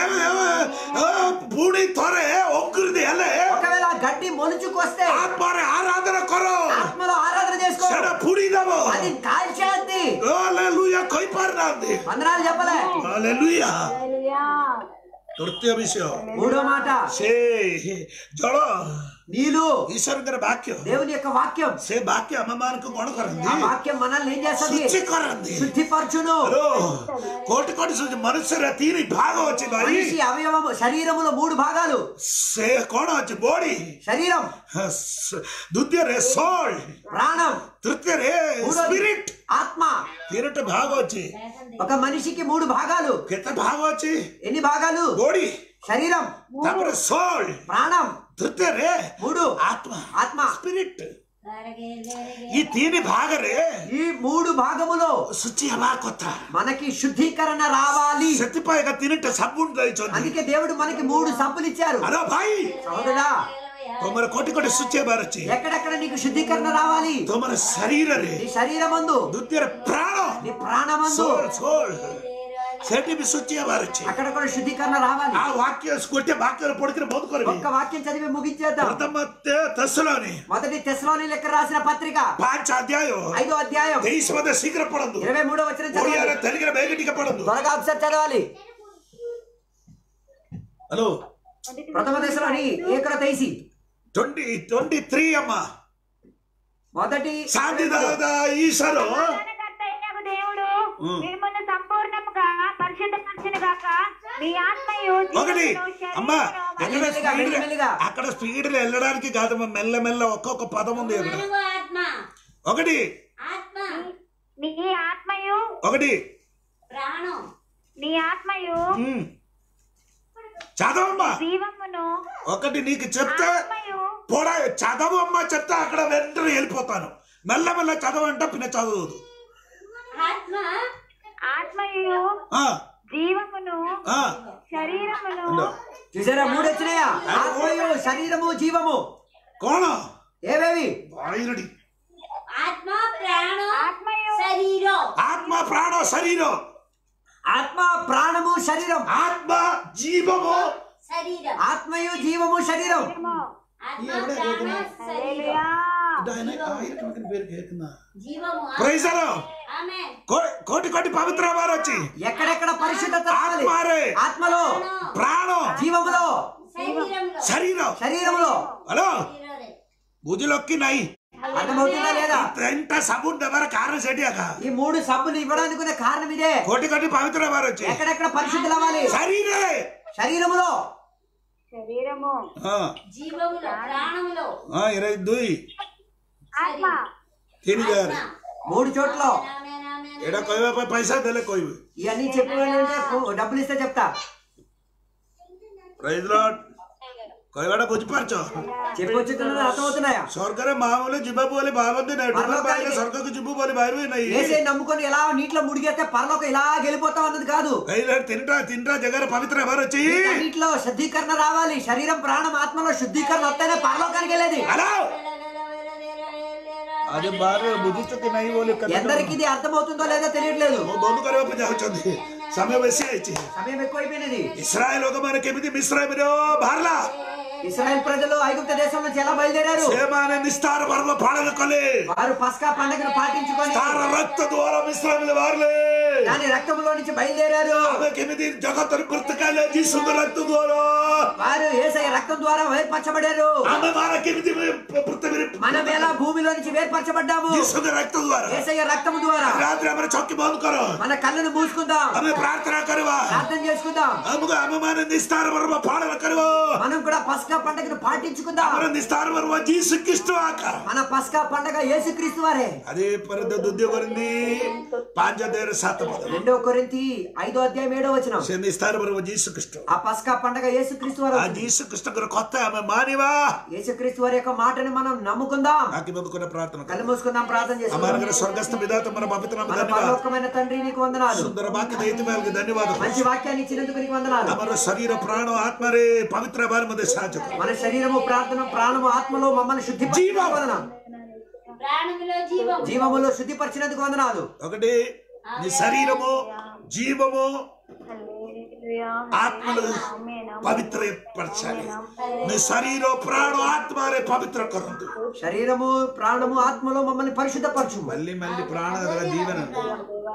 ಪೂಡಿ ತೊರೆ ಒಗ್ಗರಿದೆ ಅಲ್ಲೇ ఒకవేళ ఆ గడ్డి మొలుచుకొస్తే ಆತ್ಮರೆ ಆರಾಧನ ಕೊರೋ ఆత్మలో ఆరాధన చేసుకో ಸೆಡ ಪುಡಿದವು అది కాల్చేద్ది హల్లెలూయా కొయ్పారు నాంది వందనాలు చెప్పలే హల్లెలూయా హల్లెలూయా ତୃତୀୟ ବିଷୟ మూడో మాట ସେ ଜଳ నీళ్ళు ଈଶ୍ୱରଙ୍କର ବାକ୍ୟ దేవుని యొక్క వాక్యం ସେ ବାକ୍ୟ ଆମ ମାନଙ୍କୁ କଣ ఆ କରନ୍ତି వాక్యం మనల్ని ఏం చేస్తుంది ଶୁଚି କରନ୍ତି శుద్ధిపరచును హలో కోటి కోటి సూచి మనుష్ୟର ତିନି ଭାଗ ଅଛି ଭାଇ మనిషి అవయవము శరీరములో మూడు భాగాలు ସେ କଣ ଅଛି ବଡି శరీరం ଦ୍ୱିତୀୟରେ ସୋଲ ప్రాణం ତୃତୀୟରେ మూడోది ସ୍ପିରିଟ ఆత్మ ତିନୋଟି ଭାଗ ଅଛି ఒక మనిషికి మూడు భాగాలు କେତେ ଭାଗ ଅଛି ఎన్ని భాగాలు ବଡି శరీరం ତାପରେ ସୋଲ ప్రాణం ତୃତୀୟରେ మూడు ଆତ୍ମା ఆత్మ ସ୍ପିରିଟ ఈ ତିନି ଭାଗରେ ఈ మూడు భాగములో ଶୁଚି ହେବା କଥା మనకి శుద్ధీకరణ రావాలి ସେଥିପାଇଁ ଏକା ତିନିଟା ସାବୁନ ଦେଇଛନ୍ତି అందుకే దేవుడు మనకి మూడు సబ్బులు ఇచ్చారు ଆରେ ଭାଇ సహోదరా ତମର କୋଟି କୋଟି ଶୁଚି ହେବାର ଅଛି ఎక్కడెక్కడ నీకు శుద్ధీకరణ రావాలి ତମର ଶରୀରରେ నీ శరీరమందు ଦ୍ୱିତୀୟରେ ପ୍ରାଣ నీ ప్రాణమందు ସୋଲ ସୋଲ ସେଠି ବି ଶୁଚି ହେବାର ଅଛି అక్కడ కూడా శుద్ధీకరణ రావాలి ఆ వాక్య ଗୋଟେ ବାକ୍ୟରେ ପଢିକିରି ବନ୍ଦ କରିବି ఒక్క వాక్యం చదివి ముగించేద్దాం ପ୍ରଥମ ତେସଲୋନି మొదటి తెస్లోని లెక్క రాసిన పత్రిక ପାଞ୍ଚ ଅଧ୍ୟାୟ ఐదో అధ్యాయం ତେଇଶ ମଧ୍ୟ ଶୀଘ୍ର ପଢନ୍ତୁ ఇరవై మూడో వచ్చిన ଓଡ଼ିଆରେ ତେଲୁଗୁରେ ବେଗ ଟିକେ ପଢନ୍ତୁ త్వరగా ఒకసారి చదవాలి హలో ప్రథమ దశలోని ఏకర తెయిసి ట్వంటీ ట్వంటీ త్రీ అమ్మ మొదటి శాంతి దాదా ఈశ్వరు సమాధానకర్త అయిన దేవుడు మిమ్మల్ని సంపూర్ణముగా పరిశుద్ధపరచును గాక మీ ఆత్మయు ఒకటి జీవమును, అమ్మా శరీరమును ఎక్కడ మెల్లిమెల్లిగా, స్పీడ్ మెల్లిమెల్లిగా. అక్కడ స్పీడ్ వెళ్ళడానికి కాదమ్మా మెల్ల మెల్ల ఒక్కొక్క పదం ఉంది అక్కడ మానవ ఆత్మ ఒకటి ఆత్మ నీ ఆత్మయు ఒకటి ప్రాణం నీ ఆత్మయు ఉమ్. చదవమ్మా జీవమును ఒకటి నీకు చెప్తే ఆత్మయు పొడ చదవు అమ్మా చెప్తే అక్కడ వెంటనే వెళ్ళిపోతాను మెల్ల మెల్ల చదవంటే పిన్న చదవదు ఆత్మ ఆత్మయు ఆ, జీవమును ఆ. శరీరమును ఉండు. చూసారా మూడు వచ్చినాయా ఆత్మయు శరీరము జీవము కోణ ఏవేవి బాయిరడి ఆత్మ ప్రాణం ఆత్మయు శరీరం ఆత్మ ప్రాణ శరీరం ఆత్మ ప్రాణము శరీరం ఆత్మ జీవము శరీరం ఆత్మయు జీవము శరీరం ఆత్మ ప్రాణం శరీరం జీవము ప్రైజలో ఆమె కోటి కోటి పవిత్ర వారు వచ్చి ఎక్కడెక్కడ పరిశుద్ధత రావాలి ఆత్మారే ఆత్మలో ప్రాణం జీవములో శరీరంలో శరీరం శరీరములో హలో శరీరంలో. బుద్ధిలోకి నై అర్థమవుతుందా లేదా ఎంత సబున్ దేవర కారణం సెటియాక ఈ మూడు సబ్బులు ఇవ్వడానికి ఉన్న కారణం ఇదే కోటి కోటి పవిత్ర వారు వచ్చి ఎక్కడెక్కడ పరిశుద్ధులు అవ్వాలి శరీరే శరీరములో శరీరము ఆ, జీవములో ప్రాణములో ఆ, ఇరవై దుయ్ ఆత్మ తిని గారు మూడు చోట్ల ఆమేన్, ఆమేన్. ఎడ కొయ్య పైసా తెలే కొయ్యి ఇవన్నీ చెప్పి డబ్బులు ఇస్తే చెప్తా ప్రైజ్ లాడ్ కొయ్యగడ బుజ్జిపరచో చెప్పొచ్చు అర్థమవుతున్నాయా స్వర్గରେ ମାମୁଲି ଯିବା ବୋଲି ଭାବନ୍ତି ନାହିଁ ଡୁବା ପରଲୋକ ପାଇଲେ ଆଇଲେ- ସ୍ୱର୍ଗକୁ ଯିବୁ ବୋଲି ଭାବିବେ ନାହିଁ ఏసే నమ్ముకొని ఎలా నీటిలో ముడిగేస్తే పరలోకం ఇలా గెలిపోతాం అన్నది కాదు କହିଲେ ତିନିଟା ତିନିଟା ଜାଗାରେ పవిత్ర ହେବାର ଅଛି నీటిలో శుద్ధీకరణ రావాలి శరీరం ప్రాణం ఆత్మలో శుద్ధీకరణ వస్తేనే పరలోకానికి వెళ్ళేది హలో అది బాగా ବୁଝୁଛ କି ନାହିଁ ବୋଲି କଥା ఎందరికి ఇది అర్థమవుతుందో లేదో తెలియట్లేదు ମୁଁ ବନ୍ଦ କରିବା ପାଇଁ ଯାଉଛନ୍ତି ସମୟ ବେଶୀ ହେଇଛି సమయం ఎక్కువైపోయినది ଇସ୍ରାଏଲ ଲୋକମାନେ କେମିତି ମିଶ୍ରାମିର ବାହାରିଲା ఇస్రాయల్ ప్రజలు ఐగుప్త దేశం నుంచి ఎలా బయలుదేరారు ସେମାନେ ନିସ୍ତାର ପର୍ବ ପାଳନ କଲେ వారు పస్కా పండుగను పాటించుకొని ତାର ରକ୍ତ ଦ୍ୱାରା ମିଶ୍ରାମିଲ ବାହାରିଲେ దాని రక్తంలో నుంచి బయలుదేరారు ଆମେ କେମିତି ଜଗତର ପୁସ୍ତକାଲେ ଯୀଶୁଙ୍କ ରକ୍ତ ଦ୍ୱାରା వారు ఏసై రక్తం ద్వారా వేర్పరచబడారు ଆମେ ମାନେ କେମିତି ପୃଥିବୀରେ మనం ఎలా భూమిలో నుంచి వేర్పరచబడ్డాము ଯୀଶୁଙ୍କ ରକ୍ତ ଦ୍ୱାରା ఏసయ్య రక్తం ద్వారా ରାତିରେ ଆମର ଚକି ବନ୍ଦ କର మన కళ్ళను మూసుకుందాం ଆମେ ପ୍ରାର୍ଥନା କରିବା ప్రార్థన చేసుకుందాం ଆମକୁ ଆମେ ମାନେ ନିସ୍ତାର ପର୍ବ ପାଳନ କରିବ మనం కూడా పస్కా పండుగను పాటించుకుందాం ଆମର ନିସ୍ତାର ପର୍ବ ଯୀଶୁ ଖ୍ରୀଷ୍ଟ ଆକା మన పస్కా పండుగ యేసుక్రీస్తు వారే అదే పరిధి దుద్య కొరింది ପାଞ୍ଚ ଅଧ୍ୟାୟରେ ସାତ ପଦ రెండో కొరింతి ఐదో అధ్యాయం ఏడో వచనం ସେ ନିସ୍ତାର ପର୍ବ ଯୀଶୁ ଖ୍ରୀଷ୍ଟ ఆ పస్కా పండుగ యేసుక్రీస్తు వారు ఆ ଯୀଶు ଖ୍ରୀଷ୍ଟଙ୍କର କଥା ଆମେ ମାନିବା యేసుక్రీస్తు వారి యొక్క మాటని మనం నమ్ముకుందాం ଆଖି ବନ୍ଦ କରି ପ୍ରାର୍ଥନା కళ్ళు କରିବା మూసుకుందాం ప్రార్థన చేసుకుందాం ଆମର ସ୍ୱର୍ଗସ୍ଥ ବିଧାత మన పవిత్ర నామ మన ధన్యవాଦ పరలోకమైన తండ్రి నీకు వందనాలు ସୁନ୍ଦର ବାକ୍ୟ ଦେଇଥିବା ధన్యవాଦ మంచి వాక్యాన్ని ఇచ్చినందుకు నీకు వందనాలు ଆମର ଶରୀର ପ୍ରାଣ ଆତ୍ମାରେ ପବିତ୍ର ହେବାର ମଧ୍ୟ ସାହାଯ୍ୟ କର మన శరీరము ప్రార్థన ప్రాణము ఆత్మలో మమ్మల్ని శుద్ధిపరిచినందుకు వందనాలు ప్రాణములో జీవం జీవములో శుద్ధిపరిచినందుకు వందనాలు ఒకటి నీ శరీరము జీవము హల్లెలూయా. ఆత్మలు పవిత్ర పరచాలి నీ శరీర ప్రాణ ఆత్మరే పవిత్ర కరంతు శరీరము ప్రాణము ఆత్మలో మమ్మల్ని పరిశుద్ధపరచు మళ్ళీ మళ్ళీ ప్రాణ జీవన దేవా, దేవా,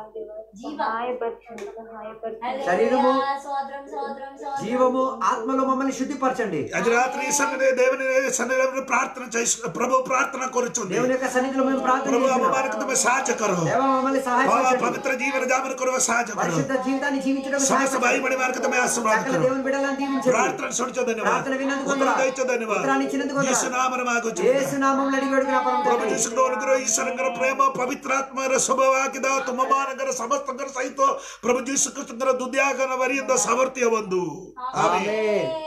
జీవం సహాయపరచండి సహాయపరచండి శరీరము, హల్లెలూయా. స్తోత్రం స్తోత్రం స్తోత్రం జీవము ఆత్మలో మమ్మల్ని శుద్ధిపరచండి ଆଜି ରାତ୍ରି ఈ సన్నిధి దేవుని సన్నిధిలో ప్రార్థన చేసి ప్రభు ప్రార్థన କରୁଛନ୍ତି దేవుని యొక్క సన్నిధిలో మేము ప్రార్థన ప్రభు చేస్తున్నాం. ଆମମାନଙ୍କୁ ତୁମେ ସାହାଯ୍ୟ କର దేవ మమ్మల్ని ହଁ, సహాయపరచండి ପବିତ୍ର ଜୀବନ ଯାପନ କରିବା ସାହାଯ୍ୟ କର పరిశుద్ధ జీవితాన్ని జీవించడం ସମସ୍ତ ଭାଇ ଭଉଣୀ ମାନଙ୍କୁ ତୁମେ ଆଶୀର୍ବାଦ సకల କର దేవుని బిడ్డలను దీవించండి ప్రార్థన ଶୁଣିଛ ଧନ୍ୟବାଦ ప్రార్థన విన్నందుకు ఉత్తరం వందనాలు. ଦେଇଛ ଧନ୍ୟବାଦ ఉత్తరాన్ని ఇచ్చినందుకు వందనాలు. ଯୀଶୁ ନାମରେ ମାଗୁଛୁ యేసు నామములో అడిగి వేడుకున్న పరమ ପ୍ରଭୁ తండ్రి. ଯୀଶୁଙ୍କ ଅନୁଗ୍ରହ ଈଶ୍ୱରଙ୍କର ପ୍ରେମ ପବିତ୍ର ଆତ୍ମାର ଶୁଭଭାଗିଦ ତୁମମାନଙ୍କର ସମସ୍ତଙ୍କର ସହିତ ପ୍ରଭୁ ଯୀଶୁ କୃଷ୍ଣଙ୍କର ଦୁଦ୍ୟାଗନ ବରିନ୍ଦ ସାମର୍ଥ୍ୟ ବନ୍ଧୁ ଆମେନ୍ ఆమేన్.